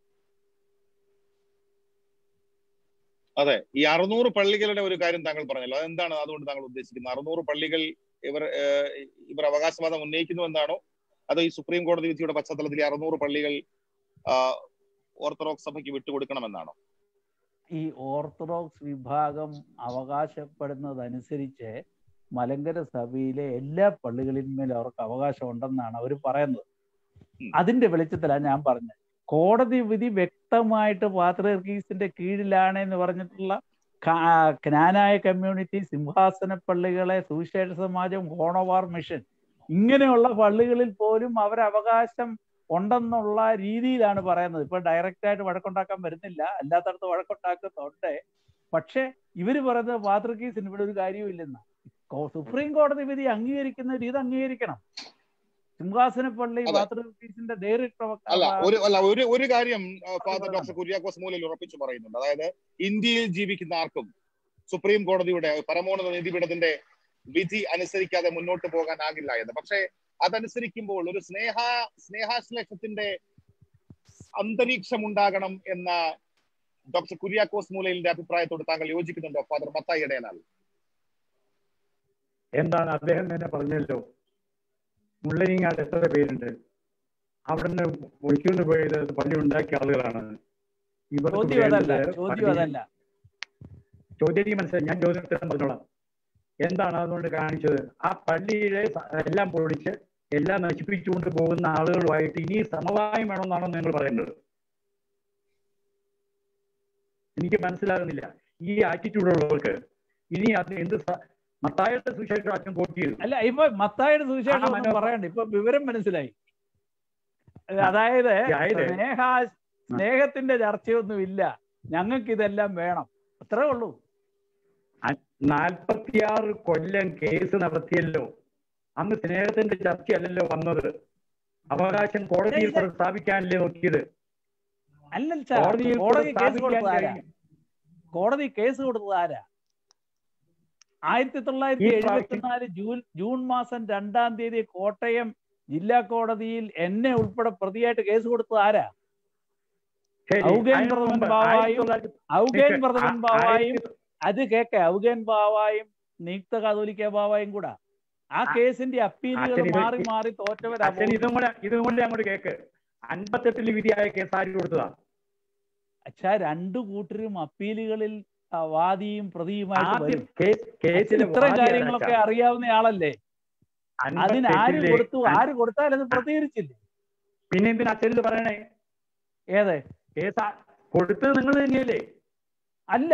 അതെ ഈ അറുന്നൂറ് പള്ളികളുടെ ഒരു കാര്യം താങ്കൾ പറഞ്ഞല്ലോ അതെന്താണ് അതുകൊണ്ട് താങ്കൾ ഉദ്ദേശിക്കുന്നത് അറുന്നൂറ് പള്ളികൾ ഇവർ ഏഹ്, ഇവർ അവകാശവാദം ഉന്നയിക്കുന്നു എന്നാണോ അതോ ഈ സുപ്രീം കോടതി വിധിയുടെ പശ്ചാത്തലത്തിൽ ഈ അറുന്നൂറ് പള്ളികൾ ആ, ഓർത്തഡോക്സ് സഭയ്ക്ക് വിട്ടുകൊടുക്കണമെന്നാണോ ഈ ഓർത്തഡോക്സ് വിഭാഗം അവകാശപ്പെടുന്നതനുസരിച്ച് മലങ്കര സഭയിലെ എല്ലാ പള്ളികളിന്മേലും അവർക്ക് അവകാശം ഉണ്ടെന്നാണ് അവർ പറയുന്നത് ഉം. അതിന്റെ വെളിച്ചത്തിലാണ് ഞാൻ പറഞ്ഞത് കോടതി വിധി വ്യക്തമായിട്ട് പാത്രീർക്കീസിന്റെ കീഴിലാണ് എന്ന് പറഞ്ഞിട്ടുള്ള കാ- ജ്ഞാനായ കമ്മ്യൂണിറ്റി സിംഹാസന പള്ളികളെ സുവിശേഷ സമാജം ഹോണവാർ മിഷൻ ഇങ്ങനെയുള്ള പള്ളികളിൽ പോലും അവരവകാശം ഉണ്ടെന്നുള്ള രീതിയിലാണ് പറയുന്നത് ഇപ്പൊ ഡയറക്റ്റ് ആയിട്ട് വഴക്കുണ്ടാക്കാൻ വരുന്നില്ല അല്ലാത്തടത്ത് വഴക്കുണ്ടാക്കുന്നുണ്ട് പക്ഷെ ഇവര് പറയുന്നത് പാത്രികീസിന് ഇവിടെ ഒരു കാര്യമില്ലെന്ന് കോ- സുപ്രീം കോടതി വിധി അംഗീകരിക്കുന്നവർ ഇത് അംഗീകരിക്കണം സിംഹാസന പള്ളി അതെ. പാത്രികീസിന്റെ ഡയറക്ടർ അല്ല ഒരു അല്ല ഒരു ഒരു കാര്യം ആ, ഫാദർ പറഞ്ഞോ. ഡോക്ടർ കുര്യാക്കോസ് മൂലയിൽ ഉറപ്പിച്ചു പറയുന്നുണ്ട് അതായത് ഇന്ത്യയിൽ ജീവിക്കുന്ന ആർക്കും സുപ്രീം കോടതിയുടെ പരമോന്നത നീതിപീഠത്തിന്റെ വിധി അനുസരിക്കാതെ മുന്നോട്ട് പോകാനാകില്ല എന്ന് പക്ഷേ അതനുസരിക്കുമ്പോൾ ഒരു സ്നേഹ സ്നേഹാശ്ലേഷത്തിന്റെ അന്തരീക്ഷം ഉണ്ടാകണം എന്ന ഡോക്ടർ കുര്യാക്കോസ് മൂലയിലിന്റെ അഭിപ്രായത്തോട് താങ്കൾ യോജിക്കുന്നുണ്ടോ ഫാദർ മത്തായി ഇടയനാൽ എന്താണ് അദ്ദേഹം തന്നെ പറഞ്ഞല്ലോ മുള്ളരിങ്ങാട് എത്ര പേരുണ്ട് അവിടുന്ന് ഒഴിക്കുന്നു പോയത് പള്ളി ഉണ്ടാക്കിയ ആളുകളാണ് ഇവർക്ക് ചോദ്യം അതല്ല വേണ്ടത് ചോദ്യം പള്ളി- അതല്ല ചോദ്യം എനിക്ക് മനസ്സിലായി ഞാൻ ചോദ്യത്തിന് പറഞ്ഞോളാം എന്താണ് അതുകൊണ്ട് കാണിച്ചത് ആ പള്ളിയിലെ സ- എല്ലാം പൊളിച്ച് എല്ലാം നശിപ്പിച്ചുകൊണ്ട് പോകുന്ന ആളുകളുമായിട്ട് ഇനി സമവായം വേണമെന്നാണോ നിങ്ങൾ പറയുന്നത് എനിക്ക് മനസ്സിലാകുന്നില്ല ഈ ആറ്റിറ്റ്യൂഡ് ഉള്ളവർക്ക് ഇനി അത് എന്ത് സ- മത്തായുടെ സുവിശേഷം അച്ഛൻ കോട്ട് ചെയ്തു അല്ല ഇപ്പൊ മത്തായുടെ സുവിശേഷം ആ, ഒന്നും മനോ- പറയണ്ട ഇപ്പൊ വിവരം മനസ്സിലായി അതായത് അതായത് സ്നേഹ സ്നേഹത്തിന്റെ ചർച്ചയൊന്നും ഇല്ല ഞങ്ങൾക്ക് ഇതെല്ലാം വേണം അത്രേ ഉള്ളൂ നാൽപ്പത്തിയാറ് കൊല്ലം കേസ് നടത്തിയല്ലോ അന്ന് സ്നേഹത്തിന്റെ ചർച്ചയല്ലല്ലോ വന്നത് അവകാശം കോടതിയിൽ ഇത് പ്രസ്താവിക്കാനല്ലേ നോക്കിയത് അല്ലല്ല കോടതിയിൽ കോടതി കേസ് സ്ഥാപിക്കാൻ കൊടുത്തത് ആരാ കഴിയും. കോടതി കേസ് കൊടുത്തത് ആരാ ആയിരത്തി തൊള്ളായിരത്തി ഈ പ്രാവശ്യം- എഴുപത്തിനാല് ജൂൺ ജൂൺ മാസം രണ്ടാം തീയതി കോട്ടയം ജില്ലാ കോടതിയിൽ എന്നെ ഉൾപ്പെടെ പ്രതിയായിട്ട് കേസ് കൊടുത്തത് ആരാ ശരി, ഔഗേൻ അതിന് പ്രഥമൻ മുമ്പ് ബാവായും ആയിരത്തി തൊള്ളായിരത്തി- ഔഗേൻ നിക്ക്, പ്രഥമൻ ആ- ബാവായും ആയിരത്തി- അത് കേക്കെ ഔഗേൻ ബാവായും നിയുക്ത കാതോലിക്ക ബാവായും കൂടാ ആ ആ- കേസിന്റെ അപ്പീലുകൾ അച്ഛൻ ഇത് മാറി മാറി തോറ്റവരാ അച്ഛൻ ഇതും കൂടെ ഇതും കൂടെ അങ്ങോട്ട് കേക്ക് അൻപത്തെട്ടില് വിധിയായ കേസ് ആര് കൊടുത്തതാ അച്ഛാ രണ്ടു കൂട്ടരും അപ്പീലുകളിൽ ആ, വാദിയും പ്രതിയുമായിട്ട് ആദ്യം വരും കേസ് കേസിലെ ഇത്തരം വാദിയാരാ കാര്യങ്ങളൊക്കെ അച്ഛാ? അറിയാവുന്ന ആളല്ലേ അതിന് ആര് അൻപത്തെട്ടിലെ കൊടുത്തു ആര് കൊടുത്താൽ അത് പ്രതികരിച്ചില്ലേ പിന്നെ എന്തിനാ അച്ഛൻ ഇത് പറയണേ ഏത് കേസ് ആ- കൊടുത്തത് നിങ്ങൾ തന്നെയല്ലേ അല്ല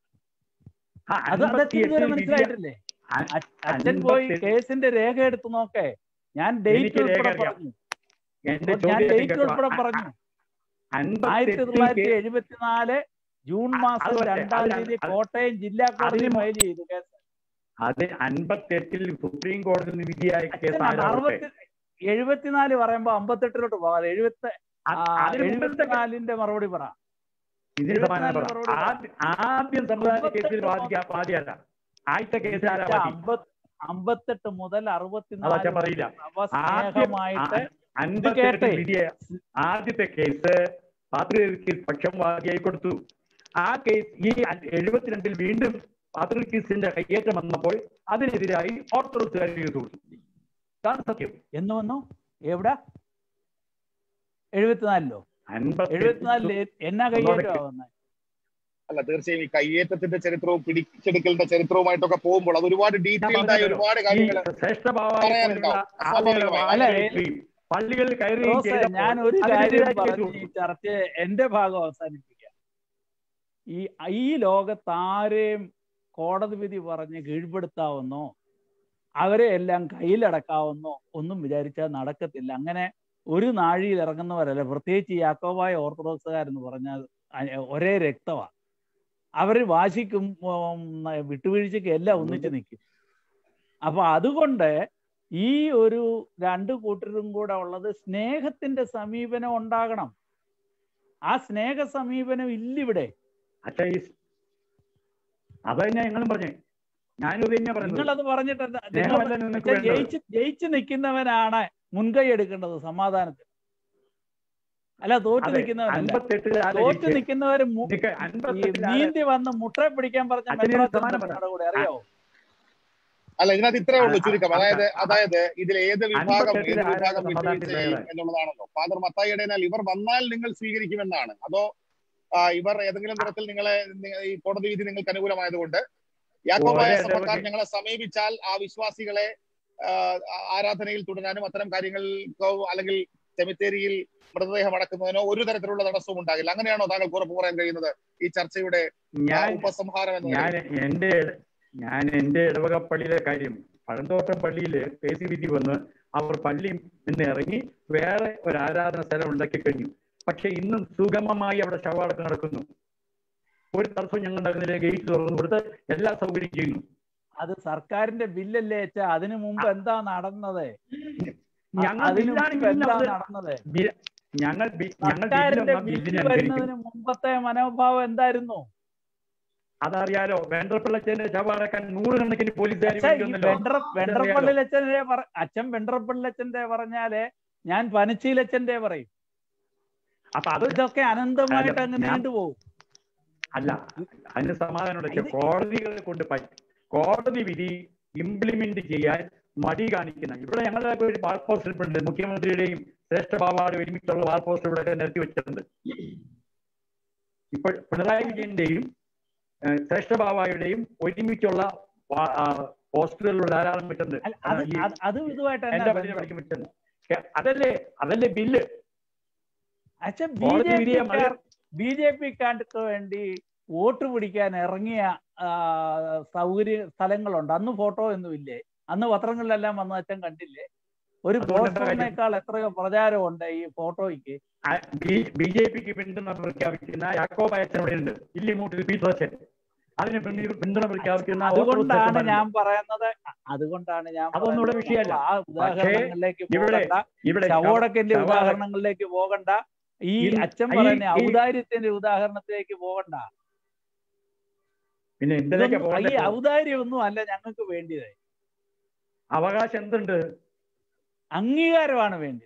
ആ, അത് അതൊക്കെ ഇതുവരെ 58 വിധിയ- മനസ്സിലായിട്ടില്ലേ അ- അ- അച്ഛൻ പോയി അൻപത്തെട്ട് കേസിന്റെ രേഖ എടുത്ത് നോക്കേ ഞാൻ ഡേറ്റ് എനിക്ക് രേഖ ഉൾപ്പെടെ അറിയാം. പറഞ്ഞു എന്റെ ഞാൻ ചോദ്യം ഡേറ്റ് കേട്ടോ. ഉൾപ്പെടെ അ- പറഞ്ഞു അ- ആയിരത്തി അൻപത്തെട്ടിൽ തൊള്ളായിരത്തി കേ- എഴുപത്തിനാല് ജൂൺ അ- മാസം അത് പറ്റേ. രണ്ടാം അത് തീയതി അത് കോട്ടയം ജില്ലാ കോടതി അതിന് മു- ഫയൽ ചെയ്തു കേസ് അത് അൻപത്തെട്ടിൽ സുപ്രീം കോടതിയിൽ നിന്ന് വിധിയായ കേസ് അച്ഛൻ ആരാ കൊടുത്തേ? അറുപത്തി എഴുപത്തിനാല് പറയുമ്പോ അമ്പത്തെട്ടിലോട്ട് പോകാതെ എഴുപത്തി അ- അതിന് മുമ്പത്തെ എഴുപത്തിനാലിന്റെ മറുപടി പറ ഇതിന് സമാധാനം പറ എഴുപത്തിനാലിന് മറുപടി ആദ്യ- ആദ്യം സമുദായ കേസിൽ അമ്പത്തെട്ട് വാദിക്കാ വാദിയല്ല ആദ്യത്തെ കേസിൽ ആരാ അച്ഛാ, വാദി അമ്പത് അമ്പത്തെട്ട് മുതൽ അത് അറുപത്തിനാല് അച്ഛൻ പറയില്ല അവ ആദ്യം സ്നേഹമായിട്ട് അൻപത്തെട്ടിൽ കേട്ടെ. വിധിയ ആദ്യത്തെ കേസ് പാത്രികർക്ക് പക്ഷം വാദിയായി കൊടുത്തു ആ കേസ് ഈ എഴുപത്തിരണ്ടിൽ വീണ്ടും പാത്രികീസിന്റെ കയ്യേറ്റം വന്നപ്പോൾ അതിനെതിരായി ഓർത്തഡോക്സുകാർ കേസ് കൊടുത്തു ഇതാണ് സത്യം എന്ന് വന്നു എവിടെ എഴുപത്തിനാലിലോ എഴുപത്തിനാലില് എന്നാ കൈയേറ്റമാ വന്നത് അല്ല തീർച്ചയായും ഈ കയ്യേറ്റത്തിന്റെ ചരിത്രവും പിടിച്ചെടുക്കലിന്റെ ചരിത്രവുമായിട്ടൊക്കെ പോകുമ്പോൾ അത് ഒരുപാട് ഡീറ്റെയിൽഡ് ആയ ഒരുപാട് ഈ കാര്യങ്ങൾ ശ്രേഷ്ഠഭാവായ പറയാനുണ്ടാവും. ആളുകളെ അല്ല, വാദിക്കുകയും പള്ളികളിൽ കയറുകയും റോസേ, ചെയ്തപ്പോൾ ഞാൻ ഒരു കാര്യം അതിനെതിരായി കേസ് പറഞ്ഞ് കൊടുത്തു. ഈ ചർച്ച എന്റെ ഭാഗം അവസാനിപ്പിക്കാം ഈ ഈ ലോകത്ത് ആരെയും കോടതി വിധി പറഞ്ഞ് കീഴ്പ്പെടുത്താവുന്നോ അവരെ എല്ലാം കയ്യിലടക്കാവുന്നോ ഒന്നും വിചാരിച്ചാൽ നടക്കത്തില്ല അങ്ങനെ ഒരു നാഴിയിൽ ഇറങ്ങുന്നവരല്ല പ്രത്യേകിച്ച് ഈ യാക്കോബായ ഓർത്തഡോക്സുകാരെന്ന് പറഞ്ഞാൽ അ- ഒരേ രക്തമാണ് അവര് വാശിക്കും ഉം, വിട്ടുവീഴ്ചയ്ക്കും എല്ലാം ഒന്നിച്ച് നിൽക്കും അപ്പൊ അതുകൊണ്ട് ഈ ഒരു രണ്ട് കൂട്ടരും കൂടെ ഉള്ളത് സ്നേഹത്തിന്റെ സമീപനം ഉണ്ടാകണം ആ സ്നേഹ സമീപനം ഇല്ലിവിടെ അച്ഛാ ഈ അത് തന്നെ ഞങ്ങളും പറഞ്ഞേ ഞാനും ഇത് തന്നെ പറഞ്ഞത് നിങ്ങളത് പറഞ്ഞിട്ട് എന്താ? നിങ്ങൾ സ്നേഹമല്ല നിങ്ങൾക്ക് പക്ഷേ വേണ്ടത് ജയിച്ച് ജയിച്ച് നിൽക്കുന്നവനാണ് മുൻകൈ എടുക്കേണ്ടത് സമാധാനത്തിൽ അല്ല തോറ്റു അതെ നിൽക്കുന്നവനല്ല അൻപത്തെട്ടിൽ ആരാ തോറ്റു ജയിച്ചത്? നിൽക്കുന്നവര് മു- നിക്ക് ഈ അൻപത്തെട്ടിൽ ആരാ- നീന്തി വന്ന് മുട്ടയെ പിടിക്കാൻ പറഞ്ഞ അച്ഛനെ ഒരു മെത്രാച്ചൻ സമാനം പറ. നിങ്ങളുടെ കൂടെ അറിയാവോ അല്ല ഇതിനകത്ത് ഇത്രേ ഉള്ളൂ ആ, ചുരുക്കം ആ, അതായത് ആ, അതായത് ഇതിൽ ഏത് വിഭാഗം അൻപത്തെട്ടിൽ ഏത് ആരാണ് വിഭാഗം സമാധാനത്തിൽ വിട്ടുവീഴ്ച ചെയ്യും വേറെ? എന്നുള്ളതാണല്ലോ ഫാദർ മത്തായിയുടേനാൽ ഇവർ വന്നാൽ നിങ്ങൾ സ്വീകരിക്കുമെന്നാണ് അതോ ആ, ഇവർ ഏതെങ്കിലും തരത്തിൽ നിങ്ങളെ നി- ഈ കോടതി വിധി നിങ്ങൾക്ക് അനുകൂലമായതുകൊണ്ട് യാക്കോബായ ഒരേ സഭക്കാർ ഇടവക- ഞങ്ങളെ സമീപിച്ചാൽ ആ വിശ്വാസികളെ ആ, ആ- ആരാധനയിൽ തുടരാനും അത്തരം കാര്യങ്ങൾക്കോ അല്ലെങ്കിൽ സെമിത്തേരിയിൽ മൃതദേഹം അടക്കുന്നതിനോ ഒരു തരത്തിലുള്ള തടസ്സവും ഉണ്ടാകില്ല അങ്ങനെയാണോ താങ്കൾക്ക് ഉറപ്പ് പറയാൻ കഴിയുന്നത് ഈ ചർച്ചയുടെ ആ, ഞാൻ ഉപസംഹാരം എന്ന ഞാൻ നിലയിൽ? എന്റെ ഞാൻ എന്റെ ഇടവക പള്ളിയിലെ കാര്യം പഴന്തോട്ടം പള്ളിയില് കെ സി വിധി വന്ന് അവർ പള്ളിയിൽ നിന്ന് ഇറങ്ങി വേറെ ഒരു ആരാധന സ്ഥലം ഉണ്ടാക്കി കഴിഞ്ഞു പക്ഷെ ഇന്നും സുഗമമായി അവിടെ ശവടക്കം നടക്കുന്നു ഒരു തടസ്സവും ഞങ്ങൾ ഉണ്ടാകുന്നില്ല ഗേറ്റ് തുറന്നു കൊടുത്ത് എല്ലാ സൗകര്യം ചെയ്യുന്നു അത് സർക്കാരിന്റെ ബില്ലല്ലേ വെച്ചാ അതിനു മുമ്പ് എന്താ നടന്നത് ഞങ്ങൾ അതിനു ബില്ലാണ് മുമ്പ് എന്താ ബില്ല് നടന്നത് ബി- ഞങ്ങൾ ബി- ഞങ്ങൾ സർക്കാരിന്റെ ബില്ല് ബില്ല് ബില്ലിനനുസരിക്കും വരുന്നതിന് മുമ്പത്തെ മനോഭാവം എന്തായിരുന്നു അതറിയാലോ വെണ്ടർപിള്ളച്ചന്റെ ശവടക്കാൻ നൂറുകണക്കിന് പോലീസുകാർ പക്ഷേ ഈ വെണ്ടർ വെണ്ടർപ്പള്ളിലച്ഛന്റെ പറ അച്ഛൻ വെണ്ടർപ്പള്ളിലച്ഛന്റെ പറഞ്ഞാല് ഞാൻ പനച്ചീലച്ഛന്റെ പറയും അപ്പൊ അത് ഇതൊക്കെ അനന്തമായിട്ട് അല്ല, അങ്ങ് ഞാൻ- നീണ്ടുപോകും അല്ല അതിന് സമാധാനം ഇത് കോടതികളെ കൊണ്ട് പറ്റും കോടതി വിധി ഇംപ്ലിമെന്റ് ചെയ്യാൻ മടി കാണിക്കുന്ന ഇവിടെ ഞങ്ങളുടെ ഒരു വാർ പോസ്റ്റർ ഇട്ടുണ്ട് മുഖ്യമന്ത്രിയുടെയും ശ്രേഷ്ഠ ബാബാടെ ഒരുമിച്ചുള്ള വാർ പോസ്റ്റർ ഇവിടെ നിരത്തി വെച്ചിട്ടുണ്ട് ഇപ്പോൾ പിണറായി വിജയന്റെയും ഏഹ്, ശ്രേഷ്ഠ ബാബായുടെയും ഒരുമിച്ചുള്ള വാ- ആ, പോസ്റ്ററുകൾ ധാരാളം വെച്ചിട്ടുണ്ട് അല്ല, അത് ഈ അത് അതും ഇതുമായിട്ട് എന്റെ എന്നാ പള്ളിയിൽ ബന്ധം? പഠിക്കാൻ വെച്ചിട്ടുണ്ട് കെ- അതല്ലേ അതല്ലേ ബില്ല് അച്ഛൻ ബി കോടതി ജെ വിധിയെ പിക്കാർ ബി ജെ പിക്കാർക്ക് വേണ്ടി വോട്ട് പിടിക്കാൻ ഇറങ്ങിയ ആ, സൗകര്യ സ്ഥലങ്ങളുണ്ട് അന്ന് ഫോട്ടോ ഒന്നും ഇല്ലേ അന്ന് പത്രങ്ങളിലെല്ലാം വന്ന അച്ഛൻ കണ്ടില്ലേ ഒരു അതുകൊണ്ട് എന്താ കാര്യം? പോസ്റ്ററിനേക്കാൾ എത്രയോ പ്രചാരമുണ്ട് ഈ ഫോട്ടോയ്ക്ക് ബി ജെ പിക്ക് പിന്തുണ പ്രഖ്യാപിക്കുന്ന യാക്കോബ് അച്ഛനോടെ ഉണ്ട് ഇല്ലിമൂട്ടിൽ പീറ്ററച്ചൻ അതിന് പിന്തുണ- പിന്തുണ പ്രഖ്യാപിക്കുന്ന അതുകൊണ്ടാണ് ഓർത്തഡോക്സ് ഞാൻ പറയുന്നത് അതുകൊണ്ടാണ് ഞാൻ അതൊന്നും ഇവിടെ പറയുന്നത് വിഷയമല്ല. ആ ഉദാഹരണങ്ങളിലേക്ക് ഇവിടെ പോകണ്ട ഇവിടെ ശവോടക്കിന്റെ ശവ- ഉദാഹരണങ്ങളിലേക്ക് പോകണ്ട ഈ ഈ- അച്ഛൻ ഈ- പറയുന്ന ഈ- ഔദാര്യത്തിന്റെ ഉദാഹരണത്തിലേക്ക് പോകണ്ട പിന്നെ എന്തിനൊക്കെ ഇതൊന്നും- ഈ പോകണ്ടേ ഔദാര്യം ഒന്നും അല്ല ഞങ്ങൾക്ക് വേണ്ടിയത് അവകാശം എന്തുണ്ട് അംഗീകാരമാണ് വേണ്ടത്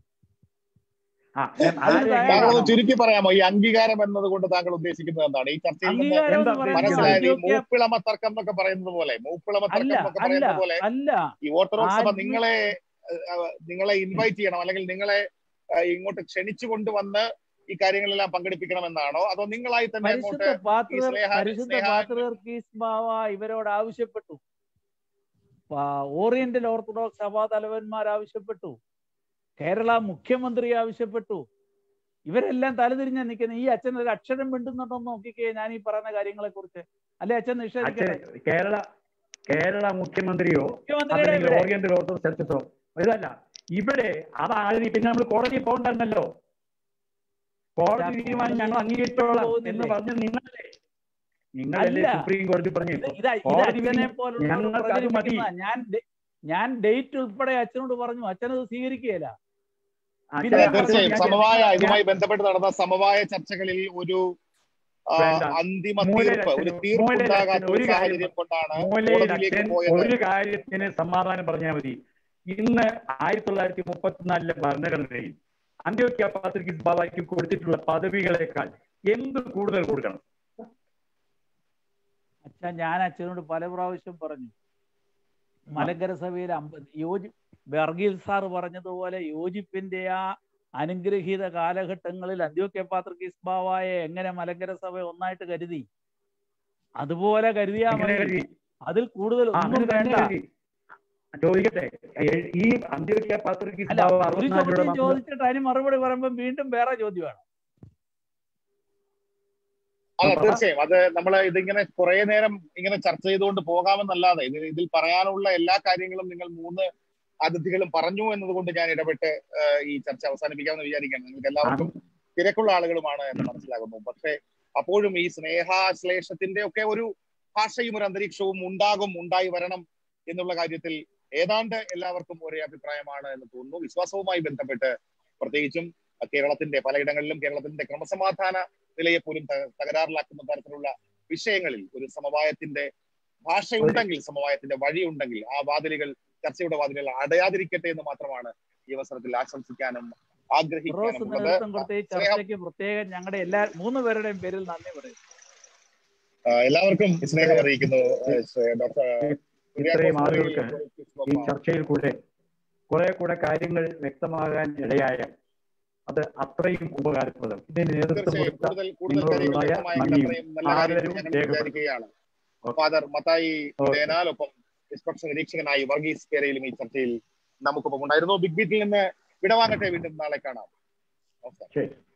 ആ ഞാൻ അതിന് ആരെ തയ്യാറാണോ? താങ്കൾ ഒന്ന് അംഗീകാരം- ചുരുക്കി പറയാമോ ഈ അംഗീകാരം എന്നതുകൊണ്ട് താങ്കൾ ഉദ്ദേശിക്കുന്നത് എന്താണ് ഈ ചർച്ചയിൽ നിന്ന് അംഗീകാരം എന്ന് എന്താ പറയുന്നത് മനസ്സിലായത് ഈ അന്ത്യോക്യ മൂപ്പിളമ തർക്കം എന്നൊക്കെ പറയുന്നത് പോലെ മൂപ്പിളമ അല്ല തർക്കം എന്നൊക്കെ അല്ല പറയുന്നത് പോലെ അല്ല ഈ ഓർത്തഡോക്സ് സഭ ആത്മീയ- നിങ്ങളെ ഏഹ്, നിങ്ങളെ ഇൻവൈറ്റ് ചെയ്യണം അല്ലെങ്കിൽ നിങ്ങളെ ഏഹ്, ഇങ്ങോട്ട് ക്ഷണിച്ചു കൊണ്ടുവന്ന് ഈ കാര്യങ്ങളെല്ലാം പങ്കെടുപ്പിക്കണമെന്നാണോ അതോ നിങ്ങളായി തന്നെ പരിശുദ്ധ അങ്ങോട്ട് പാത്രികർ സ്നേഹ- പരിശുദ്ധ സ്നേഹ- പാത്രികർക്കീസ് ബാവ ഇവരോട് ആവശ്യപ്പെട്ടു പാ- ഓറിയന്റൽ ഓർത്തഡോക്സ് സഭാ തലവന്മാർ ആവശ്യപ്പെട്ടു കേരള മുഖ്യമന്ത്രി ആവശ്യപ്പെട്ടു ഇവരെല്ലാം തലതിരിഞ്ഞാ നിൽക്കുന്നത് ഈ അച്ഛൻ ഒരു അക്ഷരം മിണ്ടുന്നുണ്ടോ എന്ന് നോക്കിക്കേ ഞാൻ ഈ പറയുന്ന കാര്യങ്ങളെ കുറിച്ച് അല്ലെ അച്ഛൻ അച്ഛൻ നിഷേധിക്കട്ടെ കേരള കേരള മുഖ്യമന്ത്രിയോ മുഖ്യമന്ത്രിയുടെ അല്ലെങ്കിൽ ഇവിടെ ഓറിയന്റൽ ഓർത്തഡോക്സ് ചർച്ചസോ ഇതല്ല ഇവിടെ അതാണ് പിന്നെ നമ്മൾ കോടതി പോകണ്ടല്ലോ കോടതി ഞാൻ തീരുമാനം ഞങ്ങൾ കോടതി അംഗീകരിച്ചോളാം പോകുന്നില്ലേ? എന്ന് പറഞ്ഞ നിങ്ങളല്ലേ നിങ്ങളല്ലേ അല്ല. സുപ്രീം കോടതി പറഞ്ഞു ഇത് ഇതാ ഇത് കോടതി അച്ഛനെ പോലുള്ള ഞങ്ങൾക്ക് അത് മതി. ഞാൻ ഡേ- ഞാൻ ഡേറ്റ് ഉൾപ്പെടെ അച്ഛനോട് പറഞ്ഞു അച്ഛനത് സ്വീകരിക്കുകയില്ല അച്ഛൻ- പിന്നെ അതെ, തീർച്ചയായും ഞാൻ- സമവായ ഞാൻ- ഇതുമായി ബന്ധപ്പെട്ട് നടന്ന സമവായ ചർച്ചകളിൽ ഒരു ആ, വേണ്ട. അന്തിമ മൂലയിൽ തീർപ്പ് ഒരു അച്ഛന് തീർപ്പ് മൂലയിൽ ഉണ്ടാകാത്ത അച്ഛന് ഒരു ഒരു കാര്യം സാഹചര്യം കൊണ്ടാണ് മൂലയിൽ കോടതിയിലേക്ക് അച്ഛൻ പോയത് ഒരു കാര്യത്തിന് സമാധാനം പറഞ്ഞാൽ മതി ഇന്ന് ആയിരത്തി തൊള്ളായിരത്തി മുപ്പത്തിനാലിലെ ഭരണഘടനയിൽ അന്ത്യോക്യ പാത്രികിസ് ബാബയ്ക്ക് കൊടുത്തിട്ടുള്ള പദവികളെക്കാൾ എന്ത് കൂടുതൽ കൊടുക്കണം അച്ഛാ ഞാൻ അച്ഛനോട് പല പ്രാവശ്യം പറഞ്ഞു മലങ്കര സഭയിൽ അമ്പ യോജി വർഗീൽ സാർ പറഞ്ഞതുപോലെ യോജിപ്പിന്റെ ആ അനുഗ്രഹീത കാലഘട്ടങ്ങളിൽ അന്ത്യോക്യ പാത്രികീസ് ബാവായെ എങ്ങനെ മലങ്കര സഭ ഒന്നായിട്ട് കരുതി അതുപോലെ കരുതിയാ എങ്ങനെ മതി കരുതി? അതിൽ കൂടുതൽ ആ, ഒന്നും അങ്ങനെ തന്നെ വേണ്ട കരുതി. ചോദിക്കട്ടെ ഏ- ഈ അന്ത്യോക്യ പാത്രികിസ് അല്ല ബാബ ഒരു അറുപത്തിനാലിലൂടെ ചോദ്യം വന്നത് ചോദിച്ചിട്ട് അതിന് മറുപടി പറയുമ്പോൾ വീണ്ടും വേറെ ചോദ്യമാണ് അല്ല അപ്പൊ- തീർച്ചയായും അത് നമ്മൾ ഇതിങ്ങനെ കുറെ നേരം ഇങ്ങനെ ചർച്ച ചെയ്തുകൊണ്ട് പോകാമെന്നല്ലാതെ ഇത് ഇതിൽ പറയാനുള്ള എല്ലാ കാര്യങ്ങളും നിങ്ങൾ മൂന്ന് അതിഥികളും പറഞ്ഞു എന്നതുകൊണ്ട് ഞാൻ ഇടപെട്ട് ആ, ഈ ചർച്ച അവസാനിപ്പിക്കാമെന്ന് വിചാരിക്കുകയാണ് നിങ്ങൾക്ക് എല്ലാവർക്കും തിരക്കുള്ള ആളുകളുമാണ് എന്ന് മനസ്സിലാകുന്നു പക്ഷേ അപ്പോഴും ഈ സ്നേഹാശ്ലേഷത്തിന്റെ ഒക്കെ ഒരു ഭാഷയും ഒരു അന്തരീക്ഷവും ഉണ്ടാകും ഉണ്ടായി വരണം എന്നുള്ള കാര്യത്തിൽ ഏതാണ്ട് എല്ലാവർക്കും ഒരേ അഭിപ്രായമാണ് എന്ന് തോന്നുന്നു വിശ്വാസവുമായി ബന്ധപ്പെട്ട് പ്രത്യേകിച്ചും കേരളത്തിന്റെ പലയിടങ്ങളിലും കേരളത്തിന്റെ ക്രമസമാധാന നിലയെ പോലും ത- തകരാറിലാക്കുന്ന തരത്തിലുള്ള വിഷയങ്ങളിൽ ഒരു സമവായത്തിന്റെ ഭാഷയുണ്ടെങ്കിൽ സമവായത്തിന്റെ വഴിയുണ്ടെങ്കിൽ ആ വാതിലുകൾ ചർച്ചയുടെ വാതിലുകൾ അടയാതിരിക്കട്ടെ എന്ന് മാത്രമാണ് ഈ അവസരത്തിൽ ആശംസിക്കാനും റോസ് ആഗ്രഹിക്കാനും ഉള്ളത് നേതൃത്വം കൊടുത്ത ഈ സ്നേഹം ചർച്ചയ്ക്ക് പ്രത്യേകം ഞങ്ങളുടെ എല്ലാ മൂന്ന് പേരുടെയും പേരിൽ നന്ദി പറയുന്നു ആ, എല്ലാവർക്കും സ്നേഹം അറിയിക്കുന്നു ഏഹ്, ശ്രീ ഡോക്ടർ ഇത്രയും കുര്യാക്കോസ് ആളുകൾക്ക് മുറിയിൽ ഈ ചർച്ചയിൽ കൂടെ കുറെ കൂടെ കാര്യങ്ങൾ വ്യക്തമാകാൻ ഇടയായാൽ അത് അത്രയും ഉപകാരപ്രദം ഇതിന് നേതൃത്വം തീർച്ചയായും കൊടുത്ത കൂടുതൽ കൂടുതൽ കാര്യങ്ങൾ നിങ്ങളോടുള്ള വ്യക്തമായെങ്കിൽ നന്ദിയും അത്രയും നല്ല കാര്യങ്ങൾ ആദരവും ഞങ്ങൾ രേഖപ്പെടുത്തുന്നു. വിചാരിക്കുകയാണ് ഓക്കെ. Father Mathai okay. ഉദയനാലൊപ്പം നിഷ്പക്ഷ നിരീക്ഷകനായി വർഗീസ് കേരയിലും ഈ ചർച്ചയിൽ നമുക്കൊപ്പം ഉണ്ടായിരുന്നു ബിഗ് ബീറ്റിൽ നിന്ന് വിടവാങ്ങട്ടെ വീണ്ടും നാളെ കാണാം നമസ്കാരം ശരി